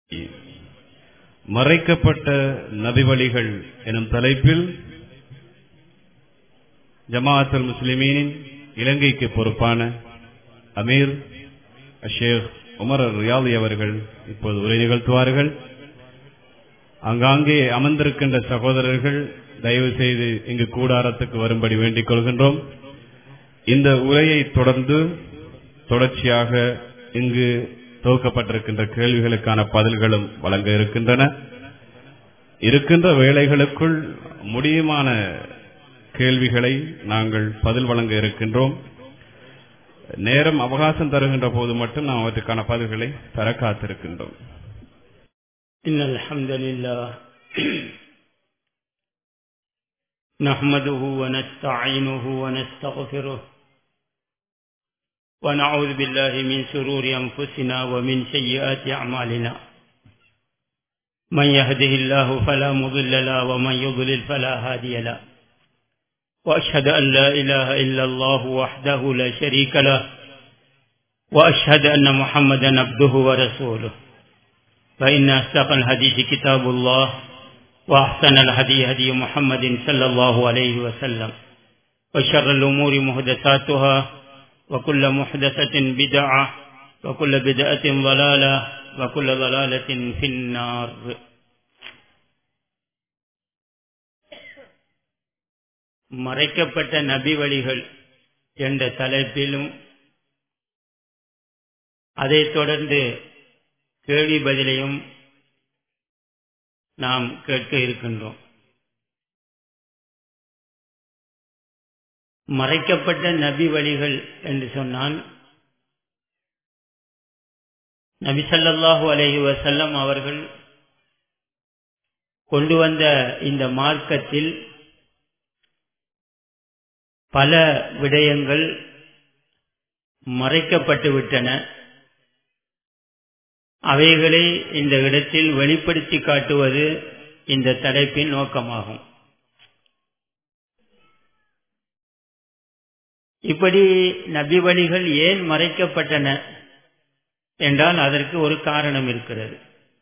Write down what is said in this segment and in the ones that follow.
மறைக்கப்பட்ட நபிவழிகள் எனும் தலைப்பில் ஜமாஅத்துல் முஸ்லிமீனின் இலங்கைக்கு பொறுப்பான அமீர் ஷேக் உமர் ரியாதி அவர்கள் இப்போது உரை நிகழ்த்துவார்கள் அங்காங்கே அமர்ந்திருக்கின்ற சகோதரர்கள் தயவு செய்து இங்கு கூடாரத்துக்கு வரும்படி வேண்டிக் கொள்கின்றோம் இந்த உரையை தொடர்ந்து தொடர்ச்சியாக இங்கு துவக்கப்பட்டிருக்கின்ற கேள்விகளுக்கான பதில்களும் வழங்க இருக்கின்றன இருக்கின்ற வேலைகளுக்குள் முடியுமான கேள்விகளை நாங்கள் பதில் வழங்க இருக்கின்றோம் நேரம் அவகாசம் தருகின்ற போது மட்டும் நாம் அவற்றுக்கான பதில்களை தர காத்திருக்கின்றோம் إن الحمد لله نحمده ونستعينه ونستغفره ونعوذ بالله من شرور أنفسنا ومن سيئات أعمالنا من يهده الله فلا مضل له ومن يضلل فلا هادي له وأشهد أن لا إله إلا الله وحده لا شريك له وأشهد أن محمدا عبده ورسوله فإن أصدق الحديث كتاب الله وأحسن الهدي هدي محمد صلى الله عليه وسلم وشر الأمور محدثاتها وكل محدثة بدعة وكل بدعة ضلالة وكل ضلالة في النار மறைக்கப்பட்ட நபி வழிகள் என்ற தலைப்பிலும் அதைத் தொடர்ந்து கேள்வி பதிலையும் நாம் கேட்க இருக்கின்றோம் மறைக்கப்பட்ட நபி வழிகள் என்று சொன்னால் நபி சல்லாஹூ அலஹி வசல்லம் அவர்கள் கொண்டு வந்த இந்த மார்க்கத்தில் பல விடயங்கள் மறைக்கப்பட்டு விட்டன அவைகளை இந்த இடத்தில் வெளிப்படுத்தி காட்டுவது இந்த தலைப்பின் நோக்கமாகும் இப்படி நபி வழிகள் ஏன் மறைக்கப்பட்டன என்றால் அதற்கு ஒரு காரணம் இருக்கிறது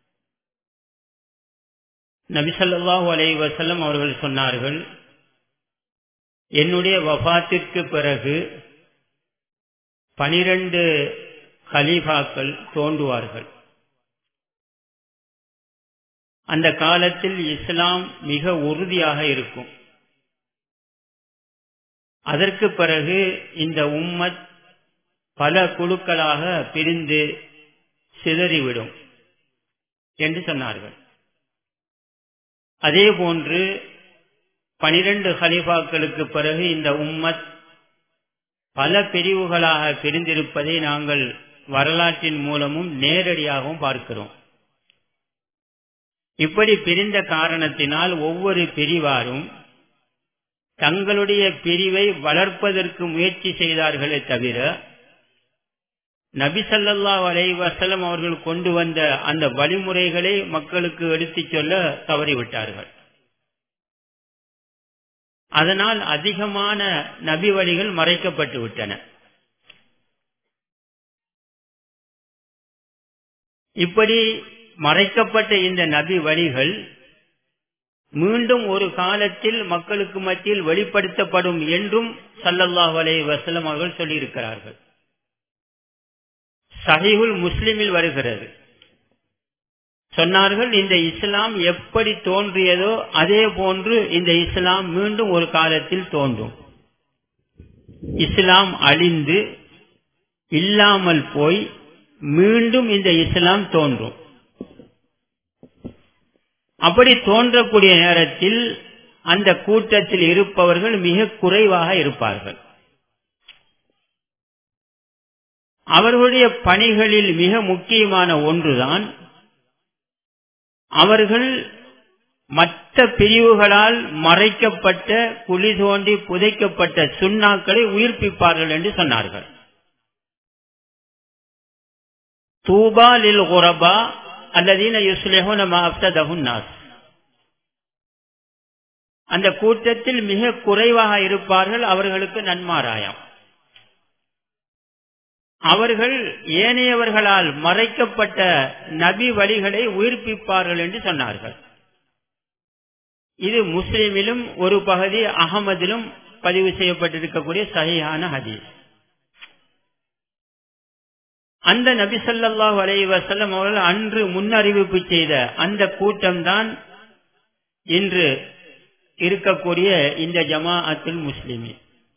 நபி சொல்லாஹு அலை வசல்லம் அவர்கள் சொன்னார்கள் என்னுடைய வபாத்திற்கு பிறகு பனிரெண்டு கலீஃபாக்கள் தோன்றுவார்கள் அந்த காலத்தில் இஸ்லாம் மிக உறுதியாக இருக்கும் அதற்கு பிறகு இந்த உம்மத் பல குழுக்களாக பிரிந்து சிதறிவிடும் என்று சொன்னார்கள் அதே போன்று பனிரெண்டு ஹலிஃபாக்களுக்கு பிறகு இந்த உம்மத் பல பிரிவுகளாக பிரிந்திருப்பதை நாங்கள் வரலாற்றின் மூலமும் நேரடியாகவும் பார்க்கிறோம் இப்படி பிரிந்த காரணத்தினால் ஒவ்வொரு பிரிவாரும் தங்களுடைய பிரிவை வளர்ப்பதற்கு முயற்சி செய்தார்களே தவிர நபிசல்லா அலை வசலம் அவர்கள் கொண்டு வந்த அந்த வழிமுறைகளை மக்களுக்கு எடுத்துச் சொல்ல தவறிவிட்டார்கள் அதனால் அதிகமான நபி வழிகள் மறைக்கப்பட்டு விட்டன இப்படி மறைக்கப்பட்ட இந்த நபி வழிகள் மீண்டும் ஒரு காலத்தில் மக்களுக்கு மத்தியில் வெளிப்படுத்தப்படும் என்றும் சல்லல்லாஹ் அலை வசலம் அவர்கள் சொல்லியிருக்கிறார்கள் சஹிகுல் முஸ்லிமில் வருகிறது சொன்னார்கள் இந்த இஸ்லாம் எப்படி தோன்றியதோ அதே போன்று இந்த இஸ்லாம் மீண்டும் ஒரு காலத்தில் தோன்றும் இஸ்லாம் அழிந்து இல்லாமல் போய் மீண்டும் இந்த இஸ்லாம் தோன்றும் அப்படி தோன்றக்கூடிய நேரத்தில் அந்த கூட்டத்தில் இருப்பவர்கள் மிக குறைவாக இருப்பார்கள் அவர்களுடைய பணிகளில் மிக முக்கியமான ஒன்றுதான் அவர்கள் மற்ற பிரிவுகளால் மறைக்கப்பட்ட குழி தோண்டி புதைக்கப்பட்ட சுண்ணாக்களை உயிர்ப்பிப்பார்கள் என்று சொன்னார்கள் தூபா லில் குரபா அல்லதீன யுஸ்லேஹுன நாஸ் அந்த கூட்டத்தில் மிக குறைவாக இருப்பார்கள் அவர்களுக்கு நன்மாராயம் அவர்கள் ஏனையவர்களால் மறைக்கப்பட்ட நபி வழிகளை உயிர்ப்பிப்பார்கள் என்று சொன்னார்கள் இது முஸ்லிமிலும் ஒரு பகுதி அகமதிலும் பதிவு செய்யப்பட்டிருக்கக்கூடிய சகியான ஹதீஸ் அந்த நபி சொல்லாஹ் அலை வசல்லம் அவர்கள் அன்று முன்னறிவிப்பு செய்த அந்த கூட்டம்தான் இன்று இருக்கக்கூடிய இந்த ஜமாஅத்துல் முஸ்லிமி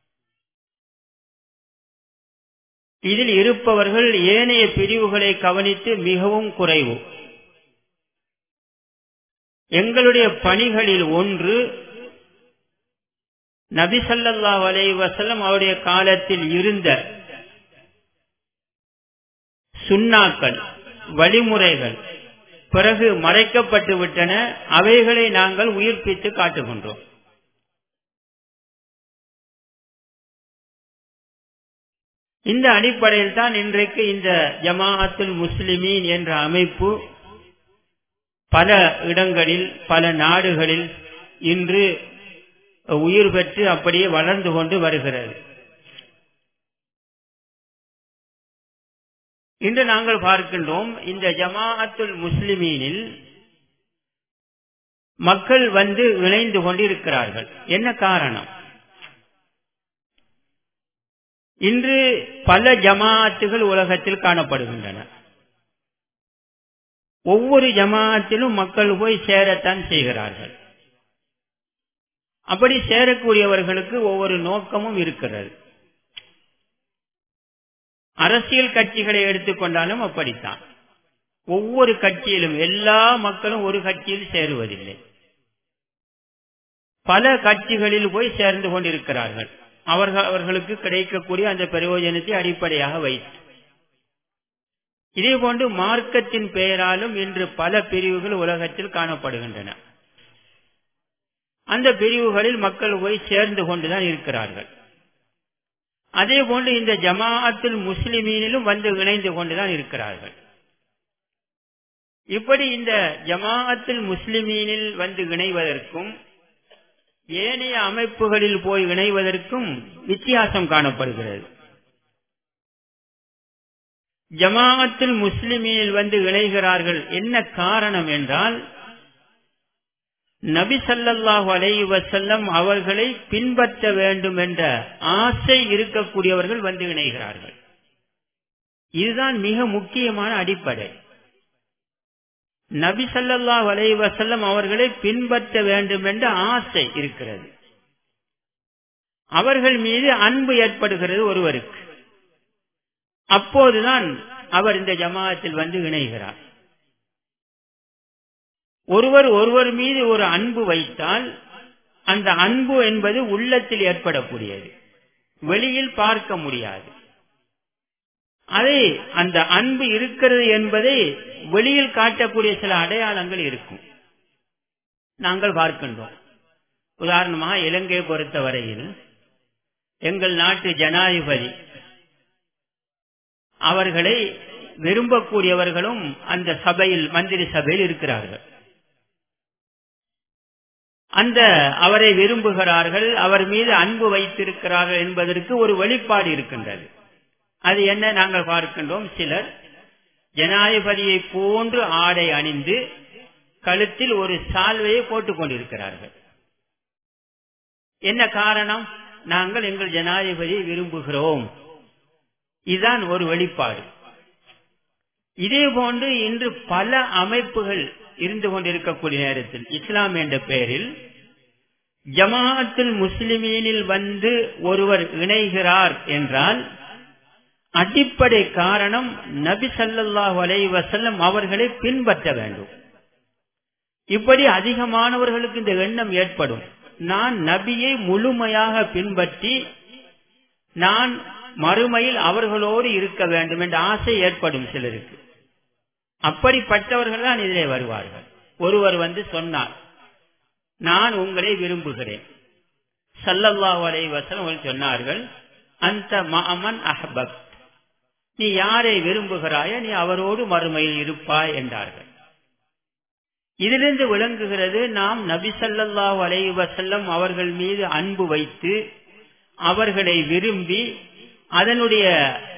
இதில் இருப்பவர்கள் ஏனைய பிரிவுகளை கவனித்து மிகவும் குறைவு எங்களுடைய பணிகளில் ஒன்று நபி சல்லாஹ் அலை வசல்லம் அவருடைய காலத்தில் இருந்த சுண்ணாக்கள் வழிமுறைகள் பிறகு மறைக்கப்பட்டு விட்டன அவைகளை நாங்கள் உயிர்ப்பித்து காட்டுகின்றோம் இந்த அடிப்படையில் தான் இன்றைக்கு இந்த ஜமாஅத்துல் முஸ்லிமீன் என்ற அமைப்பு பல இடங்களில் பல நாடுகளில் இன்று உயிர் பெற்று அப்படியே வளர்ந்து கொண்டு வருகிறது இன்று நாங்கள் பார்க்கின்றோம் இந்த ஜமாஅத்துல் முஸ்லிமீனில் மக்கள் வந்து இணைந்து கொண்டிருக்கிறார்கள் என்ன காரணம் இன்று பல ஜமாஅத்துகள் உலகத்தில் காணப்படுகின்றன ஒவ்வொரு ஜமாஅத்திலும் மக்கள் போய் சேரத்தான் செய்கிறார்கள் அப்படி சேரக்கூடியவர்களுக்கு ஒவ்வொரு நோக்கமும் இருக்கிறது அரசியல் கட்சிகளை எடுத்துக்கொண்டாலும் அப்படித்தான் ஒவ்வொரு கட்சியிலும் எல்லா மக்களும் ஒரு கட்சியில் சேருவதில்லை பல கட்சிகளில் போய் சேர்ந்து கொண்டிருக்கிறார்கள் அவர்கள் அவர்களுக்கு கிடைக்கக்கூடிய அந்த பிரயோஜனத்தை அடிப்படையாக வைத்து இதே போன்று மார்க்கத்தின் பெயராலும் இன்று பல பிரிவுகள் உலகத்தில் காணப்படுகின்றன அந்த பிரிவுகளில் மக்கள் போய் சேர்ந்து கொண்டுதான் இருக்கிறார்கள் அதே போன்று இந்த ஜமாஅத்தில் முஸ்லிமீனிலும் வந்து இணைந்து கொண்டுதான் இருக்கிறார்கள் இப்படி இந்த ஜமாஅத்தில் முஸ்லிமீனில் வந்து இணைவதற்கும் ஏனைய அமைப்புகளில் போய் இணைவதற்கும் வித்தியாசம் காணப்படுகிறது ஜமாஅத்தில் முஸ்லிமீனில் வந்து இணைகிறார்கள் என்ன காரணம் என்றால் நபி சல்லாஹூ அலை வசல்லம் அவர்களை பின்பற்ற வேண்டும் என்ற ஆசை இருக்கக்கூடியவர்கள் வந்து இணைகிறார்கள் இதுதான் மிக முக்கியமான அடிப்படை நபி சல்லாஹூ அலை வசல்லம் அவர்களை பின்பற்ற வேண்டும் என்ற ஆசை இருக்கிறது அவர்கள் மீது அன்பு ஏற்படுகிறது ஒருவருக்கு அப்போதுதான் அவர் இந்த ஜமாஅத்தில் வந்து இணைகிறார் ஒருவர் ஒருவர் மீது ஒரு அன்பு வைத்தால் அந்த அன்பு என்பது உள்ளத்தில் ஏற்படக்கூடியது வெளியில் பார்க்க முடியாது அதை அந்த அன்பு இருக்கிறது என்பதை வெளியில் காட்டக்கூடிய சில அடையாளங்கள் இருக்கும் நாங்கள் பார்க்கின்றோம் உதாரணமாக இலங்கையை பொறுத்தவரையில் எங்கள் நாட்டு ஜனாதிபதி அவர்களை விரும்பக்கூடியவர்களும் அந்த சபையில் மந்திரி சபையில் இருக்கிறார்கள் அந்த அவரை விரும்புகிறார்கள் அவர் மீது அன்பு வைத்திருக்கிறார்கள் என்பதற்கு ஒரு வெளிப்பாடு இருக்கின்றது அது என்ன நாங்கள் பார்க்கின்றோம் சிலர் ஜனாதிபதியை போன்று ஆடை அணிந்து கழுத்தில் ஒரு சால்வையை போட்டுக் கொண்டிருக்கிறார்கள் என்ன காரணம் நாங்கள் எங்கள் ஜனாதிபதியை விரும்புகிறோம் இதுதான் ஒரு வெளிப்பாடு இதே போன்று இன்று பல அமைப்புகள் இருந்து கொண்டிருக்கக்கூடிய நேரத்தில் இஸ்லாம் என்ற பெயரில் ஜமாஅத்தில் முஸ்லிமீனில் வந்து ஒருவர் இணைகிறார் என்றால் அடிப்படை காரணம் நபி சல்லாஹூ அலை வசல்லம் அவர்களை பின்பற்ற வேண்டும் இப்படி அதிகமானவர்களுக்கு இந்த எண்ணம் ஏற்படும் நான் நபியை முழுமையாக பின்பற்றி நான் மறுமையில் அவர்களோடு இருக்க வேண்டும் என்ற ஆசை ஏற்படும் சிலருக்கு அப்படிப்பட்டவர்கள் தான் இதிலே வருவார்கள் ஒருவர் வந்து சொன்னார் நான் உங்களை விரும்புகிறேன் சல்லல்லாஹு அலைஹி வஸல்லம் சொன்னார்கள் அந்த மஅமன் அஹ்பப் நீ யாரை விரும்புகிறாய நீ அவரோடு மறுமையில் இருப்பாய் என்றார்கள் இதிலிருந்து விளங்குகிறது நாம் நபி சல்லல்லாஹு அலைஹி வஸல்லம் அவர்கள் மீது அன்பு வைத்து அவர்களை விரும்பி அதனுடைய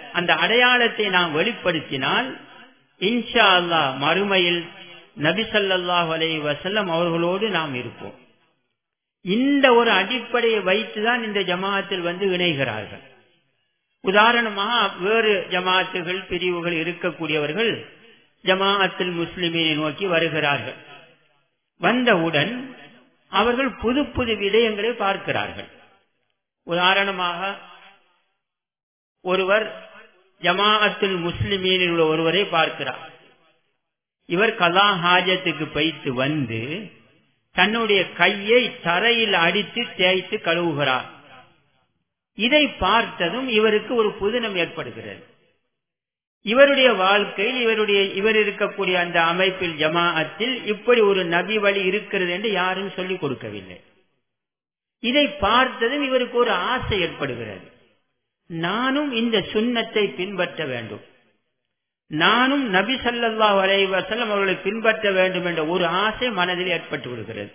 அந்த அடையாளத்தை நாம் வெளிப்படுத்தினால் இன்ஷா அல்லாஹ் மறுமையில் நபி ஸல்லல்லாஹு அலைஹி வஸல்லம் அவர்களோடு நாம் இருப்போம் இந்த ஒரு அடிப்படையை வைத்துதான் இந்த ஜமாத்தில் வந்து இணைகிறார்கள் உதாரணமாக வேறு ஜமாத்துகள் பிரிவுகள் இருக்கக்கூடியவர்கள் ஜமாஅத்தில் முஸ்லிமீனை நோக்கி வருகிறார்கள் வந்தவுடன் அவர்கள் புது புது விடயங்களை பார்க்கிறார்கள் உதாரணமாக ஒருவர் ஜமாஅத்தில் முஸ்லிமீனில் உள்ள ஒருவரை பார்க்கிறார் இவர் கலா ஹாஜத்துக்கு பைத்து வந்து தன்னுடைய கையை தரையில் அடித்து தேய்த்து கழுவுகிறார் இதை பார்த்ததும் இவருக்கு ஒரு புதினம் ஏற்படுகிறது இவருடைய வாழ்க்கையில் இவருடைய இவர் இருக்கக்கூடிய அந்த அமைப்பில் ஜமாஅத்தில் இப்படி ஒரு நபி வழி இருக்கிறது என்று யாரும் சொல்லிக் கொடுக்கவில்லை இதை பார்த்ததும் இவருக்கு ஒரு ஆசை ஏற்படுகிறது நானும் இந்த சுண்ணத்தை பின்பற்ற வேண்டும் நானும் நபி சல்லா வசல்லம் அவர்களை பின்பற்ற வேண்டும் என்ற ஒரு ஆசை மனதில் ஏற்பட்டு விடுகிறது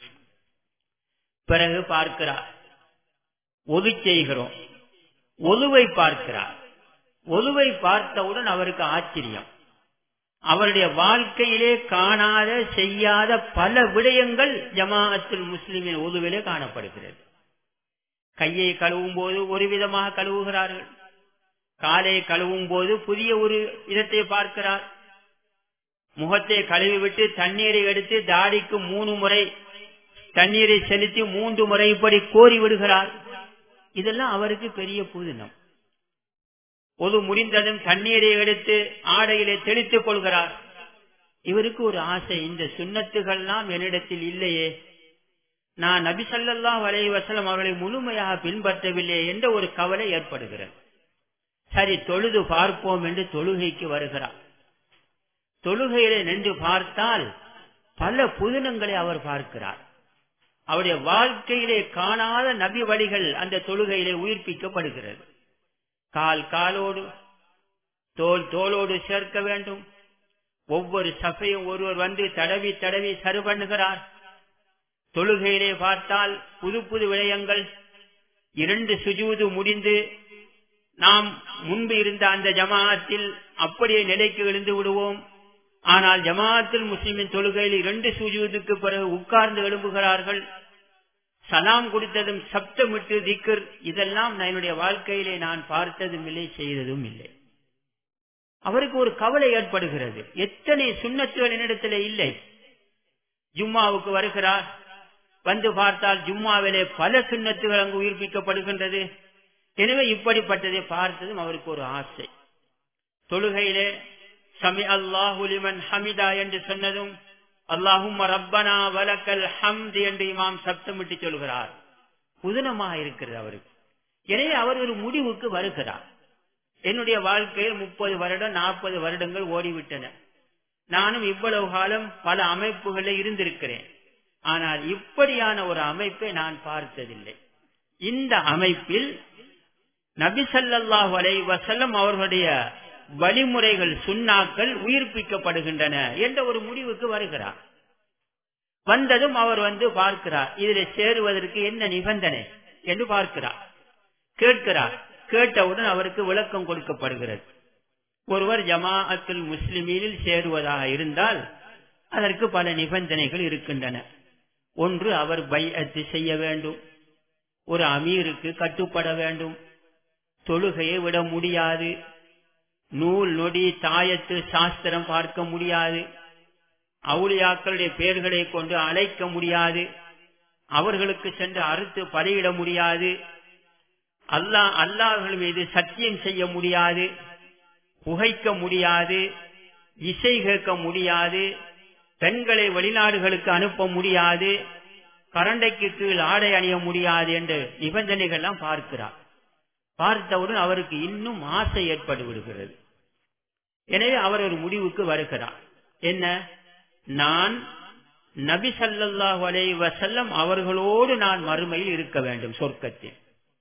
பிறகு பார்க்கிறார் ஒது செய்கிறோம் ஒலுவை பார்க்கிறார் ஒலுவை பார்த்தவுடன் அவருக்கு ஆச்சரியம் அவருடைய வாழ்க்கையிலே காணாத செய்யாத பல விடயங்கள் ஜமாஅத்தில் முஸ்லிமின் ஒதுவிலே காணப்படுகிறது கையை கழுவும் போது ஒரு விதமாக கழுவுகிறார்கள் காலை கழுவும் போது புதிய ஒரு விதத்தை பார்க்கிறார் முகத்தை கழுவி விட்டு தண்ணீரை எடுத்து தாடிக்கு மூணு முறை தண்ணீரை செலுத்தி மூன்று முறை இப்படி கோரி விடுகிறார் இதெல்லாம் அவருக்கு பெரிய புதினம் பொது முடிந்ததும் தண்ணீரை எடுத்து ஆடையிலே தெளித்துக் கொள்கிறார் இவருக்கு ஒரு ஆசை இந்த சுண்ணத்துகள்லாம் என்னிடத்தில் இல்லையே நான் நபி சல்லா வலை வசலம் அவர்களை முழுமையாக பின்பற்றவில்லை என்ற ஒரு கவலை ஏற்படுகிறது சரி தொழுது பார்ப்போம் என்று தொழுகைக்கு வருகிறார் தொழுகையிலே நின்று பார்த்தால் பல புதினங்களை அவர் பார்க்கிறார் அவருடைய வாழ்க்கையிலே காணாத நபி வழிகள் அந்த தொழுகையிலே உயிர்ப்பிக்கப்படுகிறது கால் காலோடு தோல் தோளோடு சேர்க்க வேண்டும் ஒவ்வொரு சபையும் ஒருவர் வந்து தடவி தடவி சரு பண்ணுகிறார் தொழுகையிலே பார்த்தால் புது புது விடயங்கள் இரண்டு சுஜூது முடிந்து நாம் முன்பு இருந்த அந்த ஜமாஅத்தில் அப்படியே நிலைக்கு எழுந்து விடுவோம் ஆனால் ஜமாஅத்தில் முஸ்லிமின் தொழுகையில் இரண்டு சுஜூதுக்கு பிறகு உட்கார்ந்து எழும்புகிறார்கள் சலாம் கொடுத்ததும் சப்தமிட்டு திக்கர் இதெல்லாம் என்னுடைய வாழ்க்கையிலே நான் பார்த்ததும் இல்லை செய்ததும் இல்லை அவருக்கு ஒரு கவலை ஏற்படுகிறது எத்தனை சுண்ணத்துகள் என்னிடத்திலே இல்லை ஜும்மாவுக்கு வருகிறார் வந்து பார்த்தால் ஜும்மாவிலே பல சுண்ணத்துகள் அங்கு உயிர்ப்பிக்கப்படுகின்றது எனவே இப்படிப்பட்டதை பார்த்ததும் அவருக்கு ஒரு ஆசை தொழுகையிலே சமி அல்லாஹுலிமன் ஹமிதா என்று சொன்னதும் அல்லாஹும் ரப்பனா வலக்கல் ஹம்து என்று இமாம் சப்தமிட்டு சொல்கிறார் புதினமாக இருக்கிறது அவருக்கு எனவே அவர் ஒரு முடிவுக்கு வருகிறார் என்னுடைய வாழ்க்கையில் முப்பது வருடம் நாற்பது வருடங்கள் ஓடிவிட்டன நானும் இவ்வளவு காலம் பல அமைப்புகளில் இருந்திருக்கிறேன் ஆனால் இப்படியான ஒரு அமைப்பை நான் பார்த்ததில்லை இந்த அமைப்பில் நபிசல்லாஹு அலை வசல்லம் அவர்களுடைய வழிமுறைகள் சுண்ணாக்கள் உயிர்ப்பிக்கப்படுகின்றன என்ற ஒரு முடிவுக்கு வருகிறார் வந்ததும் அவர் வந்து பார்க்கிறார் இதில் சேருவதற்கு என்ன நிபந்தனை என்று பார்க்கிறார் கேட்கிறார் கேட்டவுடன் அவருக்கு விளக்கம் கொடுக்கப்படுகிறது ஒருவர் ஜமாஅத்துல் முஸ்லிமீனில் சேருவதாக இருந்தால் அதற்கு பல நிபந்தனைகள் இருக்கின்றன ஒன்று அவர் பைஅத்து செய்ய வேண்டும் ஒரு அமீருக்கு கட்டுப்பட வேண்டும் தொழுகையை விட முடியாது நூல் நொடி தாயத்து சாஸ்திரம் பார்க்க முடியாது அவுளியாக்களுடைய பெயர்களை கொண்டு அழைக்க முடியாது அவர்களுக்கு சென்று அறுத்து பலியிட முடியாது அல்லாஹ் அல்லாஹர்கள் மீது சத்தியம் செய்ய முடியாது புகைக்க முடியாது இசை கேட்க முடியாது பெண்களை வெளிநாடுகளுக்கு அனுப்ப முடியாது கரண்டைக்கு கீழ் ஆடை அணிய முடியாது என்று நிபந்தனைகள்லாம் பார்க்கிறார் பார்த்தவுடன் அவருக்கு இன்னும் ஆசை ஏற்பட்டு விடுகிறது எனவே அவர் ஒரு முடிவுக்கு வருகிறார் என்ன நான் நபி சல்லாஹு அலை வசல்லம் அவர்களோடு நான் மறுமையில் இருக்க வேண்டும் சொர்க்கத்தில்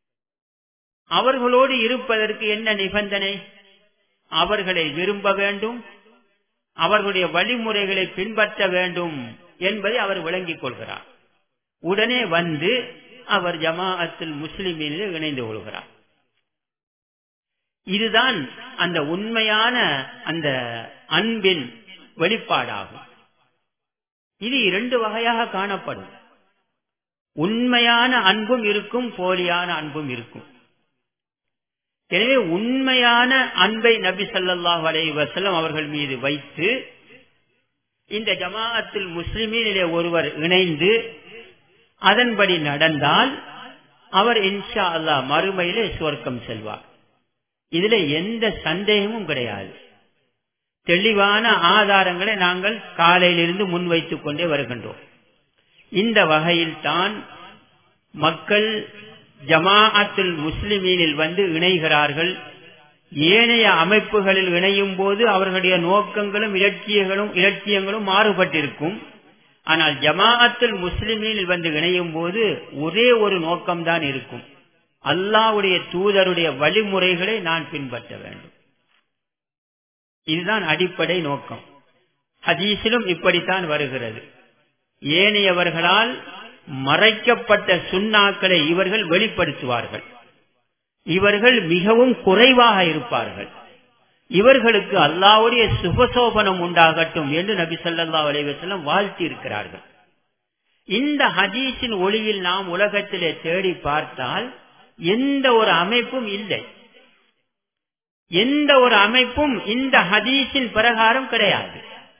அவர்களோடு இருப்பதற்கு என்ன நிபந்தனை அவர்களை விரும்ப வேண்டும் அவர்களுடைய வழிமுறைகளை பின்பற்ற வேண்டும் என்பதை அவர் விளங்கிக் கொள்கிறார் உடனே வந்து அவர் ஜமாஅத்தில் முஸ்லிமில் இணைந்து கொள்கிறார் இதுதான் அந்த உண்மையான அந்த அன்பின் வெளிப்பாடாகும் இது இரண்டு வகையாக காணப்படும் உண்மையான அன்பும் இருக்கும் போலியான அன்பும் இருக்கும் எனவே உண்மையான அன்பை நபி ஸல்லல்லாஹு அலைஹி வஸல்லம் அவர்கள் மீது வைத்து இந்த ஜமாஅத்தில் முஸ்லிமீனிலே ஒருவர் இணைந்து அதன்படி நடந்தால் அவர் இன்ஷா அல்லாஹ் மறுமையிலே சுவர்க்கம் செல்வார் இதுல எந்த சந்தேகமும் கிடையாது தெளிவான ஆதாரங்களை நாங்கள் காலையிலிருந்து முன்வைத்துக் கொண்டே வருகின்றோம் இந்த வகையில் தான் மக்கள் ஜமாஅத்துல் முஸ்லிமீனில் வந்து இணைகிறார்கள் ஏனைய அமைப்புகளில் இணையும் போது அவர்களுடைய நோக்கங்களும் இலட்சியங்களும் இலட்சியங்களும் மாறுபட்டிருக்கும் ஆனால் ஜமாஅத்துல் முஸ்லிமீனில் வந்து இணையும் போது ஒரே ஒரு நோக்கம்தான் இருக்கும் அல்லாவுடைய தூதருடைய வழிமுறைகளை நான் பின்பற்ற வேண்டும் இதுதான் அடிப்படை நோக்கம் ஹதீஸிலும் இப்படித்தான் வருகிறது ஏனையவர்களால் மறைக்கப்பட்ட சுண்ணாக்களை இவர்கள் வெளிப்படுத்துவார்கள் இவர்கள் மிகவும் குறைவாக இருப்பார்கள் இவர்களுக்கு அல்லாவுடைய சுபசோபனம் உண்டாகட்டும் என்று நபி சொல்லா அலைவசல்லம் வாழ்த்தி இருக்கிறார்கள் இந்த ஹதீஸின் ஒளியில் நாம் உலகத்திலே தேடி பார்த்தால் எந்த ஒரு அமைப்பும் இல்லை எந்த ஒரு அமைப்பும் இந்த ஹதீஸின் பிரகாரம் கிடையாது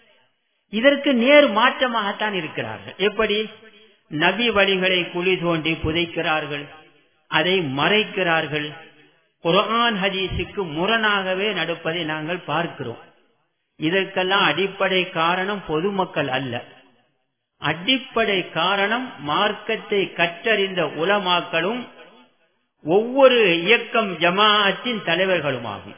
இதற்கு நேர் மாற்றமாகத்தான் இருக்கிறார்கள் எப்படி நபி வழிகளை குழி தோண்டி புதைக்கிறார்கள் அதை மறைக்கிறார்கள் குரான் ஹதீஸுக்கு முரணாகவே நடப்பதை நாங்கள் பார்க்கிறோம் இதற்கெல்லாம் அடிப்படை காரணம் பொதுமக்கள் அல்ல அடிப்படை காரணம் மார்க்கத்தை கற்றறிந்த உலமாக்களும் ஒவ்வொரு இயக்கம் ஜமாஅத்தின் தலைவர்களுமாகும்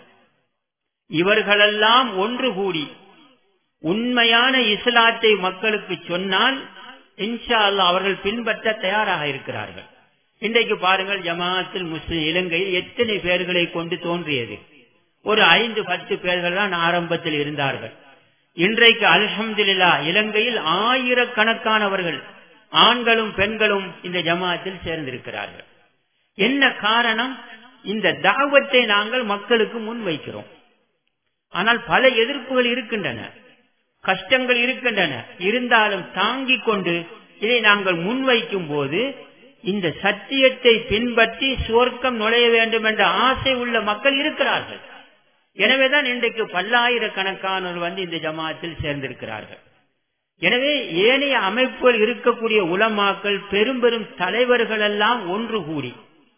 இவர்களெல்லாம் ஒன்று கூடி உண்மையான இஸ்லாத்தை மக்களுக்கு சொன்னால் இன்ஷா அல்லா அவர்கள் பின்பற்ற தயாராக இருக்கிறார்கள் இன்றைக்கு பாருங்கள் ஜமாஅத்தில் முஸ்லிம் இலங்கையில் எத்தனை பேர்களை கொண்டு தோன்றியது ஒரு ஐந்து பத்து பேர்கள் தான் ஆரம்பத்தில் இருந்தார்கள் இன்றைக்கு அல்ஹம்துல்லா இலங்கையில் ஆயிரக்கணக்கானவர்கள் ஆண்களும் பெண்களும் இந்த ஜமாஅத்தில் சேர்ந்திருக்கிறார்கள் என்ன காரணம் இந்த தாவத்தை நாங்கள் மக்களுக்கு முன்வைக்கிறோம் ஆனால் பல எதிர்ப்புகள் இருக்கின்றன கஷ்டங்கள் இருக்கின்றன இருந்தாலும் தாங்கிக் கொண்டு இதை நாங்கள் முன்வைக்கும் போது இந்த சத்தியத்தை பின்பற்றி சுவர்க்கம் நுழைய வேண்டும் என்ற ஆசை உள்ள மக்கள் இருக்கிறார்கள் எனவேதான் இன்றைக்கு பல்லாயிரக்கணக்கானோர் வந்து இந்த ஜமாத்தில் சேர்ந்திருக்கிறார்கள் எனவே ஏனைய அமைப்புகள் இருக்கக்கூடிய உலமாக்கள் பெரும் பெரும் தலைவர்கள் எல்லாம் ஒன்று கூடி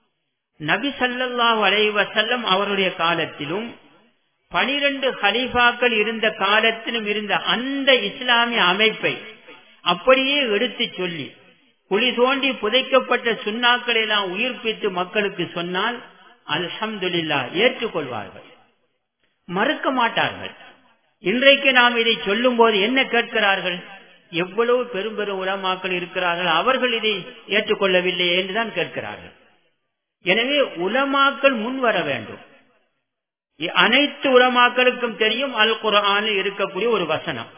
நபி சல்லாஹூ அலைவசல்லம் அவருடைய காலத்திலும் பனிரெண்டு ஹலீஃபாக்கள் இருந்த காலத்திலும் இருந்த அந்த இஸ்லாமிய அமைப்பை அப்படியே எடுத்து சொல்லி குழி தோண்டி புதைக்கப்பட்ட சுண்ணாக்களை எல்லாம் உயிர்ப்பித்து மக்களுக்கு சொன்னால் அல்ஹம்துல்லா ஏற்றுக்கொள்வார்கள் மறுக்க மாட்டார்கள் இன்றைக்கு நாம் இதை சொல்லும் போது என்ன கேட்கிறார்கள் எவ்வளவு பெரும் பெரும் உலமாக்கள் இருக்கிறார்கள் அவர்கள் இதை ஏற்றுக்கொள்ளவில்லை என்றுதான் கேட்கிறார்கள் எனவே உலமாக்கள் முன் வர வேண்டும் அனைத்து உலமாக்களுக்கும் தெரியும் அல் குரானில் இருக்கக்கூடிய ஒரு வசனம்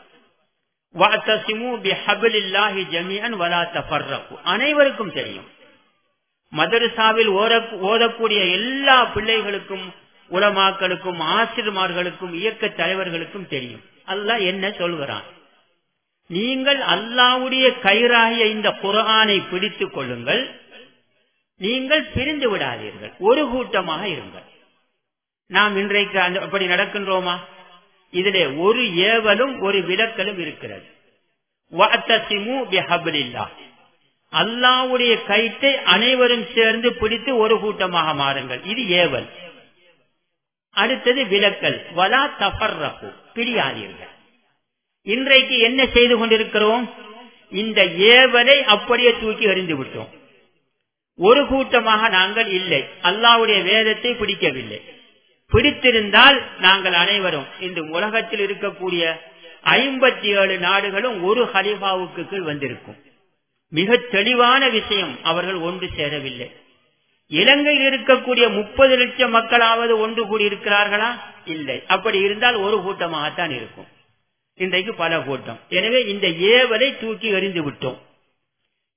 அனைவருக்கும் தெரியும் மதரசாவில் ஓதக்கூடிய எல்லா பிள்ளைகளுக்கும் உலமாக்களுக்கும் ஆசிரியமார்களுக்கும் இயக்க தலைவர்களுக்கும் தெரியும் அல்லாஹ் என்ன சொல்கிறான் நீங்கள் அல்லாவுடைய கயிறாகிய இந்த குரானை பிடித்துக் கொள்ளுங்கள் நீங்கள் பிரிந்து விடாதீர்கள் ஒரு கூட்டமாக இருங்கள் நாம் இன்றைக்கு அந்த அப்படி நடக்கின்றோமா இதிலே ஒரு ஏவலும் ஒரு விலக்கலும் இருக்கிறது அல்லாவுடைய கயிற்றை அனைவரும் சேர்ந்து பிடித்து ஒரு கூட்டமாக மாறுங்கள் இது ஏவல் அடுத்தது விலக்கல் வலா தஃபர்ரப்பு பிரியாதீர்கள் இன்றைக்கு என்ன செய்து கொண்டிருக்கிறோம் இந்த ஏவலை அப்படியே தூக்கி எறிந்து விட்டோம் ஒரு கூட்டமாக நாங்கள் இல்லை அல்லாவுடைய வேதத்தை பிடிக்கவில்லை பிடித்திருந்தால் நாங்கள் அனைவரும் இந்த உலகத்தில் இருக்கக்கூடிய ஐம்பத்தி ஏழு நாடுகளும் ஒரு ஹலிஃபாவுக்கு கீழ் வந்திருக்கும் மிக தெளிவான விஷயம் அவர்கள் ஒன்று சேரவில்லை இலங்கையில் இருக்கக்கூடிய முப்பது லட்சம் மக்களாவது ஒன்று கூடி இருக்கிறார்களா இல்லை அப்படி இருந்தால் ஒரு கூட்டமாகத்தான் இருக்கும் இன்றைக்கு பல கூட்டம் எனவே இந்த ஏவலை தூக்கி எறிந்து விட்டோம்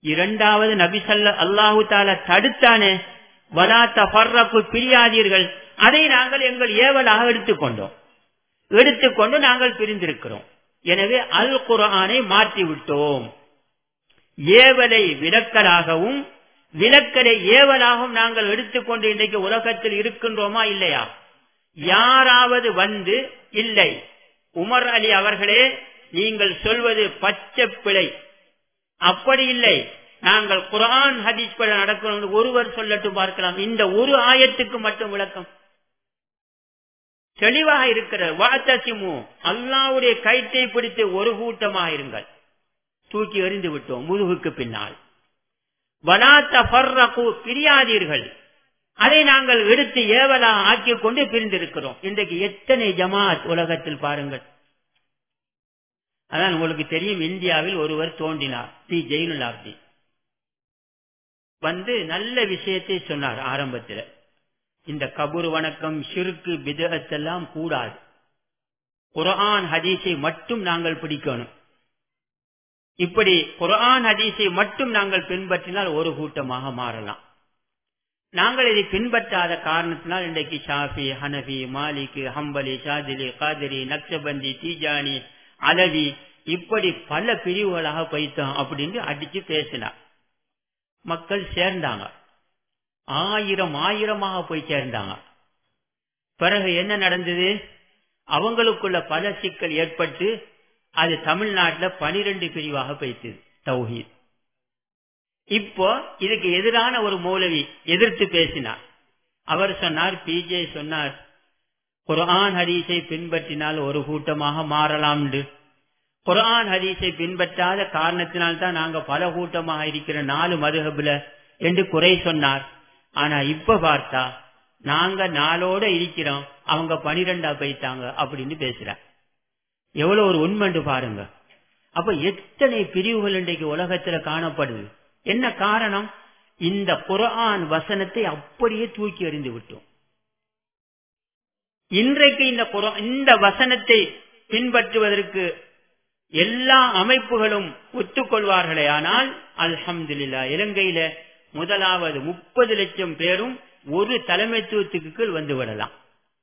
இரண்டாவது நபி சல்ல அல்லாஹு தால தடுத்தானே வலா தஃபர்ரப்பு பிரியாதீர்கள் அதை நாங்கள் எங்கள் ஏவலாக எடுத்துக்கொண்டோம் எடுத்துக்கொண்டு நாங்கள் பிரிந்திருக்கிறோம் எனவே அல் குரானை மாற்றி விட்டோம் ஏவலை விலக்கலாகவும் விலக்கலை ஏவலாகவும் நாங்கள் எடுத்துக்கொண்டு இன்றைக்கு உலகத்தில் இருக்கின்றோமா இல்லையா யாராவது வந்து இல்லை உமர் அலி அவர்களே நீங்கள் சொல்வது பச்சை பிழை அப்படி இல்லை நாங்கள் குரான் ஹதீஸ் பட நடக்கணும் ஒருவர் சொல்லட்டும் பார்க்கலாம் இந்த ஒரு ஆயத்துக்கு மட்டும் விளக்கம் தெளிவாக இருக்கிற வாத்தசிமு அல்லாவுடைய கயிற்றை பிடித்து ஒரு கூட்டமாக இருங்கள் தூக்கி எறிந்து விட்டோம் முதுகுக்கு பின்னால் வலாத்த பர்ரகு பிரியாதீர்கள் அதை நாங்கள் எடுத்து ஏவலா ஆக்கிக் கொண்டு பிரிந்திருக்கிறோம் இன்றைக்கு எத்தனை ஜமாத் உலகத்தில் பாருங்கள் அதான் உங்களுக்கு தெரியும் இந்தியாவில் ஒருவர் தோன்றினார் டி ஜெயினுலாப்தி வந்து நல்ல விஷயத்தை சொன்னார் ஆரம்பத்தில் இந்த கபூர் வணக்கம் சிறுக்கு விதத்தெல்லாம் கூடாது குரான் ஹதீஸை மட்டும் நாங்கள் பிடிக்கணும் இப்படி குரான் ஹதீஸை மட்டும் நாங்கள் பின்பற்றினால் ஒரு கூட்டமாக மாறலாம் நாங்கள் இதை பின்பற்றாத காரணத்தினால் இன்றைக்கு ஷாஃபி ஹனபி மாலிக் ஹம்பலி ஷாதிலி காதிரி நக்ஷபந்தி தீஜானி அலவி இப்படி பல பிரிவுகளாக பைத்தோம் அப்படின்னு அடிச்சு பேசினார் மக்கள் சேர்ந்தாங்க ஆயிரம் ஆயிரமாக போய் சேர்ந்தாங்க பிறகு என்ன நடந்தது அவங்களுக்குள்ள பல சிக்கல் ஏற்பட்டு அது தமிழ்நாட்டில் பனிரெண்டு பிரிவாக போய்த்தது தௌஹீத் இப்போ இதுக்கு எதிரான ஒரு மௌலவி எதிர்த்து பேசினார் அவர் சொன்னார் பிஜே சொன்னார் குரான் ஹதீஸை பின்பற்றினால் ஒரு கூட்டமாக மாறலாம் குரான் ஹதீஸை பின்பற்றாத காரணத்தினால் தான் நாங்க பல கூட்டமாக இருக்கிற நாலு மதுகபுல என்று குறை சொன்னார் ஆனா இப்ப பார்த்தா நாங்க நாளோட இருக்கிறோம் அவங்க பனிரெண்டா போயிட்டாங்க அப்படின்னு பேசுறார் எவ்வளவு ஒரு உண்மைண்டு பாருங்க அப்ப எத்தனை பிரிவுகள் இன்றைக்கு உலகத்துல காணப்படுது என்ன காரணம் இந்த குரான் வசனத்தை அப்படியே தூக்கி எறிந்து விட்டோம் இன்றைக்கு இந்த இந்த வசனத்தை பின்பற்றுவதற்கு எல்லா அமைப்புகளும் ஒத்துக்கொள்வார்களே ஆனால் அல்ஹம்துல்லா இலங்கையில முதலாவது முப்பது லட்சம் பேரும் ஒரு தலைமைத்துவத்துக்கு கீழ் வந்து விடலாம்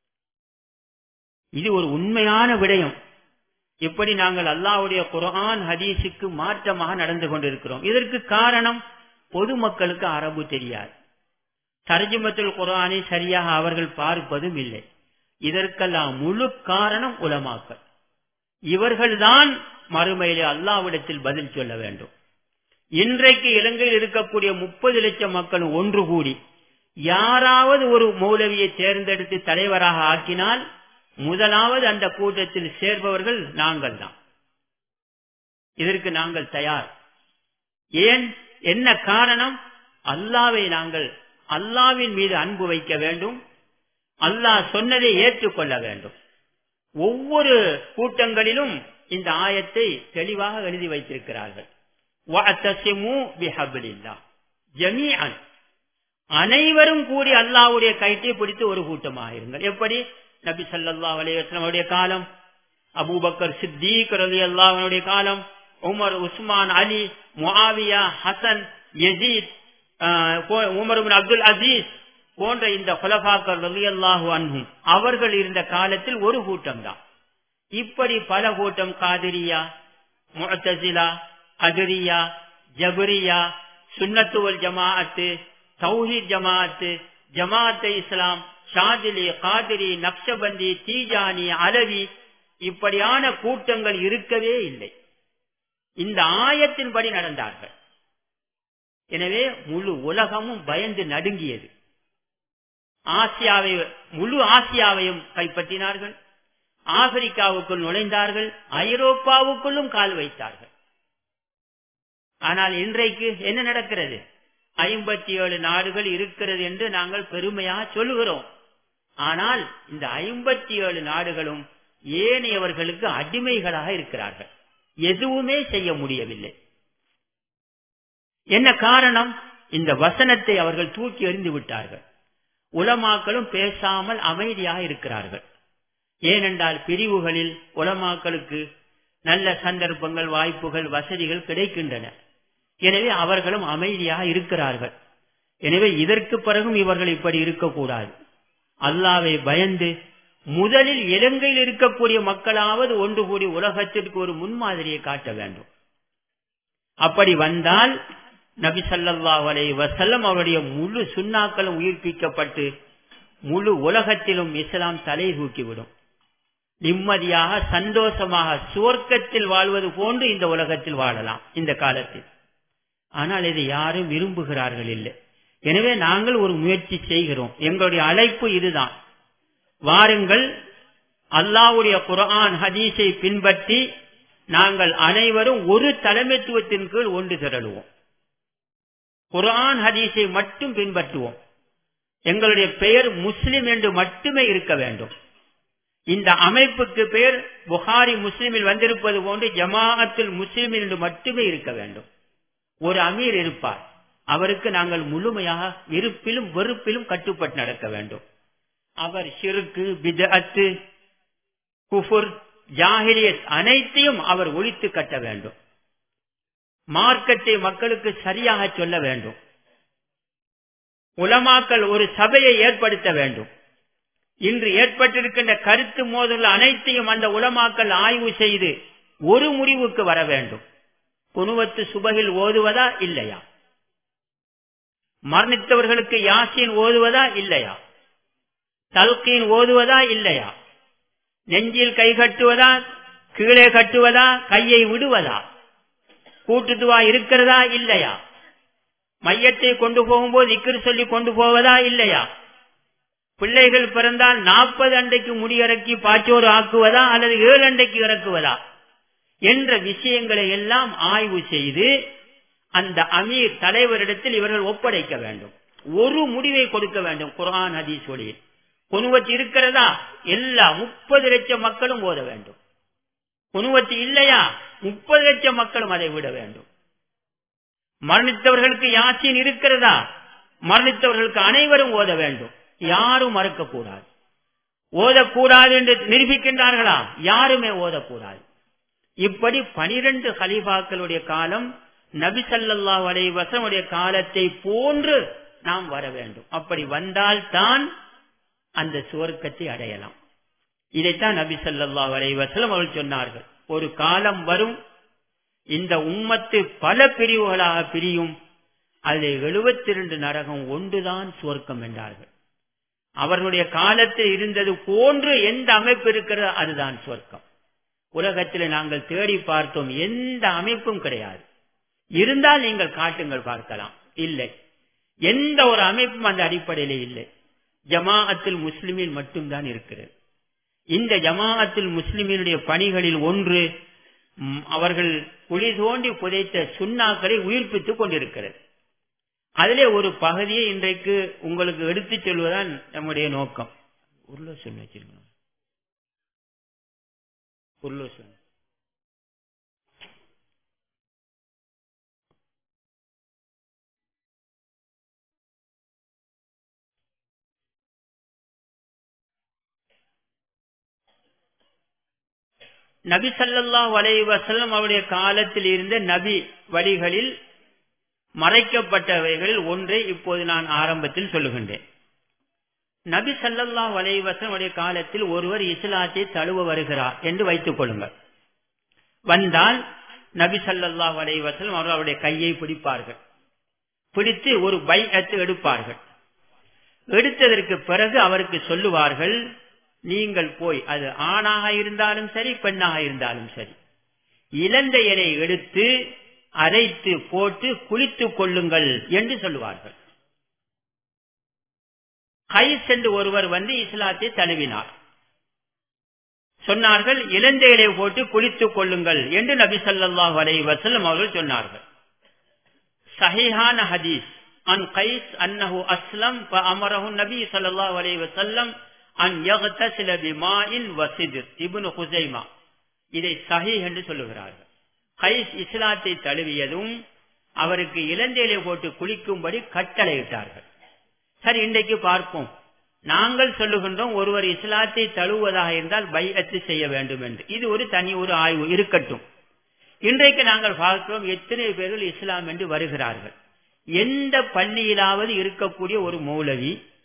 இது ஒரு உண்மையான விடயம் இப்படி நாங்கள் அல்லாவுடைய குரான் ஹதீஸுக்கு மாற்றமாக நடந்து கொண்டிருக்கிறோம் இதற்கு காரணம் பொதுமக்களுக்கு அரபு தெரியாது தர்ஜுமத்துல் குரானை சரியாக அவர்கள் பார்ப்பதும் இல்லை இதற்கெல்லாம் முழு காரணம் உலமாக்கள் இவர்கள்தான் மறுமையிலே அல்லாவிடத்தில் பதில் சொல்ல வேண்டும் இன்றைக்கு இலங்கையில் இருக்கக்கூடிய முப்பது லட்சம் மக்கள் ஒன்று கூடி யாராவது ஒரு மௌலவியை தேர்ந்தெடுத்து தலைவராக ஆக்கினால் முதலாவது அந்த கூட்டத்தில் சேர்பவர்கள் நாங்கள் தான் இதற்கு நாங்கள் தயார் ஏன் என்ன காரணம் அல்லாவை நாங்கள் அல்லாவின் மீது அன்பு வைக்க வேண்டும் அல்லாஹ் சொன்னதை ஏற்றுக்கொள்ள வேண்டும் ஒவ்வொரு கூட்டங்களிலும் இந்த ஆயத்தை தெளிவாக எழுதி வைத்திருக்கிறார்கள் அனைவரும் கூடி அல்லாவுடைய கயிற்றை பிடித்து ஒரு கூட்டமாக இருங்கள் எப்படி நபி சல்லா அலையுடைய காலம் அபூபக்கர் சித்திக் ரலி அல்லாஹனுடைய காலம் Umar Usman Ali Muawiya Hasan Yazid Umar Abdul Aziz போன்ற இந்த குலபாக்கர் ரலி அல்லாஹு அன்ஹும் அவர்கள் இருந்த காலத்தில் ஒரு கூட்டம் தான் இப்படி பல கூட்டம் காதிரியா முஅத்தசிலா அகரியா ஜபரியா சுன்னத்துவல் ஜமாஅத்து தௌஹீத் ஜமாஅத்து ஜமாஅத் இஸ்லாம் ஷாதிலி காதிரி நக்ஷபந்தி தீஜானி அலவி இப்படியான கூட்டங்கள் இருக்கவே இல்லை இந்த ஆயத்தின்படி நடந்தார்கள் எனவே முழு உலகமும் பயந்து நடுங்கியது ஆசியாவை முழு ஆசியாவையும் கைப்பற்றினார்கள் ஆப்பிரிக்காவுக்குள் நுழைந்தார்கள் ஐரோப்பாவுக்குள்ளும் கால் வைத்தார்கள் ஆனால் இன்றைக்கு என்ன நடக்கிறது ஐம்பத்தி ஏழு நாடுகள் இருக்கிறது என்று நாங்கள் பெருமையாக சொல்லுகிறோம் ஆனால் இந்த ஐம்பத்தி ஏழு நாடுகளும் ஏனையவர்களுக்கு அடிமைகளாக இருக்கிறார்கள் எதுவுமே செய்ய முடியவில்லை என்ன காரணம் இந்த வசனத்தை அவர்கள் தூக்கி எறிந்து விட்டார்கள் உலமாக்களும் பேசாமல் அமைதியாக இருக்கிறார்கள் ஏனென்றால் பிரிவுகளில் உலமாக்களுக்கு நல்ல சந்தர்ப்பங்கள் வாய்ப்புகள் வசதிகள் கிடைக்கின்றன எனவே அவர்களும் அமைதியாக இருக்கிறார்கள் எனவே இதற்கு பிறகும் இவர்கள் இப்படி இருக்கக்கூடாது அல்லாவை பயந்து முதலில் இலங்கையில் இருக்கக்கூடிய மக்களாவது ஒன்று கூடி உலகத்திற்கு ஒரு முன்மாதிரியை காட்ட வேண்டும் அப்படி வந்தால் நபி சல்லாஹ் அலை வசல்லம் அவருடைய முழு சுண்ணாக்களும் உயிர்ப்பிக்கப்பட்டு முழு உலகத்திலும் இஸ்லாம் தலை தூக்கிவிடும் நிம்மதியாக சந்தோஷமாக சுவர்க்கத்தில் வாழ்வது போன்று இந்த உலகத்தில் வாழலாம் இந்த காலத்தில் ஆனால் இதை யாரும் விரும்புகிறார்கள் இல்லை எனவே நாங்கள் ஒரு முயற்சி செய்கிறோம் எங்களுடைய அழைப்பு இதுதான் வாருங்கள் அல்லாவுடைய குரான் ஹதீஸை பின்பற்றி நாங்கள் அனைவரும் ஒரு தலைமைத்துவத்தின் கீழ் ஒன்று திரளுவோம் குரான் ஹதீஸை மட்டும் பின்பற்றுவோம் எங்களுடைய பெயர் முஸ்லிம் என்று மட்டுமே இருக்க வேண்டும் இந்த அமைப்புக்கு பெயர் புகாரி முஸ்லிமில் வந்திருப்பது போன்று ஜமாஅத்தில் முஸ்லிம் என்று மட்டுமே இருக்க வேண்டும் ஒரு அமீர் இருப்பார் அவருக்கு நாங்கள் முழுமையாக விருப்பிலும் வெறுப்பிலும் கட்டுப்பட்டு நடக்க வேண்டும் அவர் சிறுக்கு பிதஅத்து குஃபுர் ஜாகிலியத் அனைத்தையும் அவர் ஒழித்து கட்ட வேண்டும் மார்க்கத்தை மக்களுக்கு சரியாக சொல்ல வேண்டும் உலமாக்கள் ஒரு சபையை ஏற்படுத்த வேண்டும் இன்று ஏற்பட்டிருக்கின்ற கருத்து மோதல் அனைத்தையும் அந்த உலமாக்கள் ஆய்வு செய்து ஒரு முடிவுக்கு வர வேண்டும் குணுவத்து சுபகில் ஓதுவதா இல்லையா மரணித்தவர்களுக்கு யாசின் ஓதுவதா இல்லையா தல்கீன் ஓதுவதா இல்லையா நெஞ்சில் கை கட்டுவதா கீழே கட்டுவதா கையை விடுவதா கூட்டுத்துவா இருக்கிறதா இல்லையா மையத்தை கொண்டு போகும்போது இக்கர் சொல்லி கொண்டு போவதா இல்லையா பிள்ளைகள் பிறந்தால் நாற்பது அண்டைக்கு முடியிறக்கி பாச்சோறு ஆக்குவதா அல்லது ஏழு அண்டைக்கு இறக்குவதா என்ற விஷயங்களை எல்லாம் ஆய்வு செய்து அந்த அமீர் தலைவரிடத்தில் இவர்கள் ஒப்படைக்க வேண்டும் ஒரு முடிவை கொடுக்க வேண்டும் குரான் ஹதீஸ் ஒளியில் குணுவத்து இருக்கிறதா எல்லா முப்பது லட்சம் மக்களும் ஓத வேண்டும் குணுவத்து இல்லையா முப்பது லட்சம் மக்களும் அதை விட வேண்டும் மரணித்தவர்களுக்கு யாச்சின் இருக்கிறதா மரணித்தவர்களுக்கு அனைவரும் ஓத வேண்டும் யாரும் மறுக்கக்கூடாது ஓதக்கூடாது என்று நிரூபிக்கின்றார்களா யாருமே ஓதக்கூடாது இப்படி பனிரெண்டு ஹலிஃபாக்களுடைய காலம் நபி சல்லா வசனுடைய காலத்தை போன்று நாம் வர வேண்டும் அப்படி வந்தால் தான் அந்த சுவர்க்கத்தை அடையலாம் இதைத்தான் நபி சல்லா வசலம் அவர்கள் சொன்னார்கள் ஒரு காலம் வரும் இந்த உம்மத்து பல பிரிவுகளாக பிரியும் அதில் எழுபத்தி இரண்டு நரகம் ஒன்றுதான் சுவர்க்கம் என்றார்கள் அவர்களுடைய காலத்தில் இருந்தது போன்று எந்த அமைப்பு இருக்கிறதோ அதுதான் சொர்க்கம் உலகத்தில் நாங்கள் தேடி பார்த்தோம் எந்த அமைப்பும் கிடையாது இருந்தால் நீங்கள் காட்டுங்கள் பார்க்கலாம் இல்லை எந்த ஒரு அமைப்பும் அந்த அடிப்படையில இல்லை ஜமாஅத்தில் முஸ்லிமில் மட்டும்தான் இருக்கிறது இந்த ஜமாஅத்தில் முஸ்லிமினுடைய பணிகளில் ஒன்று அவர்கள் குழி தோண்டி புதைத்த சுண்ணாக்களை உயிர்ப்பித்துக் கொண்டிருக்கிறது அதிலே ஒரு பகுதியை இன்றைக்கு உங்களுக்கு எடுத்துச் சொல்வதுதான் நம்முடைய நோக்கம் உருள சொன்ன வச்சிருக்கணும் உருள சொன்ன நபி சல்லா வலை வசல்லம் அவருடைய காலத்தில் இருந்த நபி வழிகளில் மறைக்கப்பட்டவைகளில் ஒன்றை இப்போது நான் ஆரம்பத்தில் சொல்லுகின்றேன் நபி சல்லல்லா வலைவசனுடைய காலத்தில் ஒருவர் இஸ்லாத்தை தழுவ வருகிறார் என்று வைத்துக் கொள்ளுங்கள் வந்தால் நபி சல்லல்லா வலைவசம் அவர் அவருடைய கையை பிடிப்பார்கள் பிடித்து ஒரு பை எடுப்பார்கள் எடுத்ததற்கு பிறகு அவருக்கு சொல்லுவார்கள் நீங்கள் போய் அது ஆணாக இருந்தாலும் சரி பெண்ணாக இருந்தாலும் சரி இழந்த இலை எடுத்து அரைத்து போட்டு குளித்துக் கொள்ளுங்கள் என்று சொல்லுவார்கள் கைஸ் என்று ஒருவர் வந்து இஸ்லாத்தை தழுவினார் சொன்னார்கள் இழந்த இலை போட்டு குளித்துக் கொள்ளுங்கள் என்று நபி சொல்லாஹ் அலை வசல்லம் அவர்கள் சொன்னார்கள் சஹிஹான ஹதீஸ் அன் கைஸ் அன்னஹு அஸ்லம் அமரஹு நபி ஸல்லல்லாஹு அலைஹி வஸல்லம் அன் யக்தஸில பிமாஇன் வசித் இப்னு ஹுஸைமா இதை சஹீஹ் என்று சொல்லுகிறார்கள் கைஸ் இஸ்லாத்தை தழுவியதும் அவருக்கு இளந்தேலை போட்டு குளிக்கும்படி கட்டளையிட்டார்கள் சரி இன்றைக்கு பார்ப்போம் நாங்கள் சொல்லுகின்றோம் ஒருவர் இஸ்லாத்தை தழுவுவதாக இருந்தால் பையத்து செய்ய வேண்டும் என்று இது ஒரு தனி ஒரு ஆய்வு இருக்கட்டும் இன்றைக்கு நாங்கள் பார்க்கிறோம் எத்தனை பேர்கள் இஸ்லாம் என்று வருகிறார்கள் எந்த பள்ளியிலாவது இருக்கக்கூடிய ஒரு மௌலவி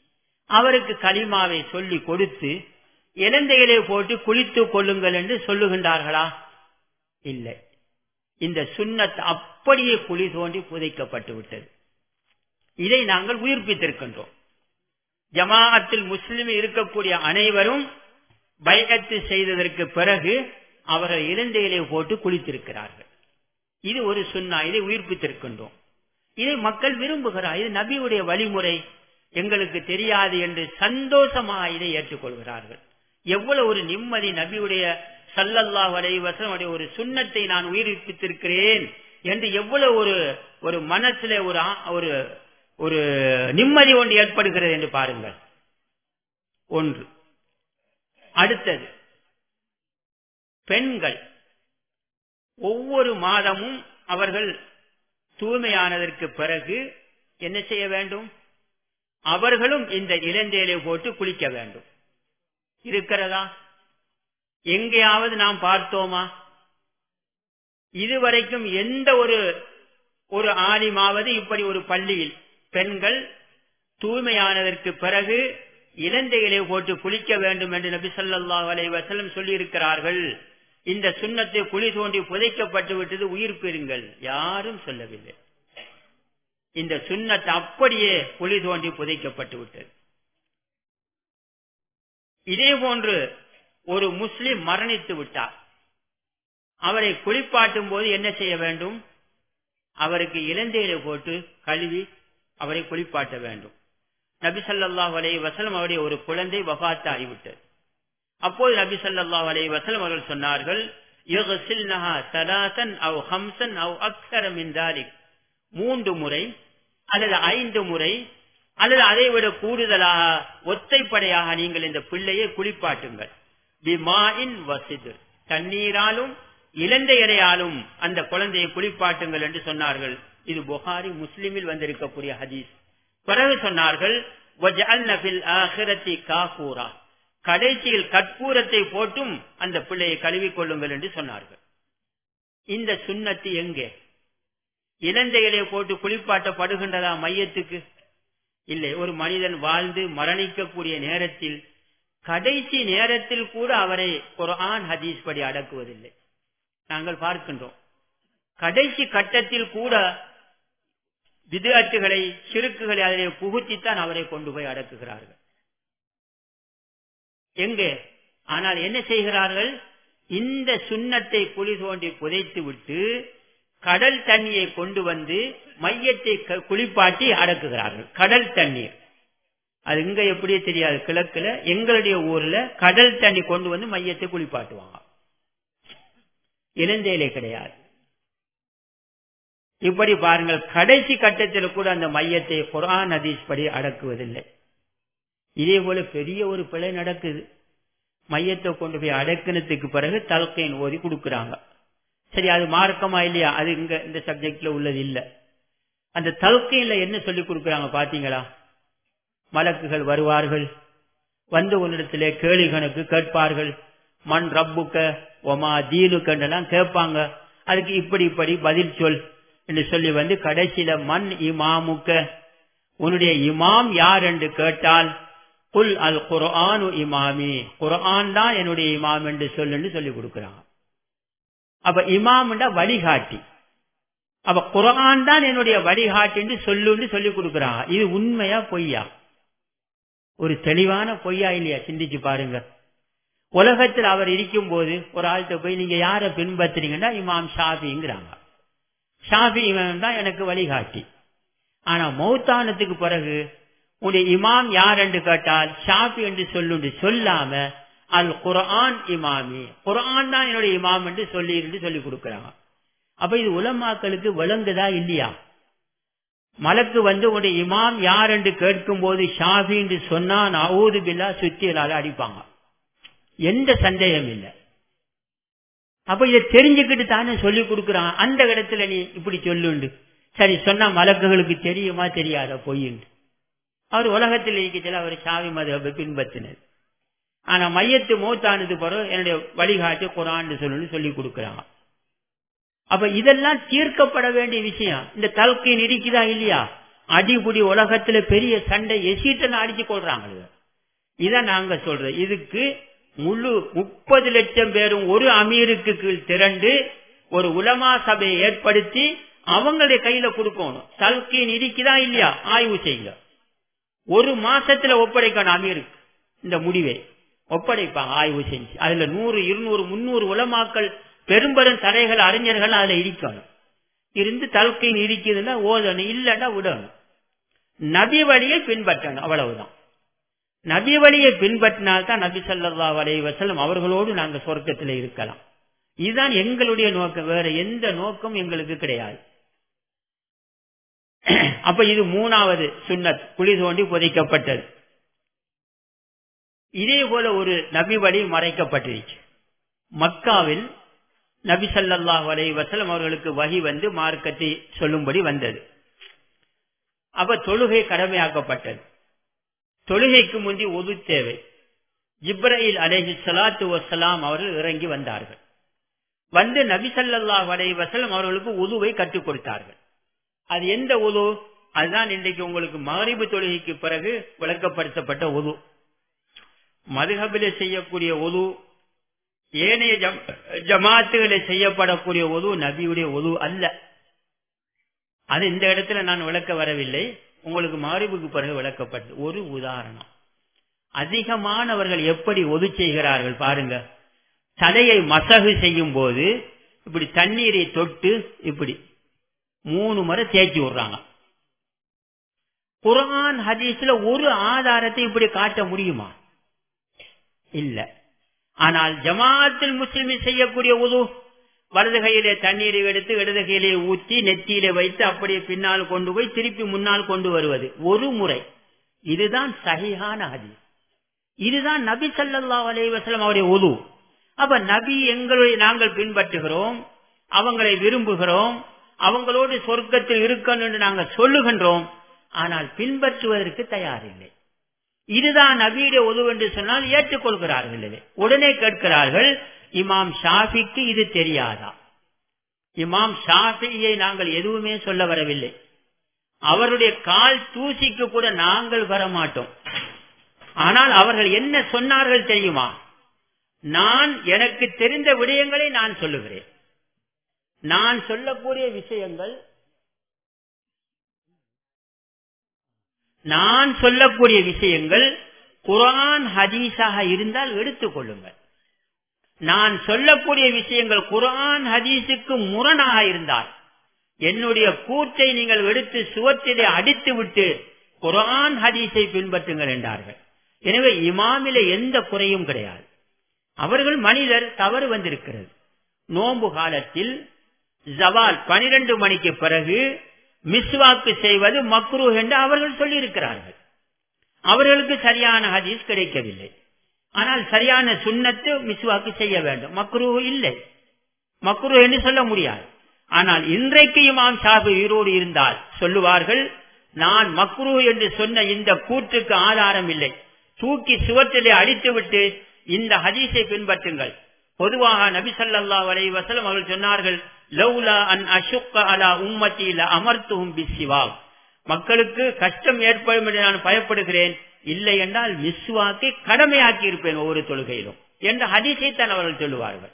அவருக்கு களிமாவை சொல்லி கொடுத்து இலந்தையிலே போட்டு குளித்துக் கொள்ளுங்கள் என்று சொல்லுகின்றார்களா இல்லை இந்த சுண்ணத் அப்படியே குழி தோண்டி புதைக்கப்பட்டு விட்டது இதை நாங்கள் உயிர்ப்பித்திருக்கின்றோம் ஜமாஅத்தில் முஸ்லிம் இருக்கக்கூடிய அனைவரும் பயக்கத்து செய்ததற்கு பிறகு அவர்கள் இலந்தையிலே போட்டு குளித்திருக்கிறார்கள் இது ஒரு சுண்ணா இதை உயிர்ப்பித்திருக்கின்றோம் இதை மக்கள் விரும்புகிறார் இது நபியுடைய வழிமுறை எங்களுக்கு தெரியாது என்று சந்தோஷமாக இதை ஏற்றுக்கொள்கிறார்கள் எவ்வளவு ஒரு நிம்மதி நபியுடைய சல்லல்லா வலைவசனுடைய ஒரு சுண்ணத்தை நான் உயிர்ப்பித்திருக்கிறேன் என்று எவ்வளவு ஒரு ஒரு மனசுல ஒரு ஒரு ஒரு நிம்மதி ஒன்று ஏற்படுகிறது என்று பாருங்கள் ஒன்று அடுத்தது பெண்கள் ஒவ்வொரு மாதமும் அவர்கள் தூய்மையானதற்கு பிறகு என்ன செய்ய வேண்டும் அவர்களும் இந்த இளந்தேலை போட்டு குளிக்க வேண்டும் இருக்கிறதா எங்கேயாவது நாம் பார்த்தோமா இதுவரைக்கும் எந்த ஒரு ஒரு ஆலிமாவது இப்படி ஒரு பள்ளியில் பெண்கள் தூய்மையானதற்கு பிறகு இலந்தைகளை போட்டு குளிக்க வேண்டும் என்று நபி சொல்லா அலை வசலம் சொல்லி இருக்கிறார்கள் இந்த சுண்ணத்தை குழி தோண்டி புதைக்கப்பட்டு விட்டது உயிர் பெறுங்கள் யாரும் சொல்லவில்லை இந்த சுண்ணத்தை அப்படியே குழி தோண்டி புதைக்கப்பட்டு விட்டது இதே போன்று ஒரு முஸ்லிம் மரணித்து விட்டார் அவரை குளிப்பாட்டும் போது என்ன செய்ய வேண்டும் அவருக்கு இலந்தையில போட்டு கழுவி அவரை குளிப்பாட்ட வேண்டும் நபி சல்லாஹ் அலை வசலம் அவருடைய ஒரு குழந்தை வபாத்து ஆகிவிட்டது அப்போது நபி சல்லாஹ் அலை வசலம் அவர்கள் சொன்னார்கள் மூன்று முறை அல்லது ஐந்து முறை அல்லது அதை விட கூடுதலாக ஒத்தைப்படையாக நீங்கள் இந்த பிள்ளையை குளிப்பாட்டுங்கள் தண்ணீராலும் இலந்தையரையாலும் அந்த குழந்தையை குளிப்பாட்டுங்கள் என்று சொன்னார்கள் இது புகாரி முஸ்லிமில் வந்திருக்கக்கூடிய ஹதீஸ் பிறகு சொன்னார்கள் கடைசியில் கற்பூரத்தை போட்டும் அந்த பிள்ளையை கழுவிக் கொள்ளுங்கள் என்று சொன்னார்கள் இந்த சுண்ணத்து எங்கே இலந்தைகளை போட்டு குளிப்பாட்டப்படுகின்றதா மையத்துக்கு இல்லை ஒரு மனிதன் வாழ்ந்து மரணிக்கக்கூடிய நேரத்தில் கடைசி நேரத்தில் கூட அவரை குரான் ஹதீஸ் படி அடக்குவதில்லை நாங்கள் பார்க்கின்றோம் கடைசி கட்டத்தில் கூட விதாட்டுகளை சிறுக்குகளை அதிலே புகுத்தித்தான் அவரை கொண்டு போய் அடக்குகிறார்கள் எங்கே ஆனால் என்ன செய்கிறார்கள் இந்த சுண்ணத்தை குழி தோண்டி புதைத்து விட்டு கடல் தண்ணியை கொண்டு வந்து மையத்தை குளிப்பாட்டி அடக்குகிறார்கள் கடல் தண்ணீர் அது இங்க எப்படியே தெரியாது கிழக்குல எங்களுடைய ஊர்ல கடல் தண்ணி கொண்டு வந்து மையத்தை குளிப்பாட்டுவாங்க இளந்தேலை கிடையாது இப்படி பாருங்கள் கடைசி கட்டத்தில் கூட அந்த மையத்தை குரான் ஹதீஸ் படி அடக்குவதில்லை இதே போல பெரிய ஒரு பிழை நடக்குது மையத்தை கொண்டு போய் அடக்கினத்துக்கு பிறகு தலக்கையின் ஓதி கொடுக்கறாங்க சரி அது மார்க்கமா இல்லையா அது இங்க இந்த சப்ஜெக்ட்ல உள்ளது இல்ல அந்த தல்கையில என்ன சொல்லி கொடுக்கறாங்க பாத்தீங்களா மலக்குகள் வருவார்கள் வந்து உன்னிடத்திலே கேள்வி கணக்கு கேட்பார்கள் மண் ரப்புக்க ஒமா தீனுக்கென்றெல்லாம் கேட்பாங்க அதுக்கு இப்படி இப்படி பதில் சொல் என்று சொல்லி வந்து கடைசியில மண் இமாமுக்க உன்னுடைய இமாம் யார் என்று கேட்டால் குல் அல் குர்ஆனு இமாமி குர்ஆன் தான் என்னுடைய இமாம் என்று சொல்லு சொல்லி கொடுக்கிறாங்க அப்ப இமாம்டா வழிகாட்டி அப்ப குரான் தான் என்னுடைய வழிகாட்டி என்று சொல்லுன்னு சொல்லி கொடுக்கிறாங்க இது உண்மையா பொய்யா ஒரு தெளிவான பொய்யா இல்லையா சிந்திச்சு பாருங்க உலகத்தில் அவர் இருக்கும் போது ஒரு ஆள்கிட்ட போய் நீங்க யார பின்பற்றுறீங்கன்னா இமாம் ஷாஃபிங்கிறாங்க ஷாஃபி இமாம் தான் எனக்கு வழிகாட்டி ஆனா மௌத்தானத்துக்கு பிறகு உடைய இமாம் யார் என்று கேட்டால் ஷாஃபி என்று சொல்லுண்டு சொல்லாம அல் குரான் இமாமி குரான் தான் என்னுடைய இமாம் என்று சொல்லி என்று சொல்லி கொடுக்கிறாங்க அப்ப இது உலமாக்களுக்கு விளங்குதா இல்லையா மலக்கு வந்து உடைய இமாம் யார் என்று கேட்கும் போது ஷாஃபி என்று சொன்னா நவூது பில்லா சுத்தியலால அடிப்பாங்க எந்த சந்தேகம் இல்லை அப்ப இதை தெரிஞ்சுக்கிட்டு தானே சொல்லி கொடுக்கிறான் அந்த இடத்துல நீ இப்படி சொல்லுண்டு சரி சொன்னா மலக்குகளுக்கு தெரியுமா தெரியாத பொய்யுண்டு அவர் உலகத்தில் இருக்கிறதுல அவர் சாவி மதபை பின்பற்றினர் ஆனா மையத்து மூத்தானது பிறகு என்னுடைய வழிகாட்டு குரான் சொல்லு சொல்லி கொடுக்கிறாங்க அப்ப இதெல்லாம் தீர்க்கப்பட வேண்டிய விஷயம் இந்த தல்கையின் இருக்குதா இல்லையா அடிபுடி உலகத்துல பெரிய சண்டை எசிட்டெல்லாம் அடிச்சு கொள்றாங்க இத நாங்க சொல்றோம் இதுக்கு முழு முப்பது லட்சம் பேரும் ஒரு அமீருக்கு கீழ் திரண்டு ஒரு உலமா சபையை ஏற்படுத்தி அவங்களுடைய கையில கொடுக்கணும் தல்கீன் இருக்குதா இல்லையா ஆய்வு செய்யுங்க ஒரு மாசத்துல ஒப்படைக்கணும் அமீருக்கு இந்த முடிவை ஒப்படைப்பாங்க ஆய்வு செஞ்சு அதுல நூறு இருநூறு முன்னூறு உலமாக்கள் பெரும்பெரும் தடைகள் அறிஞர்கள் அதுல இருக்கணும் இருந்து தல்கீன் இருக்குதுன்னா ஓதணும் இல்லைன்னா விடணும் நபி வழியை பின்பற்றணும் அவ்வளவுதான் நபி வழியை பின்பற்றினால்தான் நபி சல்லா அலை வசலம் அவர்களோடு நாங்க சொர்க்கத்தில் இருக்கலாம் இதுதான் எங்களுடைய நோக்கம் வேற எந்த நோக்கம் எங்களுக்கு கிடையாது அப்ப இது மூணாவது சுண்ணத் குழி தோண்டி புதைக்கப்பட்டது இதே போல ஒரு நபி வழி மறைக்கப்பட்டிருச்சு மக்காவில் நபி சல்லாஹ் அலை வசலம் அவர்களுக்கு வகி வந்து மார்க்கத்தை சொல்லும்படி வந்தது அப்ப தொழுகை கடமையாக்கப்பட்டது தொழுகைக்கு முந்தி ஒது தேவை ஜிப்ரயில் அலேஹி சலாத்து வசலாம் அவர்கள் இறங்கி வந்தார்கள் வந்து நபி சல்லாஹ் அலை வசலம் அவர்களுக்கு உதுவை கற்றுக் கொடுத்தார்கள் அது எந்த உது அதுதான் இன்றைக்கு உங்களுக்கு மகரிபு தொழுகைக்கு பிறகு விளக்கப்படுத்தப்பட்ட உது மதுகபில செய்யக்கூடிய உது ஏனைய ஜமாத்துகளை செய்யப்படக்கூடிய உது நபியுடைய உது அல்ல அது இந்த இடத்துல நான் விளக்க வரவில்லை உங்களுக்கு மாறிபுக்கு பிறகு விளக்கப்பட்டது ஒரு உதாரணம் அதிகமானவர்கள் எப்படி ஒது செய்கிறார்கள் பாருங்க தலையை மசகு செய்யும் போது இப்படி தண்ணீரை தொட்டு இப்படி மூணு முறை தேய்ச்சி விடுறாங்க குரான் ஹதீஸ்ல ஒரு ஆதாரத்தை இப்படி காட்ட முடியுமா இல்ல ஆனால் ஜமாத்தில் முஸ்லிமின் செய்யக்கூடிய உது வலது கையிலே தண்ணீரை எடுத்து இடது கையிலே ஊற்றி நெத்தியிலே வைத்து அப்படியே பின்னால் கொண்டு போய் திருப்பி முன்னால் கொண்டு வருவது ஒரு முறை இதுதான் சகிஹான ஹதீஸ் இதுதான் நபி சல்லா அலைவசலம் அவருடைய உது அப்ப நபி எங்களுடைய நாங்கள் பின்பற்றுகிறோம் அவங்களை விரும்புகிறோம் அவங்களோடு சொர்க்கத்தில் இருக்கணும் என்று நாங்கள் சொல்லுகின்றோம் ஆனால் பின்பற்றுவதற்கு தயாரில்லை இதுதான் நபியுடைய உதவு என்று சொன்னால் ஏற்றுக்கொள்கிறார்கள் உடனே கேட்கிறார்கள் இமாம் ஷாஃபிக்கு இது தெரியாதா இமாம் ஷாஃபியை நாங்கள் எதுவுமே சொல்ல வரவில்லை அவருடைய கால் தூசிக்கு கூட நாங்கள் வரமாட்டோம் ஆனால் அவர்கள் என்ன சொன்னார்கள் தெரியுமா நான் எனக்கு தெரிந்த விடயங்களை நான் சொல்லுகிறேன் நான் சொல்லக்கூடிய விஷயங்கள் நான் சொல்லக்கூடிய விஷயங்கள் குரான் ஹதீஸாக இருந்தால் எடுத்துக் கொள்ளுங்கள் நான் சொல்லக்கூடிய விஷயங்கள் குரான் ஹதீஸுக்கு முரணாக இருந்தால் என்னுடைய கூற்றை நீங்கள் எடுத்து சுவற்றிலே அடித்து விட்டு குரான் ஹதீஸை பின்பற்றுங்கள் என்றார்கள் எனவே இமாமில எந்த குறையும் கிடையாது அவர்கள் மனிதர் தவறு வந்திருக்கிறது நோன்பு காலத்தில் ஜவால் பனிரெண்டு மணிக்கு பிறகு மிஸ்வாக்கு செய்வது மக்ரூ என்று அவர்கள் சொல்லியிருக்கிறார்கள் அவர்களுக்கு சரியான ஹதீஸ் கிடைக்கவில்லை ஆனால் சரியான சுண்ணத்து மிஸ்வாக்கு செய்ய வேண்டும் மக்ரூ இல்லை மக்ரூ என்று சொல்ல முடியாது ஆனால் இன்றைக்கு இமாம் ஷாபு உயிரோடு இருந்தால் சொல்லுவார்கள் நான் மக்ரூ என்று சொன்ன இந்த கூற்றுக்கு ஆதாரம் இல்லை தூக்கி சுவற்றிலே அடித்துவிட்டு இந்த ஹதீஸை பின்பற்றுங்கள் பொதுவாக நபி சல்லா அலை வசலம் அவர்கள் சொன்னார்கள் லவ்லா அன் அஷுக்க அலா உம்மத்தி அமர்த்தும் பிசிவா மக்களுக்கு கஷ்டம் ஏற்படும் என்று நான் பயப்படுகிறேன் இல்லை என்றால் மிஸ்வாக்கை கடமையாக்கி இருப்பேன் ஒவ்வொரு தொழுகையிலும் என்ற ஹதீஸை தான் அவர்கள் சொல்லுவார்கள்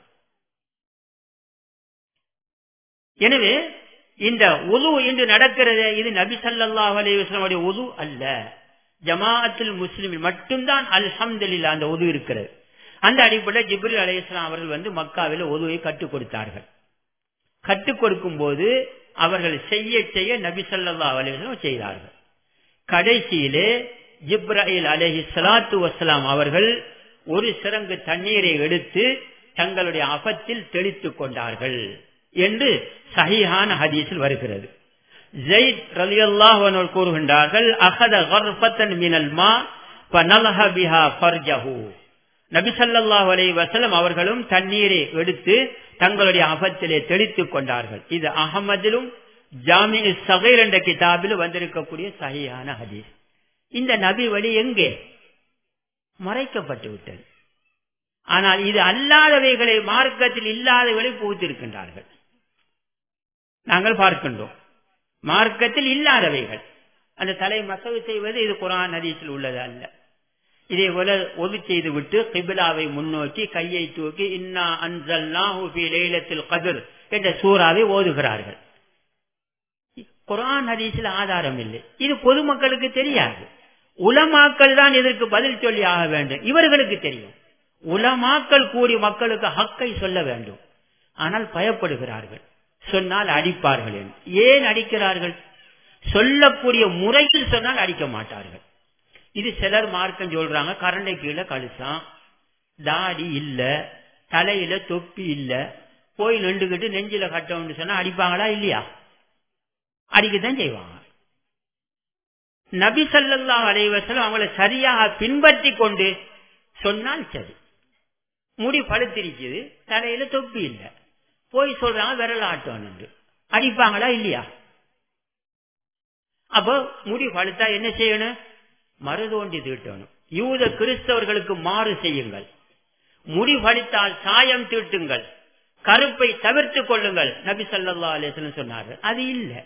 எனவே இந்த உது என்று நடக்கிறது இது நபி சல்லாஹ் அலைவசனுடைய உது அல்ல ஜமாஅத்தில் முஸ்லிம் மட்டும்தான் அல்ஹம்துலில்லா அந்த உது இருக்கிறது அந்த அடிப்படையில் ஜிப்ரில் அலையாம் அவர்கள் வந்து மக்காவில் உதுவை கற்றுக் கொடுத்தார்கள் கற்றுக் கொடுக்கும் போது அவர்கள் செய்ய செய்ய நபி சல்லா அலைவசம் செய்தார்கள் கடைசியிலே ஜிப்ராயில் அலஹி சலாத்து வசலாம் அவர்கள் ஒரு சிறங்கு தண்ணீரை எடுத்து தங்களுடைய அபத்தில் தெளித்துக் கொண்டார்கள் என்று சஹிஹான ஹதீஸில் வருகிறது ஜெயித் ரலியல்லாஹு கூறுகின்றார்கள் அகத கர்பத்தன் மினல் மா பனலஹ பிஹா ஃபர்ஜஹு நபி ஸல்லல்லாஹு அலைஹி வஸல்லம் அவர்களும் தண்ணீரை எடுத்து தங்களுடைய அபத்திலே தெளித்துக் கொண்டார்கள் இது அகமதிலும் ஜாமி சகைர் என்ற கிதாபில் வந்திருக்கக்கூடிய சஹியான ஹதீஸ் இந்த நபி வழி எங்கே மறைக்கப்பட்டு விட்டது ஆனால் இது அல்லாதவைகளை மார்க்கத்தில் இல்லாதவைகளை புகுத்திருக்கின்றார்கள் நாங்கள் பார்க்கின்றோம் மார்க்கத்தில் இல்லாதவைகள் அந்த தலை மசவு செய்வது இது குரான் ஹதீஸில் உள்ளது அல்ல இதே போல ஒது செய்து விட்டு கிபிலாவை முன்னோக்கி கையை தூக்கி இன்னா அன்சல்னாஹு ஃபீ லைலத்தில் கதிர் என்ற சூறாவை ஓதுகிறார்கள் குரான் ஹதீஸில் ஆதாரம் இல்லை இது பொதுமக்களுக்கு தெரியாது உலமாக்கள் தான் இதற்கு பதில் சொல்லி ஆக வேண்டும் இவர்களுக்கு தெரியும் உலமாக்கள் கூடி மக்களுக்கு ஹக்கை சொல்ல வேண்டும் ஆனால் பயப்படுகிறார்கள் சொன்னால் அடிப்பார்கள் என்று. ஏன் அடிக்கிறார்கள் சொல்லக்கூடிய முறையில் சொன்னால் அடிக்க மாட்டார்கள் இது சிலர் மார்க்கம் சொல்றாங்க கரண்டை கீழே கழுசான் தாடி இல்ல தலையில தொப்பி இல்ல போய் நின்றுகிட்டு நெஞ்சில கட்டணும்னு சொன்னா அடிப்பாங்களா இல்லையா அடிக்கத்தான் செய்வாங்க நபி ஸல்லல்லாஹு அலைஹி வஸல்லம் அவங்கள சரியாக பின்பற்றி கொண்டு சொன்னால் சரி முடி பழுத்திருக்குது தலையில தொப்பி இல்ல போய் சொல்றாங்க விரல் ஆட்டம் என்று அடிப்பாங்களா இல்லையா அப்போ முடி பழுத்தா என்ன செய்யணும் மறுதோண்டி தீட்டணும் யூத கிறிஸ்தவர்களுக்கு மாறு செய்யுங்கள் முடி பழித்தால் சாயம் தீட்டுங்கள் கருப்பை தவிர்த்துக் கொள்ளுங்கள் நபி ஸல்லல்லாஹு அலைஹி வஸல்லம் சொன்னார்கள் அது இல்லை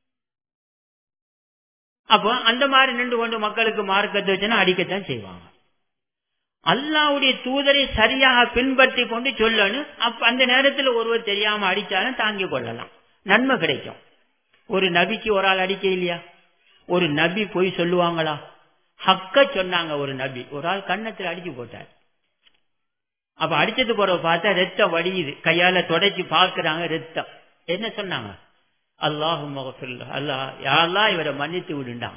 அப்போ அந்த மாதிரி நின்று கொண்டு மக்களுக்கு மார்க்கத்தை வச்சுன்னா அடிக்கத்தான் செய்வாங்க அல்லாவுடைய தூதரை சரியாக பின்பற்றி கொண்டு சொல்லணும் அப்ப அந்த நேரத்தில் ஒருவர் தெரியாம அடிச்சாலும் தாங்கிக் கொள்ளலாம் நன்மை கிடைக்கும் ஒரு நபிக்கு ஒரு ஆள் அடிக்க இல்லையா ஒரு நபி போய் சொல்லுவாங்களா ஹக்க சொன்னாங்க ஒரு நபி ஒரு ஆள் கன்னத்தில் அடிச்சு போட்டார் அப்ப அடிச்சது போற பார்த்தா ரத்தம் வடியுது கையால தொடச்சி பாக்குறாங்க ரத்தம் என்ன சொன்னாங்க அல்லாஹு அல்லாஹ் யாரெல்லாம் இவரை மன்னித்து விடுண்டாங்க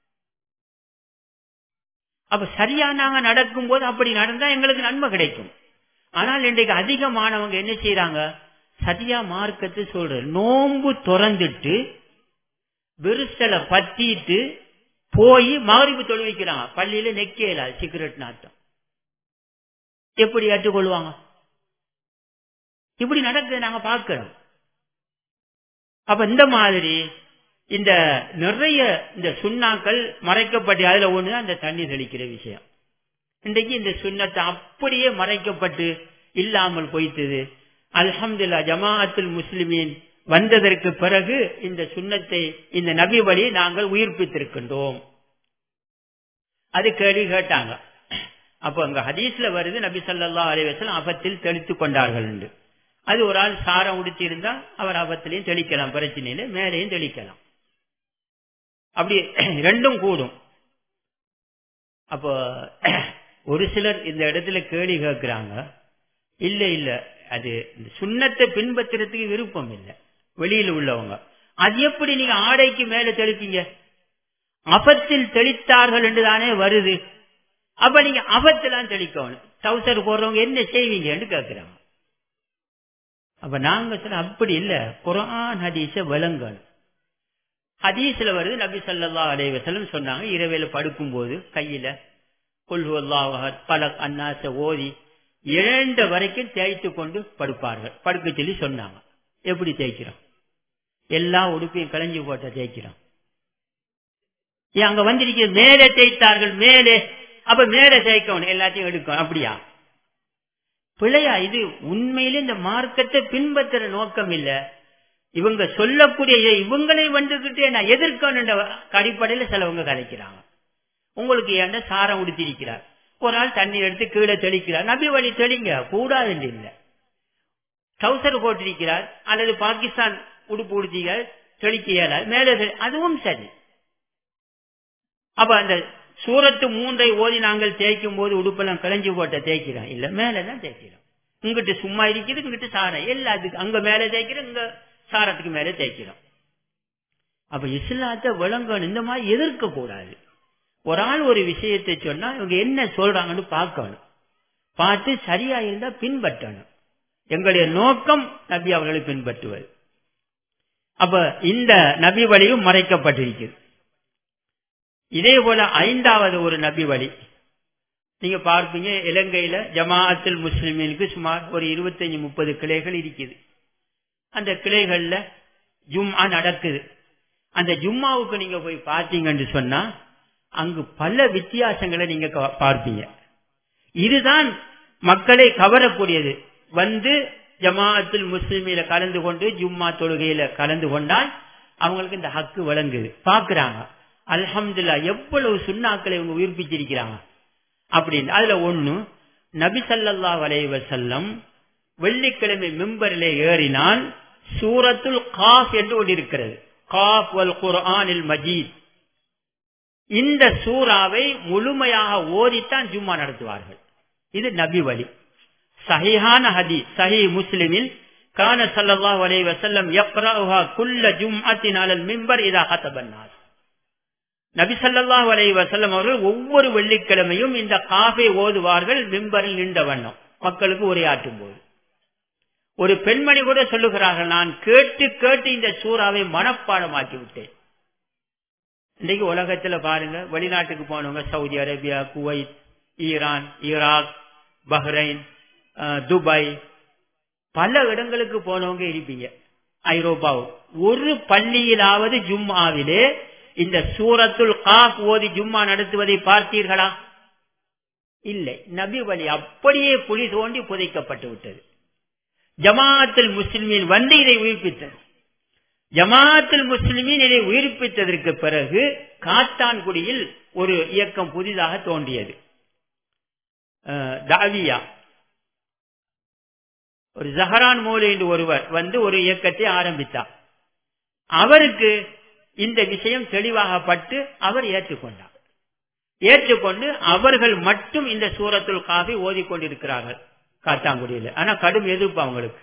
அப்ப சரியா நாங்க நடக்கும் போது அப்படி நடந்தா எங்களுக்கு நன்மை கிடைக்கும் ஆனால் இன்றைக்கு அதிகமானவங்க என்ன செய்யறாங்க சரியா மார்க்கத்தை சொல்ற நோம்பு திறந்துட்டு விரிசலை பத்திட்டு போய் மகரிப்பு தொழுவிக்கிறாங்க பள்ளியில நெக்கேல சிகரெட் நாட்டம் எப்படி ஏற்றுக்கொள்வாங்க இப்படி நடக்குது நாங்க பார்க்கிறோம் அப்ப இந்த மாதிரி இந்த நிறைய இந்த சுண்ணாக்கள் மறைக்கப்பட்டு அதுல ஒண்ணுதான் இந்த தண்ணி தெளிக்கிற விஷயம் இன்றைக்கு இந்த சுண்ணத்தை அப்படியே மறைக்கப்பட்டு இல்லாமல் போய்த்தது அல்ஹம்துல்லா ஜமாஅத்துல் முஸ்லிமீன் வந்ததற்கு பிறகு இந்த சுண்ணத்தை இந்த நபி வழியை நாங்கள் உயிர்ப்பித்திருக்கின்றோம் அது கேள்வி கேட்டாங்க அப்போ அங்க ஹதீஸ்ல வருது நபி சல்லா அலைவசம் அபத்தில் தெளித்துக் கொண்டார்கள் என்று அது ஒரு ஆள் சாரம் உடுத்தி இருந்தா அவர் அபத்திலையும் தெளிக்கலாம் பிரச்சனையில மேலையும் தெளிக்கலாம் அப்படி ரெண்டும் கூடும் அப்போ ஒரு சிலர் இந்த இடத்துல கேள்வி கேட்கிறாங்க இல்ல இல்ல அது இந்த சுண்ணத்தை பின்பற்றுறதுக்கு விருப்பம் இல்லை வெளியில உள்ளவங்க அது எப்படி நீங்க ஆடைக்கு மேல தெளிப்பீங்க அபத்தில் தெளித்தார்கள் என்று தானே வருது அப்ப நீங்க அபத்தெல்லாம் தெளிக்கணும் டவுசர் போடுறவங்க என்ன செய்வீங்கன்னு கேட்கிறாங்க அப்ப நாங்க சொல்ல அப்படி இல்ல குரான் ஹதீஸ விளங்கணும் ஹதீஸ்ல வருது நபி சல்லா அலைவசலம் சொன்னாங்க இரவேல படுக்கும் போது கையில கொல்ஹுல்லாஹத் பலக் அன்னாச ஓதி இரண்டு வரைக்கும் தேய்த்து கொண்டு படுப்பார்கள் படுக்க சொல்லி சொன்னாங்க எப்படி தேய்க்கிறோம் எல்லா உடுப்பையும் களைஞ்சு போட்ட தேய்க்கிறோம் அங்க வந்திருக்க மேலே தேய்த்தார்கள் மேலே அப்ப மேலே தேய்க்கணும் எல்லாத்தையும் எடுக்கணும் அப்படியா பிள்ளையா இது உண்மையில இந்த மார்க்கத்தை பின்பற்றுற நோக்கம் இல்ல இவங்க சொல்லக்கூடிய இவங்களை வந்துகிட்டே நான் எதிர்க்கணும் அடிப்படையில சிலவங்க கலைக்கிறாங்க உங்களுக்கு ஏன்டா சாரம் உடுத்திருக்கிறார் ஒரு நாள் தண்ணி எடுத்து கீழே தெளிக்கிறார் நபி வழி தெளிங்க கூடாது இல்ல டவுசர் போட்டிருக்கிறார் அல்லது பாகிஸ்தான் உடுப்பு உடுத்திக்கிறார் தெளிக்க இயலாது மேலே அதுவும் சரி அப்ப அந்த சூரத்து மூன்றை ஓதி நாங்கள் தேய்க்கும் போது உடுப்பெல்லாம் கிளஞ்சி போட்ட தேய்க்கிறோம் இல்ல மேலதான் தேய்க்கிறோம் இங்கிட்டு சும்மா இருக்குது இங்கிட்டு சாரம் எல்லாத்துக்கு அங்க மேல தேய்க்கிறோம் இங்க சாரத்துக்கு மேல தேய்க்கிறோம் அப்ப இஸ்லாத்தை விளங்கணும் இந்த மாதிரி எதிர்க்க கூடாது ஒரு ஆள் ஒரு விஷயத்தை சொன்னா இவங்க என்ன சொல்றாங்கன்னு பார்க்கணும் பார்த்து சரியா இருந்தா பின்பற்றணும் எங்களுடைய நோக்கம் நபி அவர்களை பின்பற்றுவது அப்ப இந்த நபி வழியும் மறைக்கப்பட்டிருக்கிறது இதே போல ஐந்தாவது ஒரு நபி வழி நீங்க பார்ப்பீங்க இலங்கையில ஜமாஅத்தில் முஸ்லிமீனுக்கு சுமார் ஒரு இருபத்தஞ்சு முப்பது கிளைகள் இருக்குது அந்த கிளைகள்ல ஜும்மா நடக்குது அந்த ஜும்மாவுக்கு நீங்க போய் பார்த்தீங்கன்னு சொன்னா அங்கு பல வித்தியாசங்களை நீங்க பார்ப்பீங்க இதுதான் மக்களை கவரக்கூடியது வந்து ஜமாஅத்தில் முஸ்லிமில கலந்து கொண்டு ஜும்மா தொழுகையில கலந்து கொண்டால் அவங்களுக்கு இந்த ஹக்கு வழங்குது பாக்குறாங்க அல்ஹம்துல்லா எவ்வளவு சுண்ணாக்களை இவங்க உயிர்ப்பிச்சிருக்கிறாங்க அப்படின்னு அதுல ஒண்ணு நபி ஸல்லல்லாஹு அலைஹி வஸல்லம் வெள்ளிக்கிழமை மிம்பரிலே ஏறினால் சூரத்துல் காஃப் என்று ஒன்று இருக்கிறது காஃப் வல் குர்ஆனில் மஜீத் இந்த சூறாவை முழுமையாக ஓதித்தான் ஜும்மா நடத்துவார்கள் இது நபி வழி சஹிஹான ஹதீஸ் சஹி முஸ்லிமில் கான ஸல்லல்லாஹு அலைஹி வஸல்லம் யக்ரஉஹா குல்ல ஜும்அத்தின் அலல் மிம்பர் இதா ஹதபன் நாஸ் நபி ஸல்லல்லாஹு அலைஹி வஸல்லம் அவர்கள் ஒவ்வொரு வெள்ளிக்கிழமையும் இந்த காஃபை ஓதுவார்கள் மிம்பரில் நின்ற வண்ணம் மக்களுக்கு உரையாற்றும் போது ஒரு பெண்மணி கூட சொல்லுகிறார்கள் நான் கேட்டு கேட்டு இந்த சூறாவை மனப்பாடமாக்கி விட்டேன் இன்றைக்கு உலகத்துல பாருங்க வெளிநாட்டுக்கு போனவங்க Saudi Arabia Kuwait Iran Iraq Bahrain Dubai பல இடங்களுக்கு போனவங்க இருப்பீங்க ஐரோப்பாவும் ஒரு பள்ளியிலாவது ஜும்மாவிலே இந்த சூரத்துல் காஃப் ஓதி ஜும்மா நடத்துவதை பார்த்தீர்களா இல்லை நபி வழி அப்படியே குழி தோண்டி புதைக்கப்பட்டு விட்டது ஜமாஅத்தில் முஸ்லிமின் வந்து இதை உயிர்ப்பித்தது ஜமாஅத்தில் முஸ்லிமின் இதை உயிர்ப்பித்ததற்கு பிறகு காத்தான்குடியில் ஒரு இயக்கம் புதிதாக தோன்றியது தாவியா ஒரு ஜஹரான் மோலி என்று ஒருவர் வந்து ஒரு இயக்கத்தை ஆரம்பித்தார் அவருக்கு இந்த விஷயம் தெளிவாகப்பட்டு அவர் ஏற்றுக்கொண்டார் ஏற்றுக்கொண்டு அவர்கள் மட்டும் இந்த சூரத்துல் காஃபி ஓதிக்கொண்டிருக்கிறார்கள் காத்தாங்குடியில் ஆனா கடும் எதிர்ப்பு அவங்களுக்கு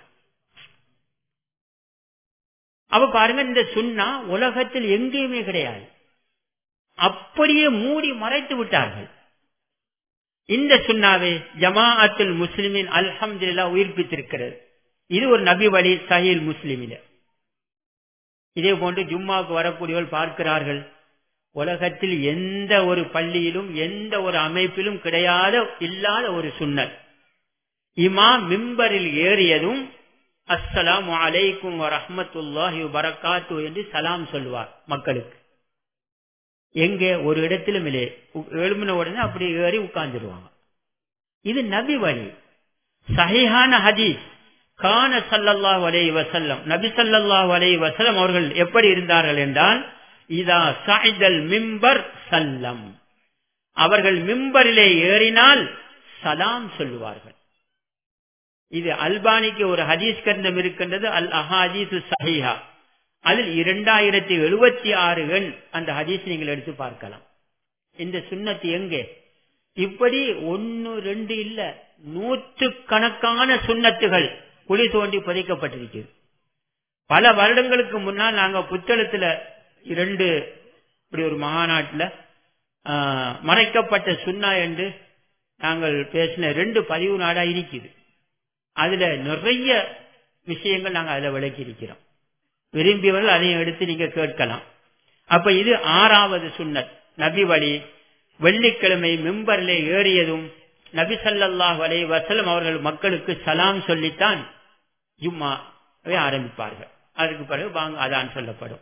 அவ பாருங்க இந்த சுண்ணா உலகத்தில் எங்கேயுமே கிடையாது அப்படியே மூடி மறைத்து விட்டார்கள் இந்த சுண்ணாவை ஜமாஅத்துல் முஸ்லிமின் அல்ஹம்துல்லா உயிர்ப்பித்திருக்கிறது இது ஒரு நபி வழி சஹீல் முஸ்லிமில இதே போன்று ஜும்மாவுக்கு வரக்கூடியவர்கள் பார்க்கிறார்கள் உலகத்தில் எந்த ஒரு பள்ளியிலும் எந்த ஒரு அமைப்பிலும் கிடையாத இல்லாத ஒரு சுண்ணல் இமா மிம்பரில் ஏறியதும் அஸ்ஸலாம் அலைக்கும் ரஹமத்துல்லாஹி வரகாத்து என்று சலாம் சொல்லுவார் மக்களுக்கு எங்கே ஒரு இடத்திலும் இல்லை எழுமின உடனே அப்படி ஏறி உட்கார்ந்துருவாங்க இது நபி வழி சஹிஹான ஹதீஸ் கான சல்லல்லாஹு அலைஹி வசல்லம் நபி சல்லல்லாஹு அலைஹி வசல்லம் அவர்கள் எப்படி இருந்தார்கள் என்றால் இதா சாய்தல் மிம்பர் சல்லம் அவர்கள் மிம்பரிலே ஏறினால் சலாம் சொல்லுவார்கள் இது அல்பானிக்கு ஒரு ஹதீஸ் கந்தம் இருக்கின்றது அல் அஹாதீசு சஹிஹா அதில் இரண்டாயிரத்தி எழுபத்தி ஆறு எண் அந்த ஹதீஸ் நீங்கள் எடுத்து பார்க்கலாம் இந்த சுண்ணத்து எங்கே இப்படி ஒன்னு ரெண்டு இல்ல நூற்று கணக்கான சுண்ணத்துகள் குழி தோண்டி புதைக்கப்பட்டிருக்கிறது பல வருடங்களுக்கு முன்னால் நாங்க புத்தளத்துல இரண்டு இப்படி ஒரு மகாநாட்டுல மறைக்கப்பட்ட சுண்ணா என்று நாங்கள் பேசின ரெண்டு பதிவு நாடா இருக்குது அதுல நிறைய விஷயங்கள் நாங்க அதுல விளக்கி இருக்கிறோம் விரும்பியவர்கள் அதையும் எடுத்து நீங்க கேட்கலாம் அப்ப இது ஆறாவது சுண்ணத் நபி வழி வெள்ளிக்கிழமை மிம்பரிலே ஏறியதும் நபி சல்லாஹ் அலை வசலம் அவர்கள் மக்களுக்கு சலாம் சொல்லித்தான் ஜும்மாவை ஆரம்பிப்பார்கள் அதுக்கு பிறகு வாங்க அதான் சொல்லப்படும்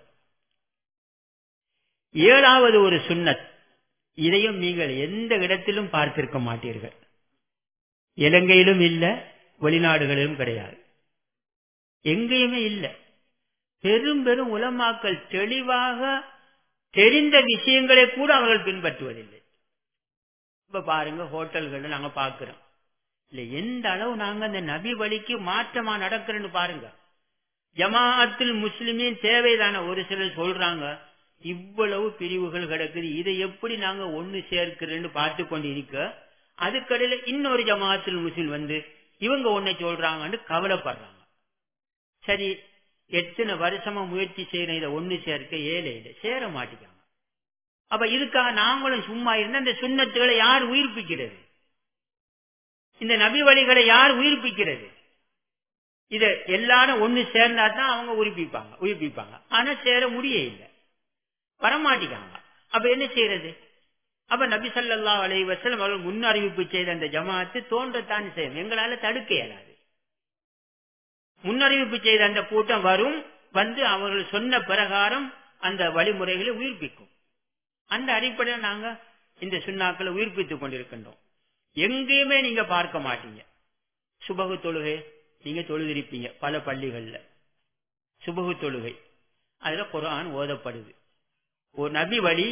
ஏழாவது ஒரு சுண்ணத் இதையும் நீங்கள் எந்த இடத்திலும் பார்த்திருக்க மாட்டீர்கள் இலங்கையிலும் இல்ல வெளிநாடுகளிலும் கிடையாது எங்கேயுமே இல்லை பெரும் பெரும் உலமாக்கள் தெளிவாக தெரிந்த விஷயங்களை கூட அவர்கள் பின்பற்றுவதில்லை இப்ப பாருங்க ஹோட்டல்கள் நாங்க பாக்குறோம் இல்ல எந்த அளவு நாங்க அந்த நபி வழிக்கு மாற்றமா நடக்கிறோன்னு பாருங்க ஜமாஅத்தில் முஸ்லிமின் தேவைதான ஒரு சிலர் சொல்றாங்க இவ்வளவு பிரிவுகள் கிடக்குது இதை எப்படி நாங்க ஒண்ணு சேர்க்கிறேன்னு பார்த்து கொண்டு இருக்க அதுக்கடையில இன்னொரு ஜமாஅத்தில் முஸ்லிம் வந்து இவங்க ஒன்னை சொல்றாங்கன்னு கவலைப்படுறாங்க சரி எத்தனை வருஷமா முயற்சி செய்யணும் இதை ஒண்ணு சேர்க்க ஏழை இல்லை சேர மாட்டேங்காங்க அப்ப இதுக்காக நாங்களும் சும்மா இருந்த இந்த சுண்ணத்துகளை யார் உயிர்ப்பிக்கிறது இந்த நபி வழிகளை யார் உயிர்ப்பிக்கிறது இத எல்லாரும் ஒண்ணு சேர்ந்தா தான் அவங்க உயிர்ப்பிப்பாங்க உயிர்ப்பிப்பாங்க ஆனா சேர முடிய இல்லை வரமாட்டிக்காங்க அப்ப என்ன செய்யறது அப்ப நபி சல்லா அலை வசலம் அவர்கள் முன் அறிவிப்பு செய்த அந்த ஜமாத்து தோன்றத்தான் செய்யும் எங்களால தடுக்க இயலாது முன்னறிவிப்பு செய்த அந்த கூட்டம் வரும் வந்து அவர்கள் சொன்ன பிரகாரம் அந்த வழிமுறைகளை உயிர்ப்பிக்கும் அந்த அடிப்படையில் நாங்க இந்த சுண்ணாக்களை உயிர்ப்பித்துக் கொண்டிருக்கின்றோம் எங்கேயுமே நீங்க பார்க்க மாட்டீங்க சுபகு தொழுகை நீங்க தொழுதிருப்பீங்க பல பள்ளிகள்ல சுபகு தொழுகை அதுல குரான் ஓதப்படுது ஒரு நபி வழி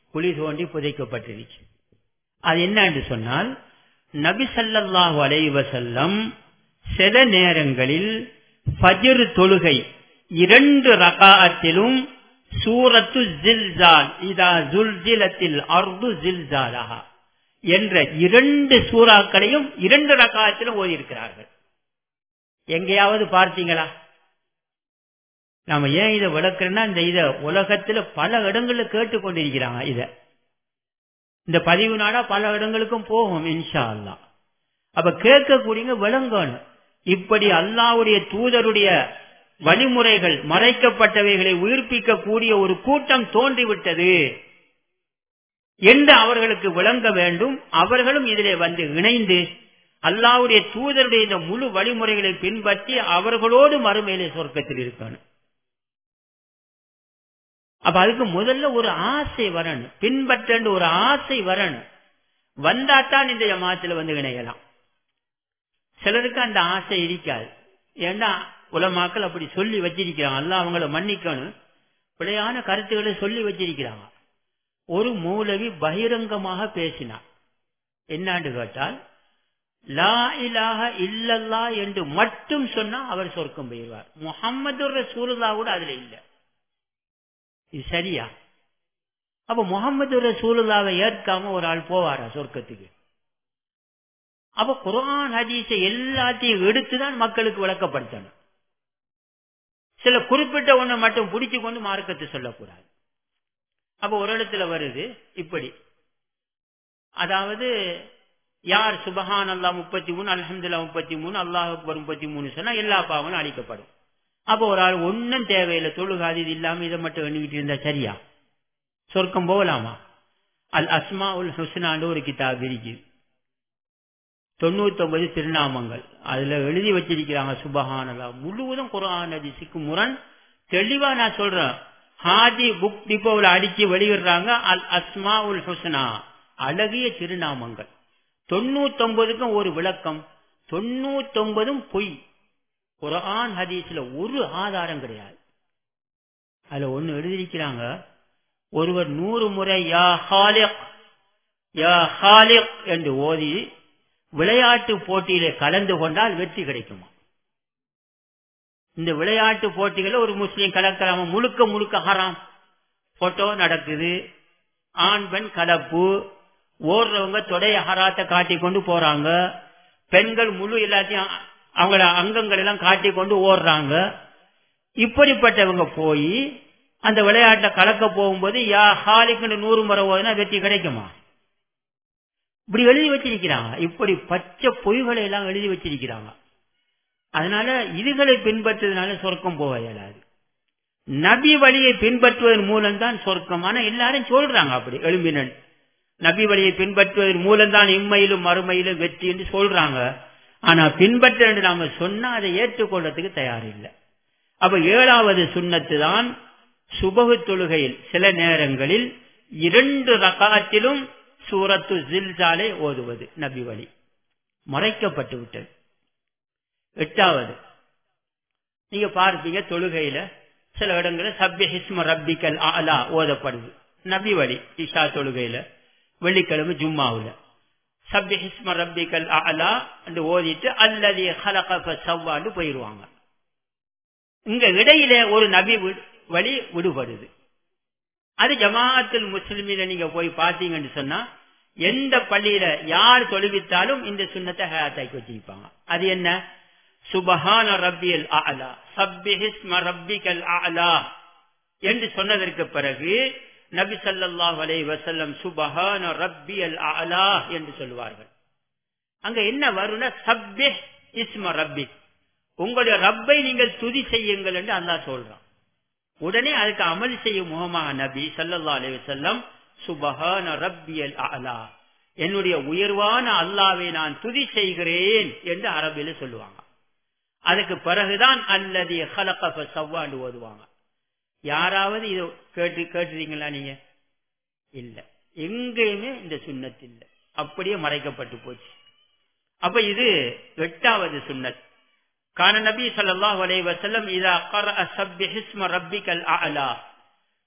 குழி தோண்டி புதைக்கப்பட்டிருச்சு அது என்ன என்று சொன்னால் நபி சல்லாஹூ அலைவசல்லம் சில நேரங்களில் ஃபஜ்ர் தொழுகை இரண்டு ரகாத்திலும் சூரத்து ஜில்ஜால் இதா ஜுல்ஜிலத்தில் அர்து ஜில்ஜாலஹா என்ற இரண்டு சூறாக்களையும் இரண்டு ரகாத்திலும் ஓதியிருக்கிறார்கள் எங்கேயாவது பார்த்தீங்களா நாம ஏன் இதை விளக்குறோம்னா இந்த இத உலகத்துல பல இடங்கள்ல கேட்டுக்கொண்டிருக்கிறாங்க இத இந்த பதிவு நாடா பல இடங்களுக்கும் போகும் இன்ஷா அல்லா அப்ப கேட்கக்கூடியங்க விளங்கணும் இப்படி அல்லாவுடைய தூதருடைய வழிமுறைகள் மறைக்கப்பட்டவைகளை உயிர்ப்பிக்கக்கூடிய ஒரு கூட்டம் தோன்றிவிட்டது என்று அவர்களுக்கு விளங்க வேண்டும் அவர்களும் இதிலே வந்து இணைந்து அல்லாவுடைய தூதருடைய இந்த முழு வழிமுறைகளை பின்பற்றி அவர்களோடு மறுமையிலே சொர்க்கத்தில் இருக்கணும் அப்ப அதுக்கு முதல்ல ஒரு ஆசை வரணும் பின்பற்ற ஒரு ஆசை வரணும் வந்தாத்தான் இந்த ஜமாத்துல வந்து இணையலாம் சிலருக்கு அந்த ஆசை இருக்காது ஏன்னா உலமாக்கள் அப்படி சொல்லி வச்சிருக்கிறாங்க அல்ல அவங்கள மன்னிக்கணும் பிழையான கருத்துக்களை சொல்லி வச்சிருக்கிறாங்க ஒரு மூலவி பகிரங்கமாக பேசினார் என்னான்னு கேட்டால் லா இலாக இல்லல்லா என்று மட்டும் சொன்னா அவர் சொர்க்கம் போயிடுவார் முகம்மது ரசூலுல்லா கூட அதுல இல்ல இது சரியா அப்ப முகமது ரசூலுல்லாவை ஏற்காம ஒரு ஆள் போவாரா சொர்க்கத்துக்கு அப்ப குரான் ஹதீஸை எல்லாத்தையும் எடுத்துதான் மக்களுக்கு விளக்கப்படுத்தணும் சில குறிப்பிட்ட ஒண்ணை மட்டும் பிடிச்சு கொண்டு மார்க்கத்தை சொல்லக்கூடாது அப்ப ஒரு இடத்துல வருது இப்படி அதாவது யார் சுபஹான் அல்லா முப்பத்தி மூணு அலமதுல்லா முப்பத்தி மூணு அல்லாஹ் அக்பர் முப்பத்தி மூணு சொன்னா எல்லா பாவங்களும் அழிக்கப்படும் அப்போ ஒரு ஆள் ஒன்னும் தேவையில்லை தொழுகாது இது இல்லாம இதை மட்டும் எண்ணிக்கிட்டு இருந்தா சரியா சொர்க்கம் போகலாமா அல் அஸ்மா உல் ஹுஸ்னாண்டு ஒரு கிதாப் இருக்கு தொண்ணூத்தி ஒன்பது திருநாமங்கள் அதுல எழுதி வச்சிருக்கிறாங்க சுபஹானல்லா முழுவதும் குரான் ஹதீஸுக்கு முரண் தெளிவா நான் சொல்றேன் ஹாதி புக் டிப்போவில் அடிச்சு வெளியிடுறாங்க அல் அஸ்மா உல் ஹுஸ்னா அழகிய திருநாமங்கள் தொண்ணூத்தி ஒன்பதுக்கும் ஒரு விளக்கம் தொண்ணூத்தி ஒன்பதும் பொய் குரான் ஹதீஸ்ல ஒரு ஆதாரம் கிடையாது அதுல ஒண்ணு எழுதியிருக்கிறாங்க ஒருவர் நூறு முறை யா ஹாலிக் யா ஹாலிக் என்று ஓதி விளையாட்டு போட்டியில கலந்து கொண்டால் வெற்றி கிடைக்குமா இந்த விளையாட்டு போட்டிகளில் ஒரு முஸ்லீம் கலக்கிறாம முழுக்க முழுக்க ஹராம் போட்டோ நடக்குது ஆண் பெண் கலப்பு ஓடுறவங்க தொடைய ஹராத்தை காட்டி கொண்டு போறாங்க பெண்கள் முழு எல்லாத்தையும் அவங்கள அங்கங்கள் எல்லாம் காட்டி கொண்டு ஓடுறாங்க இப்படிப்பட்டவங்க போய் அந்த விளையாட்டை கலக்க போகும்போது யா ஹாலிக்கு நூறு முறை ஓதுனா வெற்றி கிடைக்குமா இப்படி எழுதி வச்சிருக்கிறாங்க இப்படி பச்சை பொய்களை எல்லாம் எழுதி வச்சிருக்கிறாங்க அதனால இதுகளை பின்பற்றுவதனால சொர்க்கம் போக இயலாது நபி வழியை பின்பற்றுவதன் மூலம் தான் சொர்க்கம் ஆனா எல்லாரும் சொல்றாங்க அப்படி எழும்பினன் நபி வழியை பின்பற்றுவதன் மூலம் தான் இம்மையிலும் மறுமையிலும் வெற்றி என்று சொல்றாங்க ஆனா பின்பற்ற என்று நாம சொன்னா அதை ஏற்றுக்கொள்றதுக்கு தயார் இல்லை அப்ப ஏழாவது சுண்ணத்து தான் சுபகு தொழுகையில் சில நேரங்களில் இரண்டு ரகாத்திலும் சூரத்து ஜில்ஜாலை ஓதுவது நபி வழி மறைக்கப்பட்டு விட்டது எட்டாவது நீங்க பார்ப்பீங்க தொழுகையில சில இடங்களில் சப்ய ஹிஸ்ம ரப்பிக்கல் ஆலா ஓதப்படுது நபி வழி இஷா தொழுகையில வெள்ளிக்கிழமை ஜும்மாவுல சப்ய ஹிஸ்ம ரப்பிக்கல் ஆலா என்று ஓதிட்டு அல்லது ஹலக சவ்வாண்டு போயிருவாங்க இங்க இடையில ஒரு நபி வழி விடுபடுது அது ஜமாஅத்தில் முஸ்லிமில நீங்க போய் பாத்தீங்கன்னு சொன்னா எந்த பள்ளியில யார் தொழுவித்தாலும் இந்த சுண்ணத்தை ஹயாத்தாக்கி வச்சிருப்பாங்க அது என்ன சுபஹான ரப்பியல் ஆலா சப்பிஹிஸ்ம ரப்பிகல் ஆலா என்று சொன்னதற்கு பிறகு நபி சல்லாஹ் அலை வசல்லம் சுபஹான ரப்பியல் ஆலா என்று சொல்லுவார்கள் அங்க என்ன வரும்னா சப்பிஹ் இஸ்ம ரப்பி உங்களுடைய ரப்பை நீங்கள் துதி செய்யுங்கள் என்று அல்லாஹ் சொல்றான் உடனே அதுக்கு அமல் செய்யும் முகமாக நபி சல்லா அலி வல்லம் சுபஹான ரப்பியல் அலா என்னுடைய உயர்வான அல்லாவை நான் துதி செய்கிறேன் என்று அரபில சொல்லுவாங்க அதுக்கு பிறகுதான் அல்லது ஹலகஃப சவ்வாண்டு ஓதுவாங்க யாராவது இது கேட்டு கேட்டுறீங்களா நீங்க இல்ல எங்கேயுமே இந்த சுண்ணத் இல்ல அப்படியே மறைக்கப்பட்டு போச்சு அப்ப இது எட்டாவது சுண்ணத் கான நபி ஸல்லல்லாஹு அலைஹி வஸல்லம் இதா قرأ سبح اسم ربك الاعلى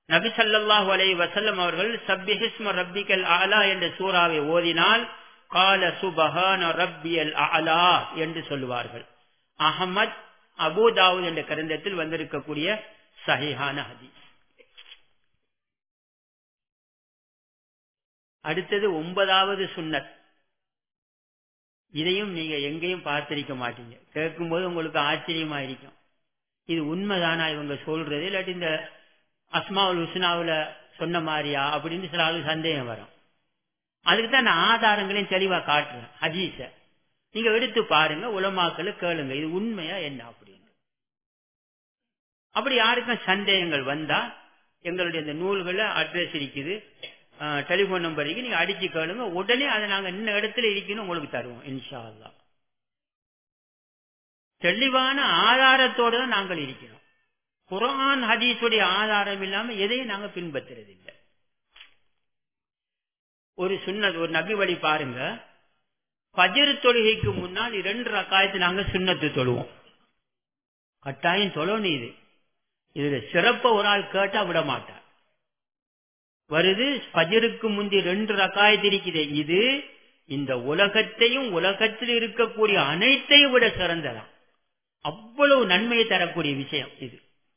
நபி ஸல்லல்லாஹு அலைஹி வஸல்லம் அவர்கள் சப்பிஹிஸ்ம ரப்பிக்கல் அலா என்ற சூறாவை ஓதினால் கால சுபஹான ரப்பியல் அலா என்று சொல்லுவார்கள் அகமத் அபூதாவுத் என்ற கிரந்தத்தில் வந்திருக்கக்கூடிய சஹிஹான ஹதீஸ் அடுத்தது ஒன்பதாவது சுன்னத் இதையும் நீங்க எங்கேயும் பார்த்திருக்க மாட்டீங்க கேட்கும்போது உங்களுக்கு ஆச்சரியமா இருக்கும் இது உண்மைதானா இவங்க சொல்றது இல்லாட்டி இந்த அஸ்மாவுல் ஹுஸ்னாவுல சொன்ன மாதிரியா அப்படின்னு சில ஆளுக்கு சந்தேகம் வரும் அதுக்கு தான் நான் ஆதாரங்களையும் தெளிவா காட்டுறேன் ஹதீஸ நீங்க எடுத்து பாருங்க உலமாக்களை கேளுங்க இது உண்மையா என்ன அப்படின்னு அப்படி யாருக்கும் சந்தேகங்கள் வந்தா எங்களுடைய இந்த நூல்களை அட்ரஸ் இருக்குது டெலிபோன் நம்பர் இருக்கு நீங்க அடிச்சு கேளுங்க உடனே அதை நாங்க இன்ன இடத்துல இருக்கணும் உங்களுக்கு தருவோம் இன்ஷா அல்லா தெளிவான ஆதாரத்தோடு தான் நாங்கள் இருக்கிறோம் குரான் ஹதீஸுடைய ஆதாரம் இல்லாம எதையும் நாங்க பின்பற்றுறது இல்லை ஒரு சுண்ணத் ஒரு நபி வழி பாருங்க பஜர் தொழுகைக்கு முன்னால் இரண்டு ரக்காயத்து நாங்க சுண்ணத்து தொழுவோம் கட்டாயம் தொழணும் இது இதுல சிறப்ப ஒரு ஆள் கேட்டா விட மாட்டார் வருது பஜருக்கு முந்தி ரெண்டு ரக்காயத்து இருக்குது இது இந்த உலகத்தையும் உலகத்தில் இருக்கக்கூடிய அனைத்தையும் விட சிறந்ததான் அவ்வளவு நன்மையை தரக்கூடிய விஷயம் இது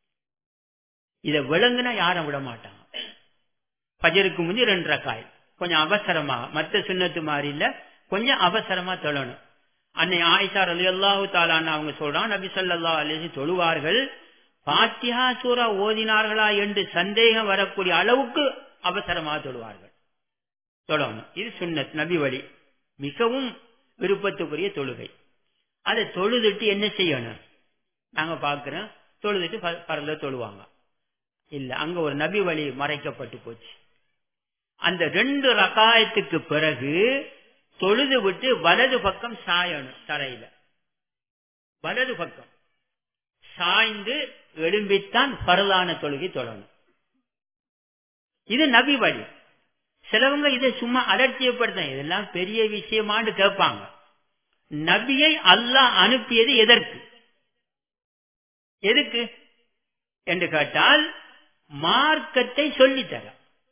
இத விளங்குனா யாரும் விட மாட்டாங்க பஜருக்கு முந்தி ரெண்டு ரக்காயம் கொஞ்சம் அவசரமா மத்த சுண்ணத்து மாதிரி இல்ல கொஞ்சம் அவசரமா தொழணும் அன்னை ஆயிஷா அலி அல்லாஹு தாலான்னு அவங்க சொல்றான் நபி சொல்லா அலி தொழுவார்கள் பாத்தியா சூரா ஓதினார்களா என்று சந்தேகம் வரக்கூடிய அளவுக்கு அவசரமாக தொழுவார்கள் தொழணும் இது சுண்ணத் நபி வழி மிகவும் விருப்பத்துக்குரிய தொழுகை அதை தொழுதுட்டு என்ன செய்யணும் நாங்க பாக்குறோம் தொழுதுட்டு பரல தொழுவாங்க இல்ல அங்க ஒரு நபி வழி மறைக்கப்பட்டு போச்சு அந்த ரெண்டு ரகாயத்துக்கு பிறகு தொழுது விட்டு வலது பக்கம் சாயணும் தரையில வலது பக்கம் சாய்ந்து எழும்பித்தான் பரலான தொழுகை தொழணும் இது நபி வழி சிலவங்க இதை சும்மா அலட்சியப்படுத்த இதெல்லாம் பெரிய விஷயமான்னு கேட்பாங்க நபியை அல்லாஹ் அனுப்பியது எதற்கு எதுக்கு என்று கேட்டால் மார்க்கத்தை சொல்லித்தர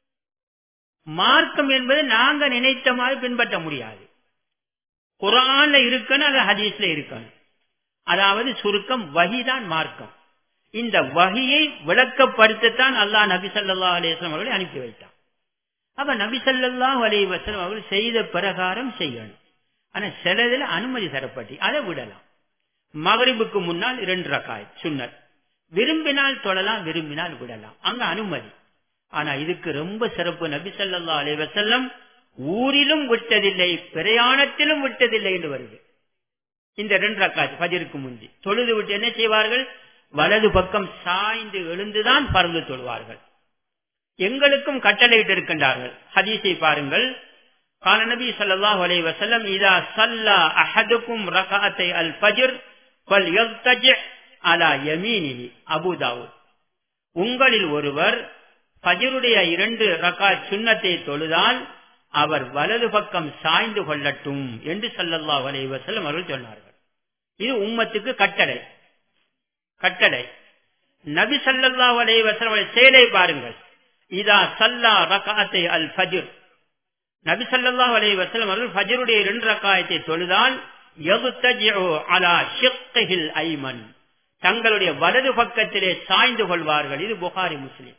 மார்க்கம் என்பது நாங்க நினைத்த மாதிரி பின்பற்ற முடியாது குரான்ல இருக்கணும் அது ஹதீஸ்ல இருக்கணும் அதாவது சுருக்கம் வகிதான் மார்க்கம் இந்த வகையை விளக்கப்படுத்தத்தான் அல்லாஹ் நபி சல்லா அலிஸ்லாம் அவர்களை அனுப்பி வைத்தான் அப்ப நபி சல்லாஹ் அலி வசலம் அவர்கள் செய்த பிரகாரம் செய்யணும் ஆனா சிலதுல அனுமதி தரப்பட்டு அதை விடலாம் மகரிபுக்கு முன்னால் இரண்டு ரக்காய் சுன்னர் விரும்பினால் தொழலாம் விரும்பினால் விடலாம் அங்க அனுமதி ஆனா இதுக்கு ரொம்ப சிறப்பு நபி சல்லா அலி வசல்லம் ஊரிலும் விட்டதில்லை பிரயாணத்திலும் விட்டதில்லை என்று வருது இந்த ரெண்டு ரக்காய் பஜருக்கு முந்தி தொழுது விட்டு என்ன செய்வார்கள் வலது பக்கம் சாய்ந்து எழுந்துதான் பறந்து தொழுவார்கள் எங்களுக்கும் கட்டளையிட்டு இருக்கின்றார்கள் ஹதீஸை பாருங்கள் கால நபி ஸல்லல்லாஹு அலைஹி வஸல்லம் இதா ஸல்லா அஹதுக்கும் ரகஅத்தை அல் ஃபஜ்ர் ஃபல்யர்தஜி அலா யமீனிஹி அபூ தாவூத் உங்களில் ஒருவர் ஃபஜ்ருடைய இரண்டு ரகாத் சுன்னத்தை தொழுதால் அவர் வலது பக்கம் சாய்ந்து கொள்ளட்டும் என்று ஸல்லல்லாஹு அலைஹி வஸல்லம் அவர்கள் சொன்னார்கள் இது உம்மத்துக்கு கட்டளை கட்டளை நபி ஸல்லல்லாஹு அலைஹி வஸல்லம் செயலை பாருங்கள் இதா சல்லா ரகாத்தை அல் ஃபஜ்ர் நபி ஸல்லல்லாஹு அலைஹி வஸல்லம் அவர்கள் ஃபஜ்ருடைய இரண்டு ரக்காயத்தை தொழுதால் யகுத்தஜிஉ அலா ஷிக்ஹில் ஐமன் தங்களுடைய வலது பக்கத்திலே சாய்ந்து கொள்வார்கள் இது புகாரி முஸ்லிம்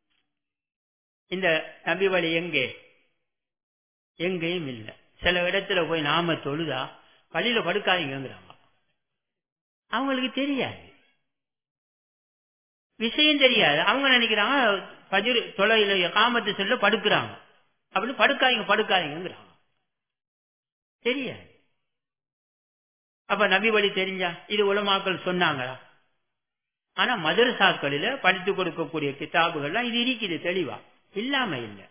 இந்த நபி வழி எங்கே எங்கேயும் இல்லை சில இடத்துல போய் நாம தொழுதா பள்ளியில படுக்காதீங்கிறாங்க அவங்களுக்கு தெரியாது விஷயம் தெரியாது அவங்க நினைக்கிறாங்க பஜுர் தொலைல காமத்து செல்ல படுக்கிறாங்க அப்படின்னு படுக்காதீங்க படுக்காதீங்கிறாங்க தெரியாது அப்ப நபி வழி தெரிஞ்சா இது உலமாக்கள் சொன்னாங்களா ஆனா மதரசாக்களில படித்து கொடுக்கக்கூடிய கிதாபுகள்லாம் இது இருக்குது தெளிவா இல்லாம இல்லை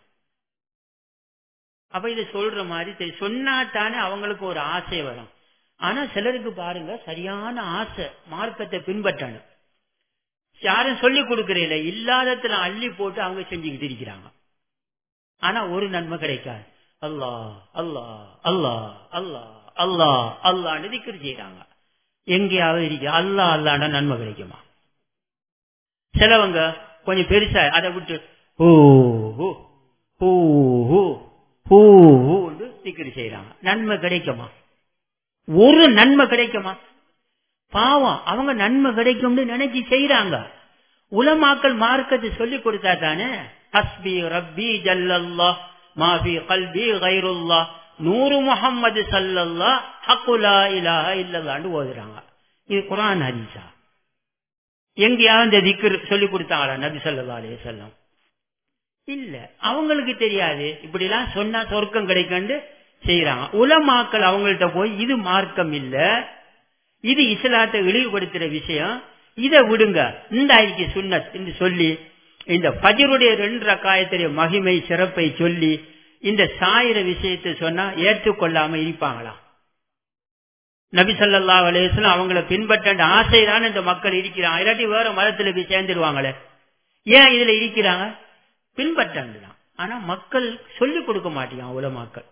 அப்ப இதை சொல்ற மாதிரி சொன்னாத்தானே அவங்களுக்கு ஒரு ஆசை வரும் ஆனா சிலருக்கு பாருங்க சரியான ஆசை மார்க்கத்தை பின்பற்றணும் யாரும் சொல்லி கொடுக்கறதில்ல இல்லாதத்துல அள்ளி போட்டு அவங்க செஞ்சுக்கிட்டு இருக்கிறாங்க ஆனா ஒரு நன்மை கிடைக்காது அல்லா அல்லா அல்லா அல்லா அல்லா அல்லான்னு திக்கர் செய்யறாங்க எங்கேயாவது இருக்க அல்லா அல்லாண்ட நன்மை கிடைக்குமா சிலவங்க கொஞ்சம் பெருசா அதை விட்டு ஓ ஹோ, ஹோ, ஹோ, ஹோ, ஹோன்னு திக்ரு செய்யறாங்க நன்மை கிடைக்குமா ஒரு நன்மை கிடைக்குமா பாவம் அவங்க நன்மை கிடைக்கும்னு நினைச்சு செய்யறாங்க உலமாக்கள் மார்க்கத்தை சொல்லி கொடுத்தா தானே ஹஸ்பி ரப்பி ஜல்லல்லா மாஃபி கல்பி கைருல்லா நூறு முஹம்மது சல்லல்லா ஹக்குலா இலாஹ இல்லல்லான்னு ஓதுறாங்க இது குரான் ஹதீஸா எங்கேயாவது இந்த திக்ர் சொல்லி கொடுத்தாங்களா நபி ஸல்லல்லாஹு அலைஹி வஸல்லம் இல்ல அவங்களுக்கு தெரியாது இப்படி எல்லாம் சொன்னா சொர்க்கம் கிடைக்கும்னு செய்யறாங்க உலமாக்கள் அவங்கள்ட்ட போய் இது மார்க்கம் இல்ல இது இஸ்லாத்தை இழிவுபடுத்துற விஷயம் இதை விடுங்க இந்த ஐக்கு சுன்னத் என்று சொல்லி இந்த பஜருடைய ரெண்டு ரக்காயத்துடைய மகிமை சிறப்பை சொல்லி இந்த சாயிர விஷயத்தை சொன்னா ஏற்றுக்கொள்ளாம இருப்பாங்களா நபி ஸல்லல்லாஹு அலைஹி வஸல்லம் அவங்கள பின்பற்ற ஆசைதான் இந்த மக்கள் இருக்கிறாங்க இல்லாட்டி வேற மதத்துல போய் சேர்ந்துருவாங்களே ஏன் இதுல இருக்கிறாங்க பின்பற்றதான் ஆனா மக்கள் சொல்லிக் கொடுக்க மாட்டேங்க உலமாக்கள்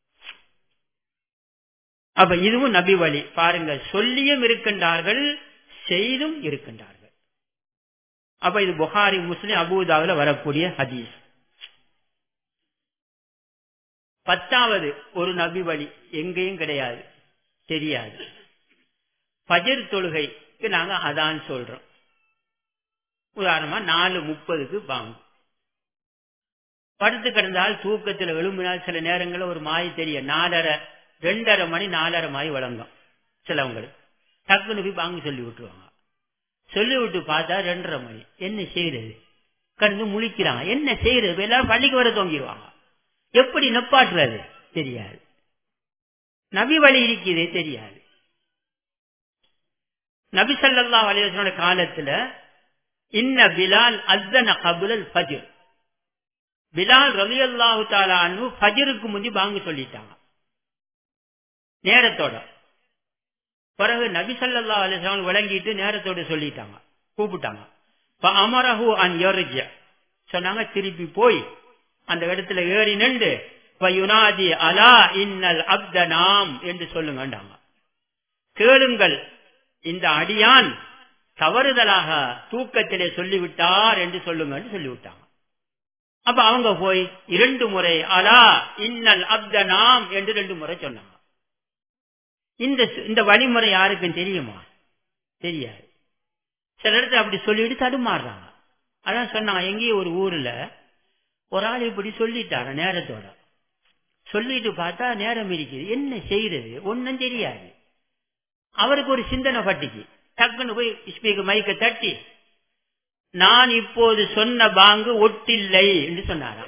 அப்ப இதுவும் நபி வழி பாருங்க சொல்லியும் இருக்கின்றார்கள் செய்தும் இருக்கின்றார்கள் அப்ப இது புகாரி முஸ்லிம் அபூதாவில் வரக்கூடிய ஹதீஸ் பத்தாவது ஒரு நபி வழி எங்கேயும் கிடையாது தெரியாது பஜர் தொழுகைக்கு நாங்க அதான் சொல்றோம் உதாரணமா நாலு முப்பதுக்கு வாங்க படுத்து கிடந்தால் தூக்கத்தில் எழும்பினால் சில நேரங்களில் ஒரு மாய் தெரியும் நாலரை ரெண்டரை மணி நாலரை மாய் வழங்கும் சிலவங்களுக்கு டக்குனு போய் வாங்கி சொல்லி விட்டுருவாங்க சொல்லி விட்டு பார்த்தா ரெண்டரை மணி என்ன செய்யறது கடந்து முழிக்கிறாங்க என்ன செய்யறது எல்லாரும் பள்ளிக்கு வர தோங்கிடுவாங்க எப்படி நப்பாட்டுறது தெரியாது நபி வழி இருக்குது தெரியாது நபி சல்லா அலிவசனோட காலத்துல இன்ன பிலால் அத்தன கபுலல் ஃபஜிர் பிலால் ரவி அல்லாஹு தாலான்னு ஃபஜருக்கு முந்தி வாங்க சொல்லிட்டாங்க நேரத்தோட பிறகு நபி சல்லா அலிஸ்லாம் விளங்கிட்டு நேரத்தோட சொல்லிட்டாங்க கூப்பிட்டாங்க அமரஹு அன் யோரிஜ சொன்னாங்க திருப்பி போய் அந்த இடத்துல ஏறி நின்று யுனாதி அலா இன்னல் அப்த நாம் என்று சொல்லுங்கண்டாங்க கேளுங்கள் இந்த அடியான் தவறுதலாக தூக்கத்திலே சொல்லிவிட்டார் என்று சொல்லுங்கன்னு சொல்லிவிட்டாங்க அப்ப அவங்க போய் இரண்டு முறை அலா இன்னல் அப்த நாம் என்று ரெண்டு முறை சொன்னாங்க இந்த இந்த வழிமுறை யாருக்கும் தெரியுமா தெரியாது சில இடத்துல அப்படி சொல்லிட்டு தடுமாறுறாங்க அதான் சொன்னாங்க எங்கேயும் ஒரு ஊர்ல ஒரு ஆள் இப்படி சொல்லிட்டாங்க நேரத்தோட சொல்லிட்டு பார்த்தா நேரம் இருக்குது என்ன செய்யறது ஒன்னும் தெரியாது அவருக்கு ஒரு சிந்தனை பட்டுச்சு டக்குன்னு போய் ஸ்பீக்கர் மைக்க தட்டி நான் இப்போது சொன்ன பாங்கு ஒட்டில்லை என்று சொன்னாராம்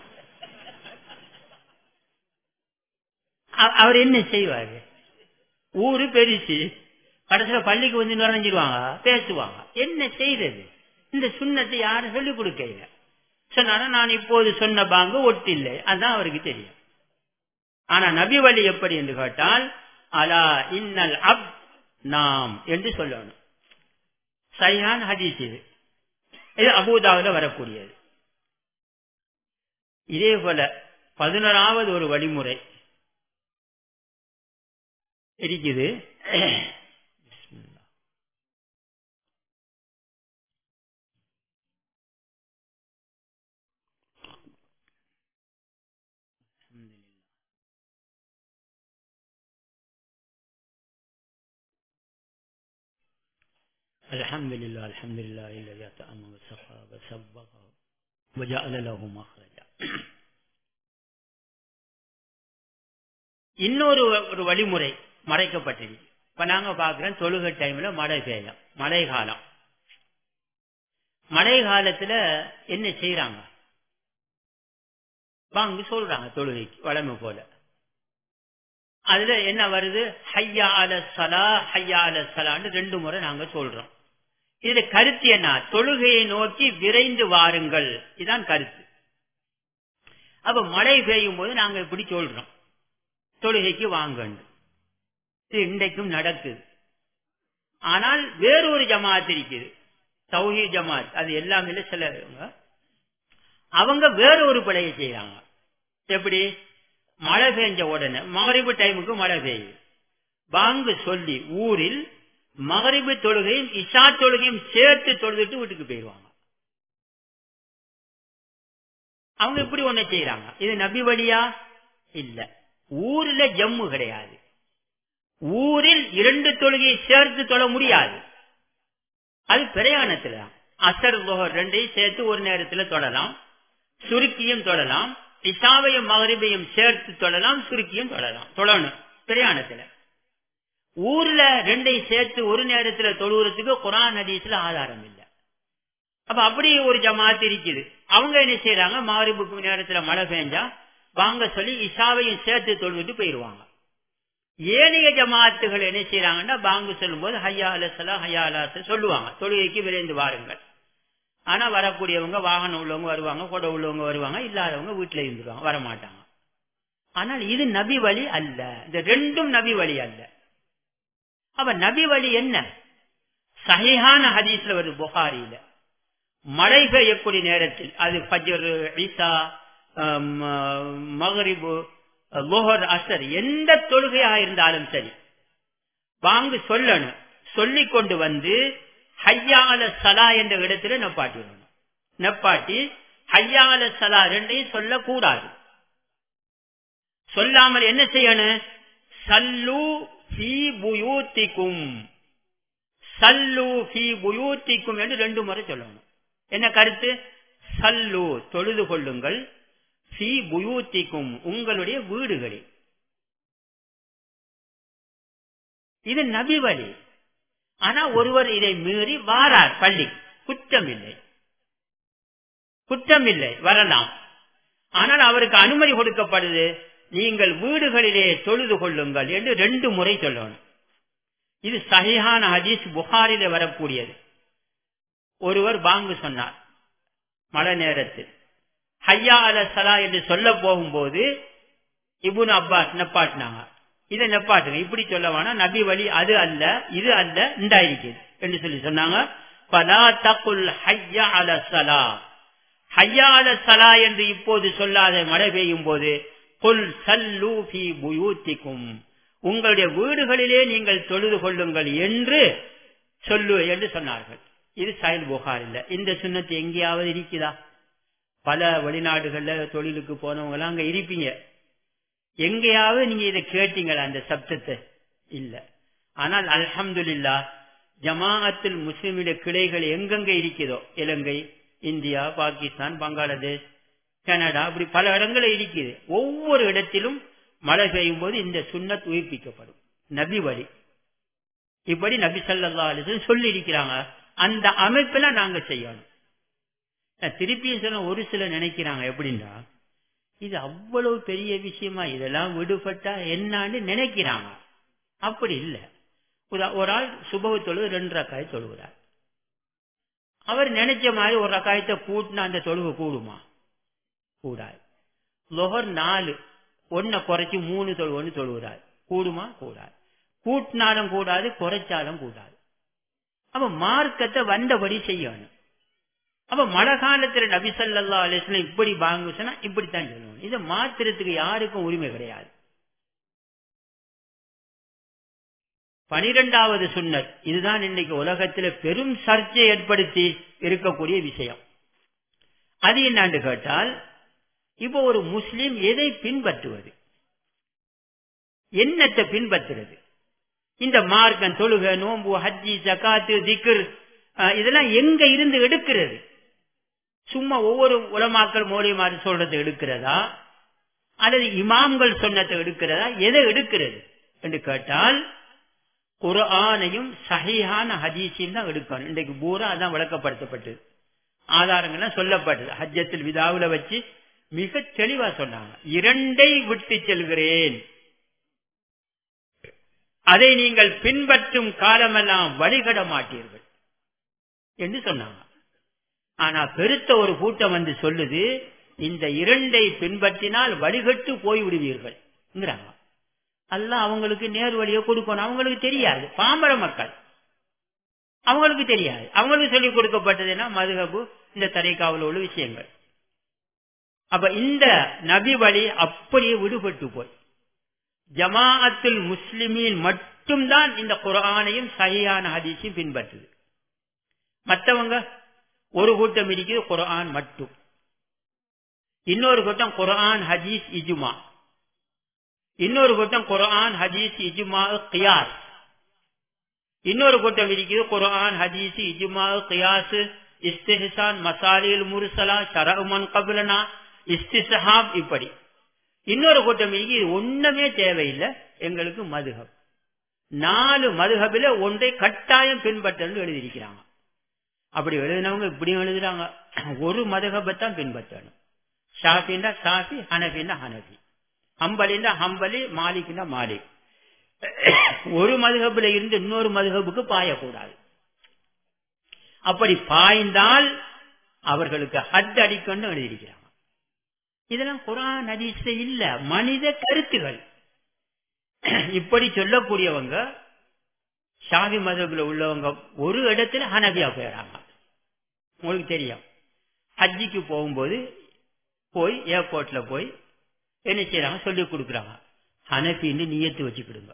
அவர் என்ன செய்வாரு ஊரு பெருசு கடைசியில பள்ளிக்கு வந்து நுழைஞ்சிருவாங்க பேசுவாங்க என்ன செய்யறது இந்த சுண்ணத்தை யாரும் சொல்லிக் கொடுக்கல சொன்னாரா நான் இப்போது சொன்ன பாங்கு ஒட்டில்லை அதுதான் அவருக்கு தெரியும் ஆனா நபி வழி எப்படி என்று கேட்டால் அலா இன்னல் அப் நாம் என்று சொல்லணும் சரியான ஹதீஸ் இது இது அபூதாவில் வரக்கூடியது இதே போல பதினோராவது ஒரு வழிமுறை இருக்குது الحمد لله الحمد لله الذي أطعم وسقى وسبق وجعل له مخرجا இன்னொரு ஒரு வழிமுறை மறைக்கப்பட்டிருக்கு இப்ப நாங்க பாக்குறோம் தொழுகை டைம்ல மழை பெய்யும் மழை காலம் மழை காலத்துல என்ன செய்யறாங்க வாங்க சொல்றாங்க தொழுகைக்கு வளமை போல அதுல என்ன வருது ஹையா அல சலா ஹையா அல சலான்னு ரெண்டு முறை நாங்க சொல்றோம் இதுல கருத்து என்ன தொழுகையை நோக்கி விரைந்து வாருங்கள் இதுதான் கருத்து அப்ப மழை பெய்யும் போது நாங்க இப்படி சொல்றோம் தொழுகைக்கு வாங்க இது இன்றைக்கும் நடக்குது ஆனால் வேறொரு ஜமாத் இருக்குது சௌஹி ஜமாத் அது எல்லாமே சில அவங்க வேற ஒரு பிழையை செய்யறாங்க எப்படி மழை பெஞ்ச உடனே மகரிபு டைமுக்கு மழை பெய்யுது வாங்க சொல்லி ஊரில் மகரிபு தொழுகையும் இஷா தொழுகையும் சேர்த்து தொழுதுட்டு வீட்டுக்கு போயிடுவாங்க அவங்க இப்படி ஒண்ணு செய்யறாங்க இது நபி வழியா இல்ல ஊர்ல ஜம்மு கிடையாது ஊரில் இரண்டு தொழுகையை சேர்த்து தொழ முடியாது அது பிரயாணத்துல அசர் ரெண்டையும் சேர்த்து ஒரு நேரத்துல தொடலாம் சுருக்கியும் தொடலாம் இசாவையும் மகரிபையும் சேர்த்து தொழலாம் சுருக்கியும் தொழலாம் தொழணும் பிரயாணத்துல ஊர்ல ரெண்டையும் சேர்த்து ஒரு நேரத்துல தொழுகிறதுக்கு குரான் ஹதீஸ்ல ஆதாரம் இல்லை அப்ப அப்படி ஒரு ஜமாத் இருக்குது அவங்க என்ன செய்யறாங்க மாரிபுக்கு நேரத்துல மழை பெஞ்சா வாங்க சொல்லி இஷாவையும் சேர்த்து தொழுவிட்டு போயிருவாங்க ஏனைய ஜமாத்துகள் என்ன செய்யறாங்கன்னா பாங்கு சொல்லும் போது ஹையா அலசலா ஹையா அலாச சொல்லுவாங்க தொழுகைக்கு விரைந்து வாருங்கள் ஆனா வரக்கூடியவங்க வாகனம் உள்ளவங்க வருவாங்க கொடை உள்ளவங்க வருவாங்க இல்லாதவங்க வீட்டுல இருந்துருவாங்க வரமாட்டாங்க ஆனால் இது நபி வழி அல்ல இந்த ரெண்டும் நபி வழி அல்ல அப்ப நபி வழி என்ன சஹிஹான ஹதீஸ்ல வருது புகாரியில மழை பெய்யக்கூடிய நேரத்தில் அது ஃபஜர் ஈசா மகரிபு லோஹர் அசர் எந்த தொழுகையாக இருந்தாலும் சரி வாங்கு சொல்லணும் சொல்லி கொண்டு வந்து ஹையால சலா என்ற இடத்துல நப்பாட்டிடணும் நப்பாட்டி ஹையால சலா ரெண்டையும் சொல்லக்கூடாது சொல்லாமல் என்ன செய்யணும் சல்லு ஃபி புயூத்திக்கும் சல்லு ஃபி புயூத்திக்கும் என்று ரெண்டு முறை சொல்லணும் என்ன கருத்து சல்லு தொழுது கொள்ளுங்கள் ஃபி புயூத்திக்கும் உங்களுடைய வீடுகளில் இது நபி வழி ஆனா ஒருவர் இதை மீறி வாரார் பள்ளி குற்றம் இல்லை குற்றம் இல்லை வரலாம் ஆனால் அவருக்கு அனுமதி கொடுக்கப்படுது நீங்கள் வீடுகளிலே தொழுது கொள்ளுங்கள் என்று ரெண்டு முறை சொல்லணும் இது சஹிஹான ஹதீஸ் புகாரில வரக்கூடியது ஒருவர் பாங்கு சொன்னார் மழை நேரத்தில் ஹையா அல சலா என்று சொல்ல போகும்போது இபுன் அப்பாஸ் நப்பாட்டினாங்க இதை நப்பாட்டுங்க இப்படி சொல்ல வேணா நபி வழி அது அல்ல இது அல்ல இந்தாயிருக்குது என்று சொல்லி சொன்னாங்க பலா தகுல் ஹையா அல சலா ஹையா அல சலா என்று இப்போது சொல்லாத மழை பெய்யும் போது புல் சல்லு ஃபி புயூத்திக்கும் உங்களுடைய வீடுகளிலே நீங்கள் தொழுது கொள்ளுங்கள் என்று சொல்லு என்று சொன்னார்கள் இது சயல் புகார் இல்ல இந்த சுண்ணத்து எங்கேயாவது இருக்குதா பல வெளிநாடுகள்ல தொழிலுக்கு போனவங்க எல்லாம் அங்க இருப்பீங்க எங்கேயாவது நீங்க இதை கேட்டீங்களா அந்த சப்தத்தை இல்ல ஆனால் அல்ஹம்துல்லா ஜமாஅத்தில் முஸ்லிமுடைய கிளைகள் எங்கெங்க இருக்குதோ இலங்கை இந்தியா பாகிஸ்தான் பங்களாதேஷ் கனடா அப்படி பல இடங்களில் இருக்குது ஒவ்வொரு இடத்திலும் மழை பெய்யும் போது இந்த சுண்ணத் உயிர்ப்பிக்கப்படும் நபி வழி இப்படி நபி சல்லா அலிசன் சொல்லி இருக்கிறாங்க அந்த அமைப்புல நாங்க செய்யணும் திருப்பியும் சொன்ன ஒரு சிலர் நினைக்கிறாங்க எப்படின்னா இது அவ்வளவு பெரிய விஷயமா இதெல்லாம் விடுபட்டா என்னான்னு நினைக்கிறாங்க அப்படி இல்லை ஒரு ஆள் சுபவ தொழுவு ரெண்டு ரக்காய் தொழுகிறார் அவர் நினைச்ச மாதிரி ஒரு ரக்காயத்தை கூட்டினா அந்த தொழுவு கூடுமா கூடாது லொஹர் நாலு ஒன்ன குறைச்சி மூணு தொழுவன்னு தொழுகிறார் கூடுமா கூடாது கூட்டினாலும் கூடாது குறைச்சாலும் கூடாது அப்ப மார்க்கத்தை வந்தபடி செய்யணும் அப்ப மழை காலத்துல நபிசல்லா அலிஸ்லாம் இப்படி பாங்கு சொன்னா இப்படித்தான் சொல்லணும் இதை மாத்திரத்துக்கு யாருக்கும் உரிமை கிடையாது பனிரெண்டாவது சுன்னர் இதுதான் இன்னைக்கு உலகத்துல பெரும் சர்ச்சை ஏற்படுத்தி இருக்கக்கூடிய விஷயம் அது என்னான்னு கேட்டால் இப்போ ஒரு முஸ்லீம் எதை பின்பற்றுவது என்னத்தை பின்பற்றுறது இந்த மார்க்கம் தொழுக நோம்பு ஹஜ்ஜி ஜக்காத்து திக்ர் இதெல்லாம் எங்க இருந்து எடுக்கிறது சும்மா ஒவ்வொரு உலமாக்கள் மோலியமாறு சொல்றதை எடுக்கிறதா அல்லது இமாம்கள் சொன்னதை எடுக்கிறதா எதை எடுக்கிறது என்று கேட்டால் குரானையும் சஹிஹான ஹதீஸையும் தான் எடுக்கணும் இன்றைக்கு பூரா அதான் விளக்கப்படுத்தப்பட்டது ஆதாரங்கள்லாம் சொல்லப்பட்டது ஹஜ்ஜத்தில் விதாவுல வச்சு மிக தெளிவா சொன்னாங்க இரண்டை விட்டு செல்கிறேன் அதை நீங்கள் பின்பற்றும் காலமெல்லாம் வழிகட மாட்டீர்கள் என்று சொன்னாங்க ஆனா பெருத்த ஒரு கூட்டம் வந்து சொல்லுது இந்த இரண்டை பின்பற்றினால் வழிகட்டு போய் விடுவீர்கள் அல்ல அவங்களுக்கு நேர் வழியை கொடுக்கணும் அவங்களுக்கு தெரியாது பாம்பர மக்கள் அவங்களுக்கு தெரியாது அவங்களுக்கு சொல்லிக் கொடுக்கப்பட்டதுன்னா மதுகபு இந்த தரைக்காவல் உள்ள விஷயங்கள் அப்ப இந்த நபி வழி அப்படியே விடுபட்டு போய் ஜமாஅத்துல் முஸ்லிமின் மட்டும்தான் இந்த குரானையும் சரியான ஹதீஸையும் பின்பற்றுது மற்றவங்க ஒரு கூட்டம் இருக்குது குரான் மட்டும் இன்னொரு கூட்டம் குரான் ஹதீஸ் இஜுமா இன்னொரு கூட்டம் குரான் ஹதீஸ் இஜுமா கியாஸ் இன்னொரு கூட்டம் இருக்குது குரான் ஹதீஸ் இஜுமா கியாஸ் இஸ்திஹான் மசாலில் முருசலா ஷரமன் கபிலனா இஸ்திசஹாப் இப்படி இன்னொரு கூட்டம் இது ஒண்ணுமே தேவையில்லை எங்களுக்கு மதுகம் நாலு மதுகபில ஒன்றை கட்டாயம் பின்பற்றன்னு எழுதியிருக்கிறாங்க அப்படி எழுதினவங்க இப்படியும் எழுதுறாங்க ஒரு மதுகபை தான் பின்பற்றணும் ஷாஃபின்னா ஷாஃபி ஹனஃபின்னா ஹனஃபி ஹம்பலின்னா ஹம்பலி மாலிக்னா மாலிக் ஒரு மதுகபுல இருந்து இன்னொரு மதுகபுக்கு பாயக்கூடாது அப்படி பாய்ந்தால் அவர்களுக்கு ஹத் அடிக்கணும் எழுதியிருக்கிறாங்க இதெல்லாம் குரான் ஹதீஸ் இல்ல மனித கருத்துகள் இப்படி சொல்லக்கூடியவங்க ஷாவி மதகுல உள்ளவங்க ஒரு இடத்துல ஹனபியா போயிடறாங்க உங்களுக்கு தெரியும் ஹஜ்ஜிக்கு போகும்போது போய் ஏர்போர்ட்ல போய் என்ன செய்யறாங்க சொல்லி கொடுக்குறாங்க ஹனஃபி என்று நீயத்து வச்சுக்கிடுங்க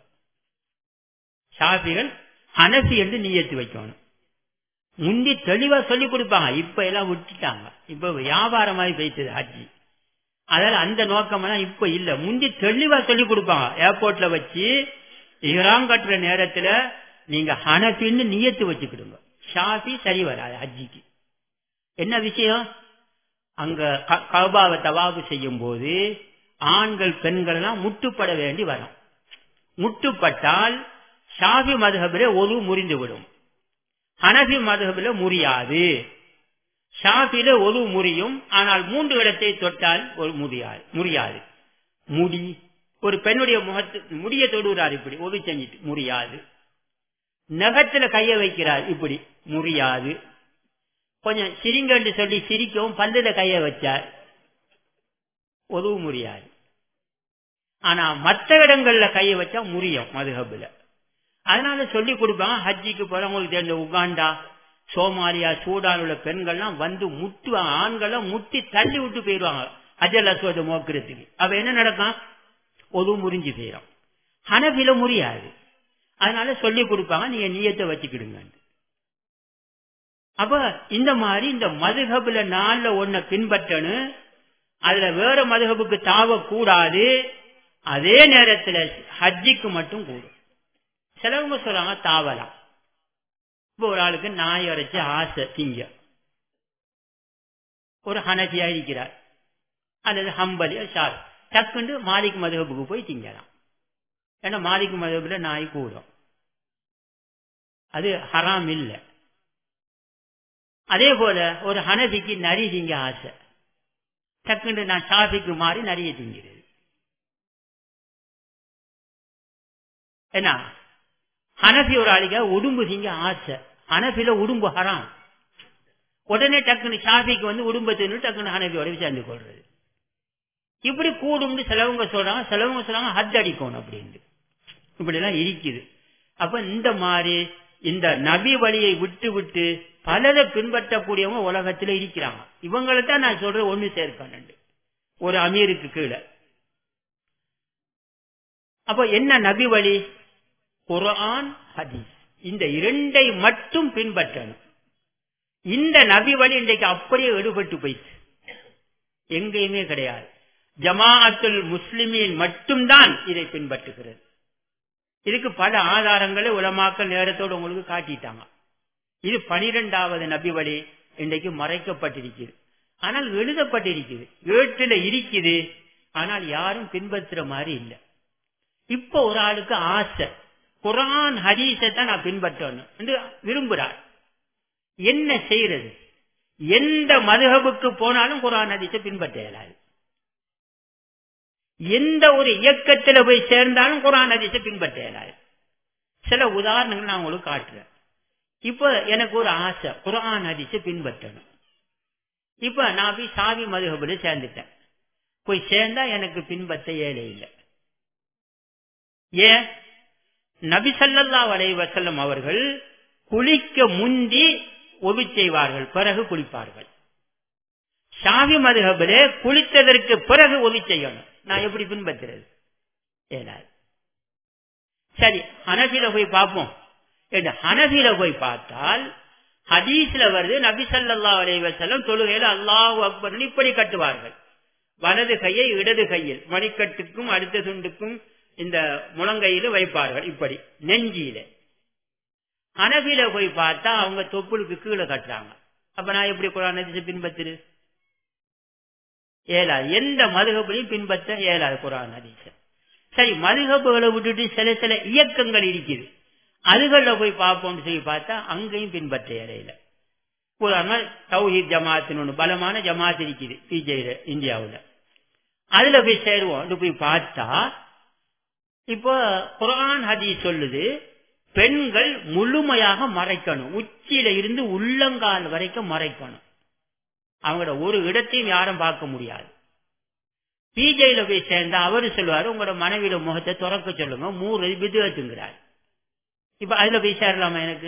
ஷாஃபிகள் ஹனஃபி என்று நீயத்து வைக்கணும் முந்தி தெளிவா சொல்லி கொடுப்பாங்க இப்ப எல்லாம் விட்டுட்டாங்க இப்ப வியாபாரம் மாதிரி போயிட்டது ஹஜ்ஜி அதனால அந்த நோக்கம் எல்லாம் இப்ப இல்ல முந்தி தெளிவா சொல்லி கொடுப்பாங்க ஏர்போர்ட்ல வச்சு இஹ்ராம் கட்டுற நேரத்துல நீங்க ஹனஃபின்னு நியத்து வச்சுக்கிடுங்க ஷாஃபி சரி வராது ஹஜ்ஜிக்கு என்ன விஷயம் அங்க கபாவை தவாபு செய்யும் போது ஆண்கள் பெண்கள் எல்லாம் முட்டுப்பட வேண்டி வரும் முட்டுப்பட்டால் ஷாஃபி மதுகபில ஒரு முறிந்து விடும் ஹனஃபி மதுகபில முறியாது ஷாஃபில ஒரு முறியும் ஆனால் மூன்று இடத்தை தொட்டால் ஒரு முடியாது முறியாது முடி ஒரு பெண்ணுடைய முகத்து முடிய தொடுகிறார் இப்படி ஒது செஞ்சிட்டு முடியாது நகத்துல கைய வைக்கிறார் இப்படி முடியாது கொஞ்சம் சிரிங்கன்னு சொல்லி சிரிக்கவும் பல்லுல கைய வச்சார் உதவு முடியாது ஆனா மற்ற இடங்கள்ல கைய வச்சா முறியும் மதுஹபுல அதனால சொல்லி கொடுப்பாங்க ஹஜ்ஜிக்கு போறவங்களுக்கு தெரிஞ்ச உகாண்டா சோமாலியா சூடான் உள்ள பெண்கள்லாம் வந்து முட்டு ஆண்கள்லாம் முட்டி தள்ளி விட்டு போயிடுவாங்க அஜல் அஸ்வத மோக்கிறதுக்கு அப்ப என்ன நடக்கும் ஒது முறிஞ்சு போயிடும் ஹனபில முறியாது அதனால சொல்லி கொடுப்பாங்க நீங்க நீயத்தை வச்சுக்கிடுங்க அப்ப இந்த மாதிரி இந்த மதுகபுல நாள்ல ஒன்ன பின்பற்றணும் அதுல வேற மதுகபுக்கு தாவ கூடாது அதே நேரத்துல ஹஜ்ஜிக்கு மட்டும் கூடும் சிலவங்க சொல்றாங்க தாவலாம் இப்ப ஒரு ஆளுக்கு நாய் அரைச்சு ஆசை திங்க ஒரு ஹனபியா இருக்கிறார் அல்லது ஹம்பலி ஷார் டக்குண்டு மாலிக் மதுகபுக்கு போய் திங்கலாம் ஏன்னா மாலிக் மதுகபுல நாய் கூடும் அது ஹராம் இல்லை அதே போல ஒரு ஹனபிக்கு நரி திங்க ஆசை டக்குண்டு நான் ஷாஃபிக்கு மாறி நிறைய திங்கிறது என்ன ஹனபி ஒரு ஆளிக உடும்பு திங்க ஆசை ஹனபில உடும்பு ஹராம் உடனே டக்குன்னு ஷாஃபிக்கு வந்து உடும்பை தின்னு டக்குன்னு ஹனபியோட சேர்ந்து கொள்றது இப்படி கூடும்னு சிலவங்க சொல்றாங்க சிலவங்க சொல்றாங்க ஹத் அடிக்கணும் அப்படின்னு இப்படி எல்லாம் இருக்குது அப்ப இந்த மாதிரி இந்த நபி வழியை விட்டு விட்டு பலரை பின்பற்றக்கூடியவங்க உலகத்துல இருக்கிறாங்க இவங்களை தான் நான் சொல்றேன் ஒண்ணு சேர்க்கணும் ஒரு அமீருக்கு கீழே அப்ப என்ன நபி வழி குரான் ஹதீஸ் இந்த இரண்டை மட்டும் பின்பற்றணும் இந்த நபி வழி இன்றைக்கு அப்படியே எடுபட்டு போயிடுச்சு எங்கேயுமே கிடையாது ஜமாஅத்துல் முஸ்லிமின் மட்டும்தான் இதை பின்பற்றுகிறது இதுக்கு பல ஆதாரங்களை உலமாக்க நேரத்தோடு உங்களுக்கு காட்டிட்டாங்க இது பனிரெண்டாவது நபி வழி இன்றைக்கு மறைக்கப்பட்டிருக்கிறது ஆனால் எழுதப்பட்டிருக்குது ஏட்டில இருக்குது ஆனால் யாரும் பின்பற்றுற மாதிரி இல்லை இப்ப ஒரு ஆளுக்கு ஆசை குரான் ஹதீஸை தான் நான் பின்பற்றணும் என்று விரும்புகிறார் என்ன செய்யறது எந்த மதுகபுக்கு போனாலும் குரான் ஹதீஸை பின்பற்ற இயலாது எந்த ஒரு இயக்கத்துல போய் சேர்ந்தாலும் குரான் ஹதீஸை பின்பற்ற இயலாது சில உதாரணங்கள் நான் உங்களுக்கு காட்டுறேன் இப்ப எனக்கு ஒரு ஆசை குரான் ஹதீஸை பின்பற்றணும் இப்ப நான் போய் சாவி மதுகபுல சேர்ந்துட்டேன் போய் சேர்ந்தா எனக்கு பின்பற்ற ஏழை இல்லை ஏன் நபி சல்லல்லா வலை வசல்லம் அவர்கள் குளிக்க முந்தி ஒபி செய்வார்கள் பிறகு குளிப்பார்கள் ஷாவி மதுகபிலே குளித்ததற்கு பிறகு ஒலி செய்யணும் நான் எப்படி பின்பற்றுறது ஏனாது சரி ஹனபில போய் பார்ப்போம் ஹனபில போய் பார்த்தால் ஹதீஸ்ல வருது நபி சல்லா அலைவசல்லம் தொழுகையில அல்லாஹு அக்பர் இப்படி கட்டுவார்கள் வலது கையை இடது கையில் மணிக்கட்டுக்கும் அடுத்த துண்டுக்கும் இந்த முழங்கையில வைப்பார்கள் இப்படி நெஞ்சியில அனபில போய் பார்த்தா அவங்க தொப்புளுக்கு கீழே கட்டுறாங்க அப்ப நான் எப்படி குரான் ஹதீஸை பின்பற்றுது ஏலாது எந்த மதுகப்பையும் பின்பற்ற ஏலாது குரான் ஹதீஸ சரி மதுகப்புகளை விட்டுட்டு சில சில இயக்கங்கள் இருக்குது அதுகளில் போய் பார்ப்போம்னு சொல்லி பார்த்தா அங்கேயும் பின்பற்ற இடையில உதாரணமா தௌஹீத் ஜமாத்துன்னு ஒண்ணு பலமான ஜமாத் இருக்குது பிஜேல இந்தியாவுல அதுல போய் சேருவோம் போய் பார்த்தா இப்போ குரான் ஹதீஸ் சொல்லுது பெண்கள் முழுமையாக மறைக்கணும் உச்சியில இருந்து உள்ளங்கால் வரைக்கும் மறைக்கணும் அவங்களோட ஒரு இடத்தையும் யாரும் பார்க்க முடியாது பிஜேல போய் சேர்ந்தா அவரு சொல்லுவாரு உங்களோட மனைவியோட முகத்தை திறக்க சொல்லுங்க மூணு விதுவத்துங்கிறார் இப்ப அதுல போய் சேரலாமா எனக்கு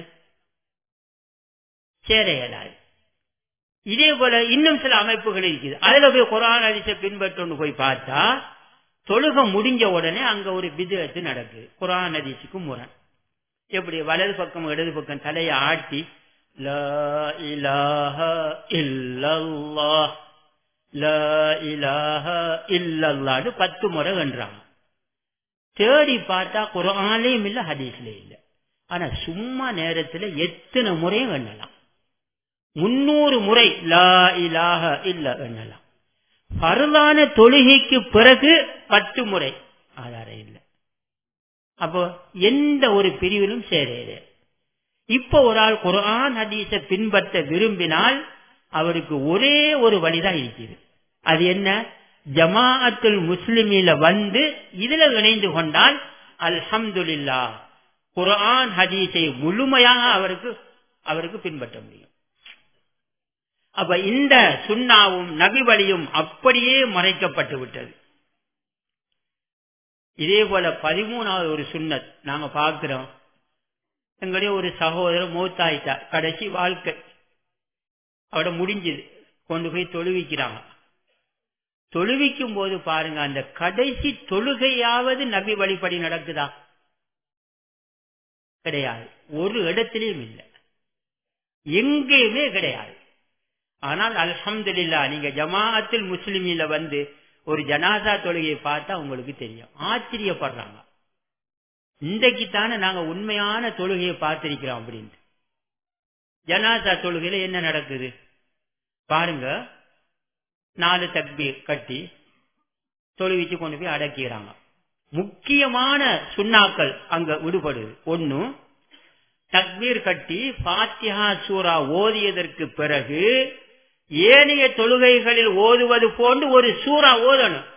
சேர இயலாது இதே போல இன்னும் சில அமைப்புகள் இருக்குது அதுல போய் குரான் அடிச்ச பின்பற்றோன்னு போய் பார்த்தா தொழுக முடிஞ்ச உடனே அங்க ஒரு விதத்து நடக்குது குரான் அதிசுக்கு முரண் எப்படி வலது பக்கம் இடது பக்கம் தலையை ஆட்டி லா இலாஹ இல்லல்லாஹ் லா இலாஹ இல்லல்லான்னு பத்து முறை வென்றாங்க தேடி பார்த்தா குரான்லயும் இல்ல ஹதீஸ்லயும் இல்ல ஆனா சும்மா நேரத்துல எத்தனை முறையும் எண்ணலாம் முன்னூறு முறை லா இலாஹ இல்ல எண்ணலாம் பருவான தொழுகைக்கு பிறகு பத்து முறை ஆதாரம் இல்லை அப்போ எந்த ஒரு பிரிவிலும் சேரேது இப்ப ஒரு ஆள் குரான் ஹதீஸ பின்பற்ற விரும்பினால் அவருக்கு ஒரே ஒரு வழிதான் இருக்குது அது என்ன ஜமாஅத்துல் முஸ்லிமில வந்து இதுல இணைந்து கொண்டால் அல்ஹம்துல்லா குரான் ஹதீஸை முழுமையாக அவருக்கு அவருக்கு பின்பற்ற முடியும் அப்ப இந்த சுண்ணாவும் நபி வழியும் அப்படியே மறைக்கப்பட்டு விட்டது இதே போல பதிமூணாவது ஒரு சுண்ணத் நாங்க பார்க்கிறோம் எங்களுடைய ஒரு சகோதரர் மூத்தாயிட்டா கடைசி வாழ்க்கை அவட முடிஞ்சது கொண்டு போய் தொழுவிக்கிறாங்க தொழுவிக்கும் போது பாருங்க அந்த கடைசி தொழுகையாவது நபி வழிபடி நடக்குதா கிடையாது ஒரு இடத்திலையும் இல்லை எங்கேயுமே கிடையாது ஆனால் அல்ஹம்துல்லா நீங்க ஜமாஅத்தில் முஸ்லிமில வந்து ஒரு ஜனாசா தொழுகையை பார்த்தா உங்களுக்கு தெரியும் ஆச்சரியப்படுறாங்க இன்றைக்கு தானே நாங்க உண்மையான தொழுகையை பார்த்திருக்கிறோம் அப்படின்ட்டு ஜனாசா தொழுகையில என்ன நடக்குது பாருங்க நாலு தக்பீர் கட்டி தொழுவிச்சு கொண்டு போய் அடக்கிறாங்க முக்கியமான சுண்ணாக்கள் அங்க விடுபடுது ஒன்னு தக்பீர் கட்டி பாத்தியா சூரா ஓதியதற்கு பிறகு ஏனைய தொழுகைகளில் ஓதுவது போன்று ஒரு சூறா ஓதணும்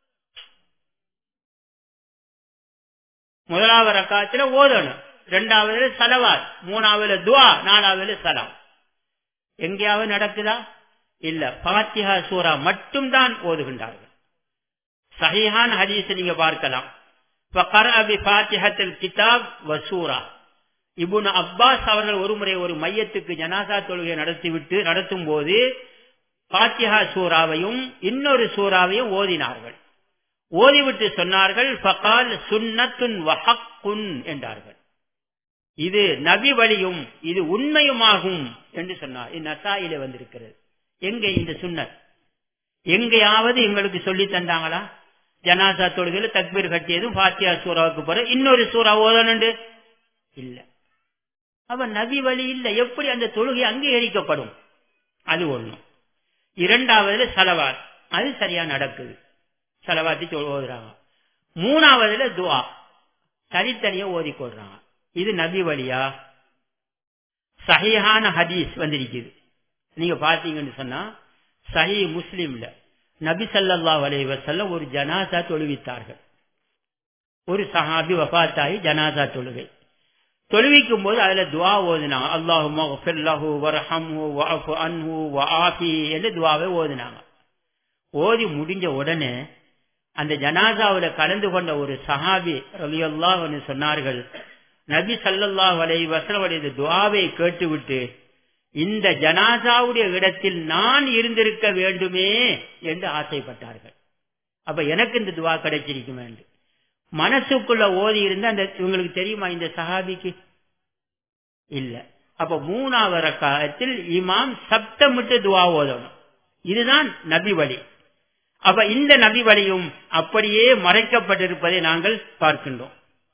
முதலாவது ரக்காத்துல ஓதணும் இரண்டாவது சலவாத் மூணாவது துவா நாலாவது சலாம் எங்கேயாவது நடக்குதா இல்ல பாத்தியா சூரா மட்டும்தான் ஓதுகின்றார்கள் சஹிஹான் ஹதீஸ் நீங்க பார்க்கலாம் கிதாப் வசூரா இபுன் அப்பாஸ் அவர்கள் ஒருமுறை ஒரு மையத்துக்கு ஜனாசா தொழுகை நடத்திவிட்டு நடத்தும் போது பாத்தியா சூறாவையும் இன்னொரு சூறாவையும் ஓதினார்கள் ஓதிவிட்டு சொன்னார்கள் ஃபகால் சுன்னத்துன் வஹக்குன் என்றார்கள் இது நபி வழியும் இது உண்மையுமாகும் என்று சொன்னார் இந்நசாயில வந்திருக்கிறது எங்க இந்த சுன்னத் எங்கேயாவது எங்களுக்கு சொல்லி தந்தாங்களா ஜனாசா தொழுகையில தக்பீர் கட்டியதும் பாத்தியா சூறாவுக்கு பிறகு இன்னொரு சூறா ஓதணுண்டு இல்ல அவ நபி வழி இல்ல எப்படி அந்த தொழுகை அங்கீகரிக்கப்படும் அது ஒண்ணு இரண்டாவதுல சலவாத் அது சரியா நடக்குது சலவாத்தி ஓதுறாங்க மூணாவதுல துவா தனித்தனியா ஓதி கொள்றாங்க இது நபி வழியா சஹிஹான ஹதீஸ் வந்திருக்குது நீங்க பாத்தீங்கன்னு சொன்னா சஹி முஸ்லீம்ல நபி சல்லா வலைவசல்ல ஒரு ஜனாசா தொழுவித்தார்கள் ஒரு சஹாபி வபாத்தாயி ஜனாசா தொழுகை தொழுவிக்கும் போது அதுல துவா ஓதினாங்க அல்லாஹு மகஃபில்லாஹு வரஹம்ஹு வஅஃபு அன்ஹு வஆஃபி என்று துவாவை ஓதினாங்க ஓதி முடிஞ்ச உடனே அந்த ஜனாசாவுல கலந்து கொண்ட ஒரு சஹாபி ரலியல்லாஹு அன்ஹு சொன்னார்கள் நபி ஸல்லல்லாஹு அலைஹி வஸல்லம் துவாவை கேட்டுவிட்டு இந்த ஜனாசாவுடைய இடத்தில் நான் இருந்திருக்க வேண்டுமே என்று ஆசைப்பட்டார்கள் அப்ப எனக்கு இந்த துவா கிடைச்சிருக்கும் என்று மனசுக்குள்ள ஓதி இருந்த அந்த இவங்களுக்கு தெரியுமா இந்த சஹாபிக்கு இல்ல அப்ப மூணாவது ரக்காயத்தில் இமாம் சப்தமிட்டு துவா ஓதணும் இதுதான் நபி வழி அப்ப இந்த நபி வழியும் அப்படியே மறைக்கப்பட்டிருப்பதை நாங்கள் பார்க்கின்றோம்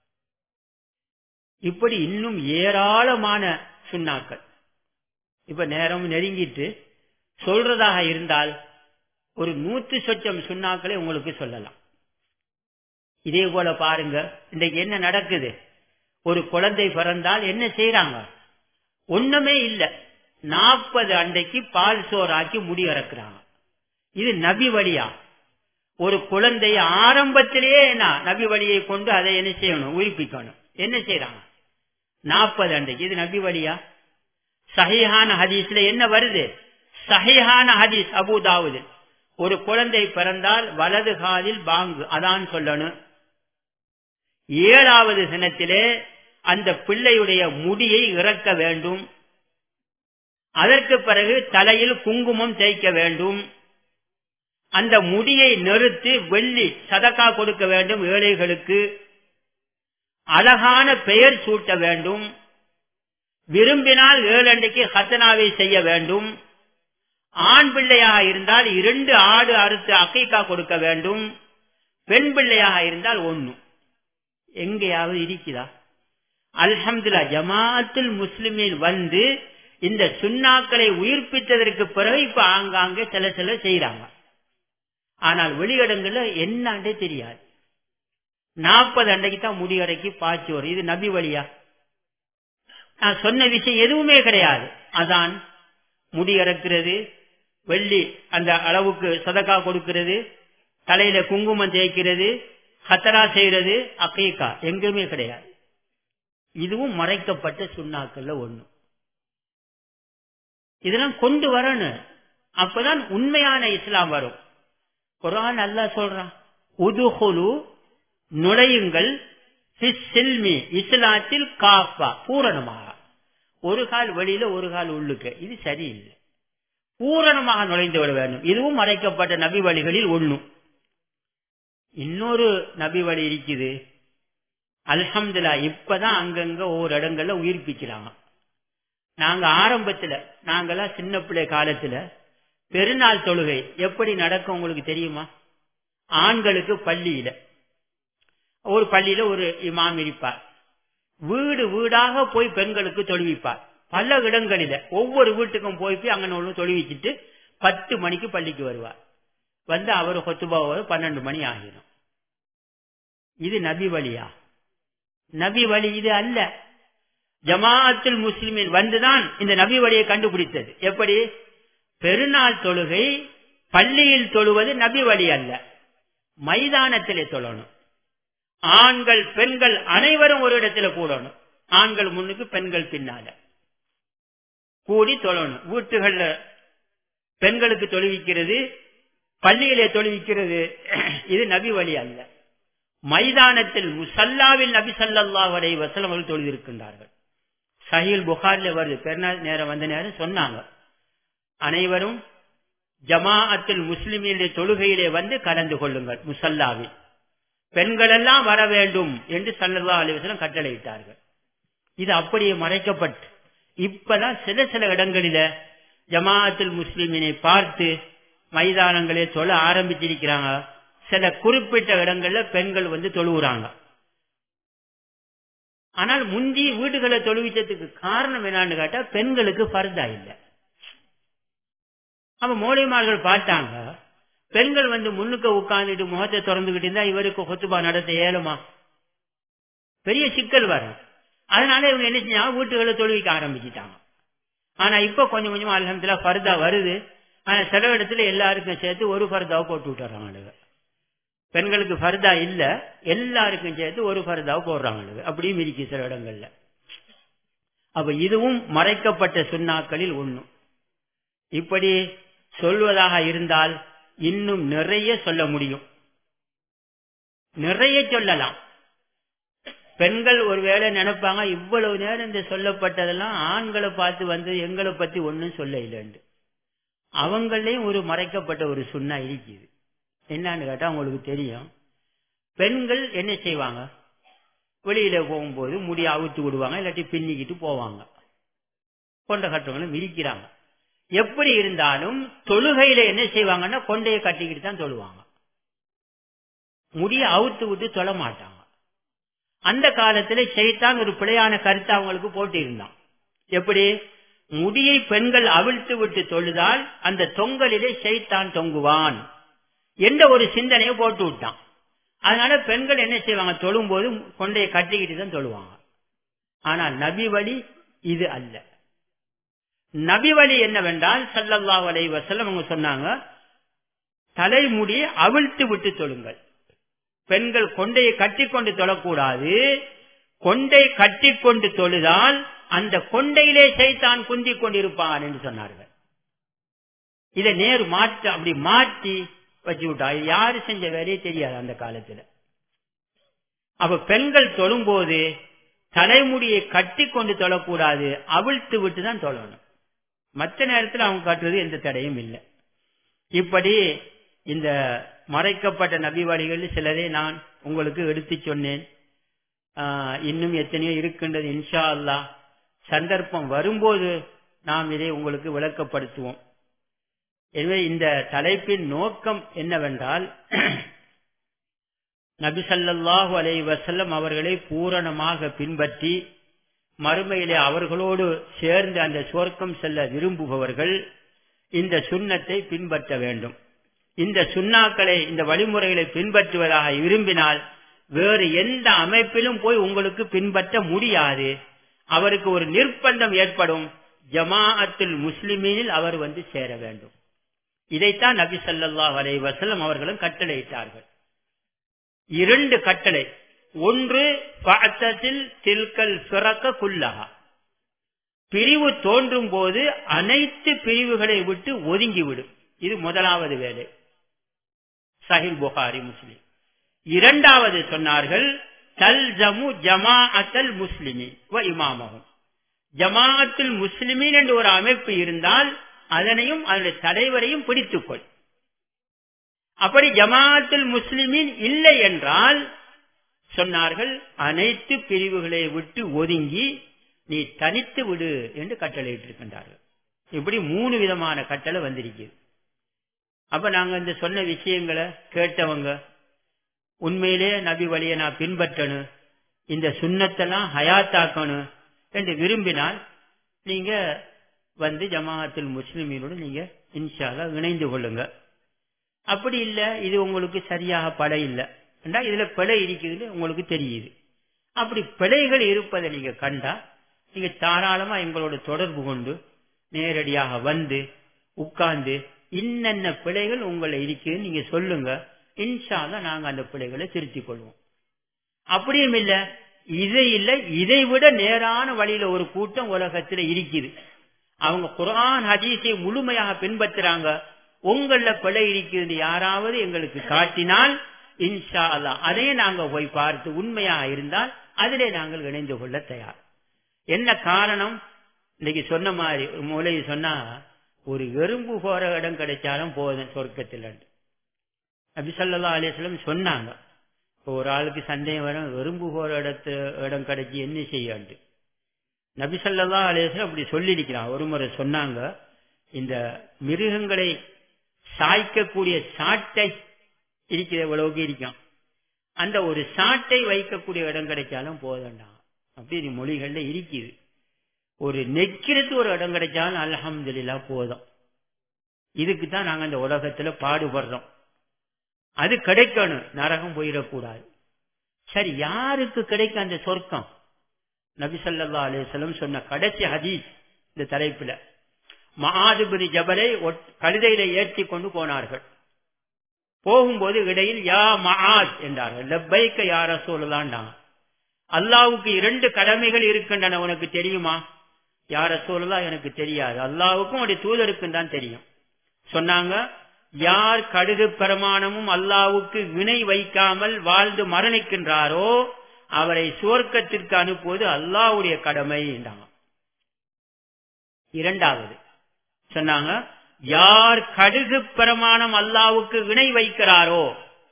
இப்படி இன்னும் ஏராளமான சுண்ணாக்கள் இப்ப நேரம் நெருங்கிட்டு சொல்றதாக இருந்தால் ஒரு நூத்து சொச்சம் சுண்ணாக்களை உங்களுக்கு சொல்லலாம் இதே போல பாருங்க இன்றைக்கு என்ன நடக்குது ஒரு குழந்தை பிறந்தால் என்ன செய்யறாங்க ஒண்ணுமே இல்ல நாற்பது அண்டைக்கு பால் சோறாக்கி முடி இறக்குறாங்க இது நபி வழியா ஒரு குழந்தைய ஆரம்பத்திலேயே என்ன நபி வழியை கொண்டு அதை என்ன செய்யணும் உயிர்ப்பிக்கணும் என்ன செய்யறாங்க நாற்பது அண்டைக்கு இது நபி வழியா சஹிஹான ஹதீஸ்ல என்ன வருது சஹிஹான ஹதீஸ் அபுதாவுது ஒரு குழந்தை பிறந்தால் வலது காதில் பாங்கு அதான் சொல்லணும் ஏழாவது தினத்திலே அந்த பிள்ளையுடைய முடியை இறக்க வேண்டும் அதற்கு பிறகு தலையில் குங்குமம் தேய்க்க வேண்டும் அந்த முடியை நிறுத்தி வெள்ளி சதக்கா கொடுக்க வேண்டும் ஏழைகளுக்கு அழகான பெயர் சூட்ட வேண்டும் விரும்பினால் ஏழண்டைக்கு ஹத்தனாவை செய்ய வேண்டும் ஆண் பிள்ளையாக இருந்தால் இரண்டு ஆடு அறுத்து அக்கைக்கா கொடுக்க வேண்டும் பெண் பிள்ளையாக இருந்தால் ஒன்னு எங்கேயாவது இருக்குதா அல்ஹம்துல்லா ஜமாத்துல் முஸ்லிமில் வந்து இந்த சுண்ணாக்களை உயிர்ப்பித்ததற்கு பிறகு இப்ப ஆங்காங்கே சில சில செய்யறாங்க ஆனால் வெளியிடங்கள்ல என்னண்டே தெரியாது நாற்பது அண்டைக்கு தான் முடியடைக்கு பாய்ச்சி வரும் இது நபி வழியா நான் சொன்ன விஷயம் எதுவுமே கிடையாது அதான் முடி இறக்கிறது வெள்ளி அந்த அளவுக்கு சதக்கா கொடுக்கிறது தலையில குங்குமம் தேய்க்கிறது ஹத்தரா செய்யறது அக்கீக்கா எங்குமே கிடையாது இதுவும் மறைக்கப்பட்ட சுண்ணாக்கள்ல ஒண்ணு இதெல்லாம் கொண்டு வரணும் அப்பதான் உண்மையான இஸ்லாம் வரும் குரான் அல்லா சொல்றான் உதுகுலு நுழையுங்கள் சில்மி இஸ்லாத்தில் காப்பா பூரணமாக ஒரு கால் வெளியில ஒரு கால் உள்ளுக்கு இது சரியில்லை பூரணமாக நுழைந்து விட வேண்டும் இதுவும் மறைக்கப்பட்ட நபி வழிகளில் ஒண்ணும் இன்னொரு நபி வழி இருக்குது அல்ஹம்துல்லா இப்பதான் அங்கங்க ஒவ்வொரு இடங்கள்ல உயிர்ப்பிக்கிறாங்க நாங்க ஆரம்பத்துல நாங்கெல்லாம் சின்ன பிள்ளை காலத்துல பெருநாள் தொழுகை எப்படி நடக்கும் உங்களுக்கு தெரியுமா ஆண்களுக்கு பள்ளியில ஒரு பள்ளியில ஒரு இமாம் இருப்பார் வீடு வீடாக போய் பெண்களுக்கு தொழுவிப்பார் பல இடங்களில ஒவ்வொரு வீட்டுக்கும் போய் போய் அங்க தொழுவிச்சிட்டு பத்து மணிக்கு பள்ளிக்கு வருவார் வந்து அவர் கொத்துபாவது பன்னெண்டு மணி ஆகிரும் இது நபி வழியா நபி வழி இது அல்ல ஜமாஅத்துல் முஸ்லிமின் வந்துதான் இந்த நபி வழியை கண்டுபிடித்தது எப்படி பெருநாள் தொழுகை பள்ளியில் தொழுவது நபி வழி அல்ல மைதானத்திலே தொழணும் ஆண்கள் பெண்கள் அனைவரும் ஒரு இடத்துல கூடணும் ஆண்கள் முன்னுக்கு பெண்கள் பின்னால கூடி தொழணும் வீட்டுகள்ல பெண்களுக்கு தொழுவிக்கிறது பள்ளியிலே தொழுவிக்கிறது இது நபி வழி அல்ல மைதானத்தில் முசல்லாவில் நபி சல்லாஹ் அலை வசலம் அவர்கள் தொழுதிருக்கின்றார்கள் சஹீல் புகார்ல வருது பெருநாள் நேரம் வந்த நேரம் சொன்னாங்க அனைவரும் ஜமாஅத்தில் முஸ்லிமிலே தொழுகையிலே வந்து கலந்து கொள்ளுங்கள் முசல்லாவில் பெண்கள் எல்லாம் வர வேண்டும் என்று சல்லல்லா அலிவசலம் கட்டளையிட்டார்கள் இது அப்படியே மறைக்கப்பட்டு இப்பதான் சில சில இடங்களில ஜமாஅத்தில் முஸ்லிமினை பார்த்து மைதானங்களே தொழ ஆரம்பிச்சிருக்கிறாங்க சில குறிப்பிட்ட இடங்கள்ல பெண்கள் வந்து தொழுவுறாங்க ஆனால் முந்தி வீடுகளை தொழுவிச்சதுக்கு காரணம் என்னான்னு கேட்டா பெண்களுக்கு பர்தா இல்லை அப்ப மோலைமார்கள் பார்த்தாங்க பெண்கள் வந்து முன்னுக்க உட்கார்ந்துட்டு முகத்தை திறந்துகிட்டு இருந்தா இவருக்கு கொத்துபா நடத்த இயலுமா பெரிய சிக்கல் வரும் அதனால இவங்க என்ன செஞ்சாங்க வீட்டுகளை தொழுவிக்க ஆரம்பிச்சுட்டாங்க ஆனா இப்ப கொஞ்சம் கொஞ்சமா அலமதுல பர்தா வருது ஆனா சில இடத்துல எல்லாருக்கும் சேர்த்து ஒரு பர்தாவை போட்டு விட்டுறாங்க பெண்களுக்கு ஃபர்தா இல்ல எல்லாருக்கும் சேர்த்து ஒரு ஃபர்தாவை போடுறாங்க அப்படியும் இருக்கு சில இடங்கள்ல அப்ப இதுவும் மறைக்கப்பட்ட சுண்ணாக்களில் ஒண்ணு இப்படி சொல்வதாக இருந்தால் இன்னும் நிறைய சொல்ல முடியும் நிறைய சொல்லலாம் பெண்கள் ஒருவேளை நினைப்பாங்க இவ்வளவு நேரம் இந்த சொல்லப்பட்டதெல்லாம் ஆண்களை பார்த்து வந்து எங்களை பத்தி ஒன்னும் சொல்ல இல்லைன்னு அவங்களையும் ஒரு மறைக்கப்பட்ட ஒரு சுண்ணா இருக்குது என்னன்னு கேட்டா உங்களுக்கு தெரியும் பெண்கள் என்ன செய்வாங்க வெளியில போகும்போது முடி அவுத்து விடுவாங்க இல்லாட்டி பின்னிக்கிட்டு போவாங்க கொண்ட கட்டவங்களும் விரிக்கிறாங்க எப்படி இருந்தாலும் தொழுகையில என்ன செய்வாங்கன்னா கொண்டையை கட்டிக்கிட்டு தான் தொழுவாங்க முடிய அவுத்து விட்டு தொழ மாட்டாங்க அந்த காலத்துல செய்தான் ஒரு பிழையான கருத்தை அவங்களுக்கு போட்டு இருந்தான் எப்படி முடியை பெண்கள் அவிழ்த்து விட்டு தொழுதால் அந்த தொங்கலிலே செய்தான் தொங்குவான் என்ற ஒரு சிந்தனையை போட்டு விட்டான் அதனால பெண்கள் என்ன செய்வாங்க தொழும் போது கொண்டையை கட்டிக்கிட்டு தான் தொழுவாங்க ஆனா நபி வழி இது அல்ல நபி வழி என்னவென்றால் சல்லல்லா அலை வசல்லம் அவங்க சொன்னாங்க தலைமுடியை அவிழ்த்து விட்டு தொழுங்கள் பெண்கள் கொண்டையை கட்டி கொண்டு தொழக்கூடாது கொண்டை கட்டி கொண்டு தொழுதால் அந்த கொண்டையிலே செய்தான் குந்தி கொண்டிருப்பான் என்று சொன்னார்கள் இதை நேரு மாற்றி அப்படி மாற்றி வச்சு விட்டா இது யாரு செஞ்ச வேலையே தெரியாது அந்த காலத்துல அப்ப பெண்கள் தொழும்போது தலைமுடியை கட்டி கொண்டு தொழக்கூடாது அவிழ்த்து விட்டு தான் தொழணும் மற்ற நேரத்தில் அவங்க காட்டுறது எந்த தடையும் இல்லை இப்படி இந்த மறைக்கப்பட்ட நபி வழிகள் சிலரை நான் உங்களுக்கு எடுத்து சொன்னேன் இன்னும் எத்தனையோ இருக்கின்றது இன்ஷா அல்லா சந்தர்ப்பம் வரும்போது நாம் இதை உங்களுக்கு விளக்கப்படுத்துவோம் எனவே இந்த தலைப்பின் நோக்கம் என்னவென்றால் நபி சல்லாஹூ அலை வசல்லம் அவர்களை பூரணமாக பின்பற்றி மறுமையிலே அவர்களோடு சேர்ந்து அந்த சுவர்க்கம் செல்ல விரும்புபவர்கள் இந்த சுண்ணத்தை பின்பற்ற வேண்டும் இந்த சுண்ணாக்களை இந்த வழிமுறைகளை பின்பற்றுவதாக விரும்பினால் வேறு எந்த அமைப்பிலும் போய் உங்களுக்கு பின்பற்ற முடியாது அவருக்கு ஒரு நிர்பந்தம் ஏற்படும் ஜமாஅத்துல் முஸ்லிமீனில் அவர் வந்து சேர வேண்டும் இதைத்தான் நபி சல்லாஹ் அலை வசல்லம் அவர்களும் கட்டளையிட்டார்கள் இரண்டு கட்டளை ஒன்று தில்கல் பிறக்க குல்லகா பிரிவு தோன்றும் போது அனைத்து பிரிவுகளை விட்டு ஒதுங்கிவிடும் இது முதலாவது வேலை சஹில் புகாரி முஸ்லிம் இரண்டாவது சொன்னார்கள் தல் ஜமு ஜமாஅத்தல் முஸ்லிமி இமாமகும் ஜமாஅத்துல் முஸ்லிமின் என்று ஒரு அமைப்பு இருந்தால் அதனையும் அதனுடைய தலைவரையும் பிடித்துக்கொள் அப்படி ஜமாஅத்துல் முஸ்லிமின் இல்லை என்றால் சொன்னார்கள் அனைத்து பிரிவுகளை விட்டு ஒதுங்கி நீ தனித்து விடு என்று கட்டளையிட்டிருக்கின்றார்கள் இப்படி மூணு விதமான கட்டளை வந்திருக்கிறது அப்ப நாங்க இந்த சொன்ன விஷயங்களை கேட்டவங்க உண்மையிலே நபி வழியை நான் பின்பற்றணும் இந்த சுண்ணத்தெல்லாம் ஹயாத்தாக்கணும் என்று விரும்பினால் நீங்க வந்து ஜமாஅத்தில் முஸ்லிமீனோடு நீங்க இன்ஷாலா இணைந்து கொள்ளுங்க அப்படி இல்ல இது உங்களுக்கு சரியாக பட இல்லை என்றா இதுல பிழை இருக்குதுன்னு உங்களுக்கு தெரியுது அப்படி பிழைகள் இருப்பதை நீங்க கண்டா நீங்க தாராளமா எங்களோட தொடர்பு கொண்டு நேரடியாக வந்து உட்கார்ந்து இன்னென்ன பிழைகள் உங்களை இருக்குதுன்னு நீங்க சொல்லுங்க இன்ஷால நாங்க அந்த பிழைகளை திருத்திக் கொள்வோம் அப்படியும் இல்ல இதை இல்ல இதை விட நேரான வழியில ஒரு கூட்டம் உலகத்துல இருக்குது அவங்க குரான் ஹதீஸை முழுமையாக பின்பற்றுறாங்க உங்கள பிழை இருக்குது யாராவது எங்களுக்கு காட்டினால் இன்ஷா அல்லா அதே நாங்க போய் பார்த்து உண்மையாக இருந்தால் அதிலே நாங்கள் இணைந்து கொள்ள தயார் என்ன காரணம் இன்னைக்கு சொன்ன மாதிரி மூளை சொன்னா ஒரு எறும்பு போற இடம் கிடைச்சாலும் போதும் சொர்க்கத்தில் அபிசல்லா அலிஸ்லம் சொன்னாங்க ஒரு ஆளுக்கு சந்தேகம் வரும் எறும்பு போற இடத்து இடம் கிடைச்சி என்ன செய்யாண்டு நபிசல்லா அலிஸ்லம் அப்படி சொல்லியிருக்கிறான் ஒரு முறை சொன்னாங்க இந்த மிருகங்களை சாய்க்கக்கூடிய சாட்டை இருக்கிற எவ்வளவுக்கு இருக்கும் அந்த ஒரு சாட்டை வைக்கக்கூடிய இடம் கிடைச்சாலும் போதண்டா அப்படி மொழிகள்ல இருக்குது ஒரு நெக்கிறது ஒரு இடம் கிடைச்சாலும் அலஹம்துல்லா போதும் இதுக்கு தான் நாங்க இந்த உலகத்துல பாடுபடுறோம் அது கிடைக்கணும் நரகம் போயிடக்கூடாது சரி யாருக்கு கிடைக்கும் அந்த சொர்க்கம் நபிசல்லா அலிசல்லம் சொன்ன கடைசி ஹதீஸ் இந்த தலைப்புல மகாதிபதி ஜபலை கழுதையில ஏற்றி கொண்டு போனார்கள் போகும்போது இடையில் யா மகாத் என்றார்கள் லெப்பைக்க யார சொல்லலான்டாங்க அல்லாவுக்கு இரண்டு கடமைகள் இருக்கின்றன உனக்கு தெரியுமா யார சொல்லலாம் எனக்கு தெரியாது அல்லாவுக்கும் உடைய தூதருக்கும் தான் தெரியும் சொன்னாங்க யார் கடுகு பிரமாணமும் அல்லாவுக்கு வினை வைக்காமல் வாழ்ந்து மரணிக்கின்றாரோ அவரை சுவர்க்கத்திற்கு அனுப்புவது அல்லாவுடைய கடமை என்றாங்க இரண்டாவது சொன்னாங்க யார் கடுகு பிரமாணம் அல்லாவுக்கு வினை வைக்கிறாரோ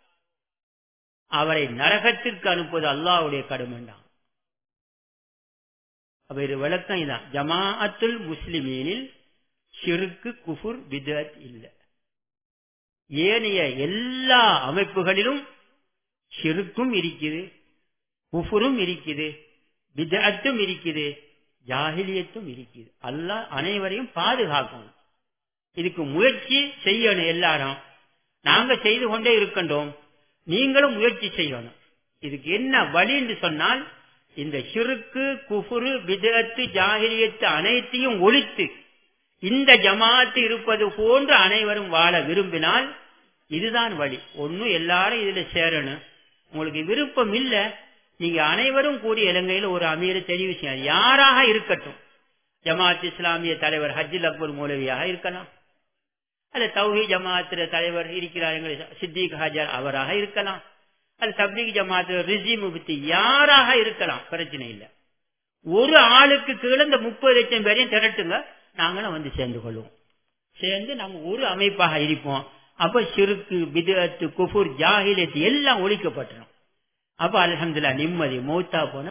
அவரை நரகத்திற்கு அனுப்புவது அல்லாவுடைய கடமைண்டான் அப்ப இது விளக்கம் இதான் ஜமாஅத்துல் முஸ்லிமீனில் சிறுக்கு குஃபுர் பிதத் இல்ல ஏனைய எல்லா அமைப்புகளிலும் சிறுக்கும் இருக்குது குஃபுரும் இருக்குது பிதத்தும் இருக்குது ஜாகிலியத்தும் இருக்குது அல்லாஹ் அனைவரையும் பாதுகாக்கணும் இதுக்கு முயற்சி செய்யணும் எல்லாரும் நாங்க செய்து கொண்டே இருக்கின்றோம் நீங்களும் முயற்சி செய்யணும் இதுக்கு என்ன வழி என்று சொன்னால் இந்த சிறுக்கு குஃபுரு விதத்து ஜாகிலியத்து அனைத்தையும் ஒழித்து இந்த ஜமாத்து இருப்பது போன்று அனைவரும் வாழ விரும்பினால் இதுதான் வழி ஒன்னும் எல்லாரும் இதுல சேரணும் உங்களுக்கு விருப்பம் இல்ல நீங்க அனைவரும் கூடிய இலங்கையில் ஒரு அமீரை தெரிவு செய்ய யாராக இருக்கட்டும் ஜமாத் இஸ்லாமிய தலைவர் ஹஜ்ஜில் அக்பர் மௌலவியாக இருக்கலாம் அல்ல தௌஹி ஜமாத்திர தலைவர் இருக்கிறார் எங்களை சித்திக் ஹாஜர் அவராக இருக்கலாம் அல்ல தப்லீக் ஜமாத்து ரிசி முபத்தி யாராக இருக்கலாம் பிரச்சனை இல்லை ஒரு ஆளுக்கு கீழே இந்த முப்பது லட்சம் பேரையும் திரட்டுங்க நாங்களும் வந்து சேர்ந்து கொள்வோம் சேர்ந்து நம்ம ஒரு அமைப்பாக இருப்போம் அப்ப சிறுக்கு பிதத்து குஃபுர் ஜாகிலத்து எல்லாம் ஒழிக்கப்பட்டுரும் அப்ப அலமதுல்லா நிம்மதி மௌத்தா போன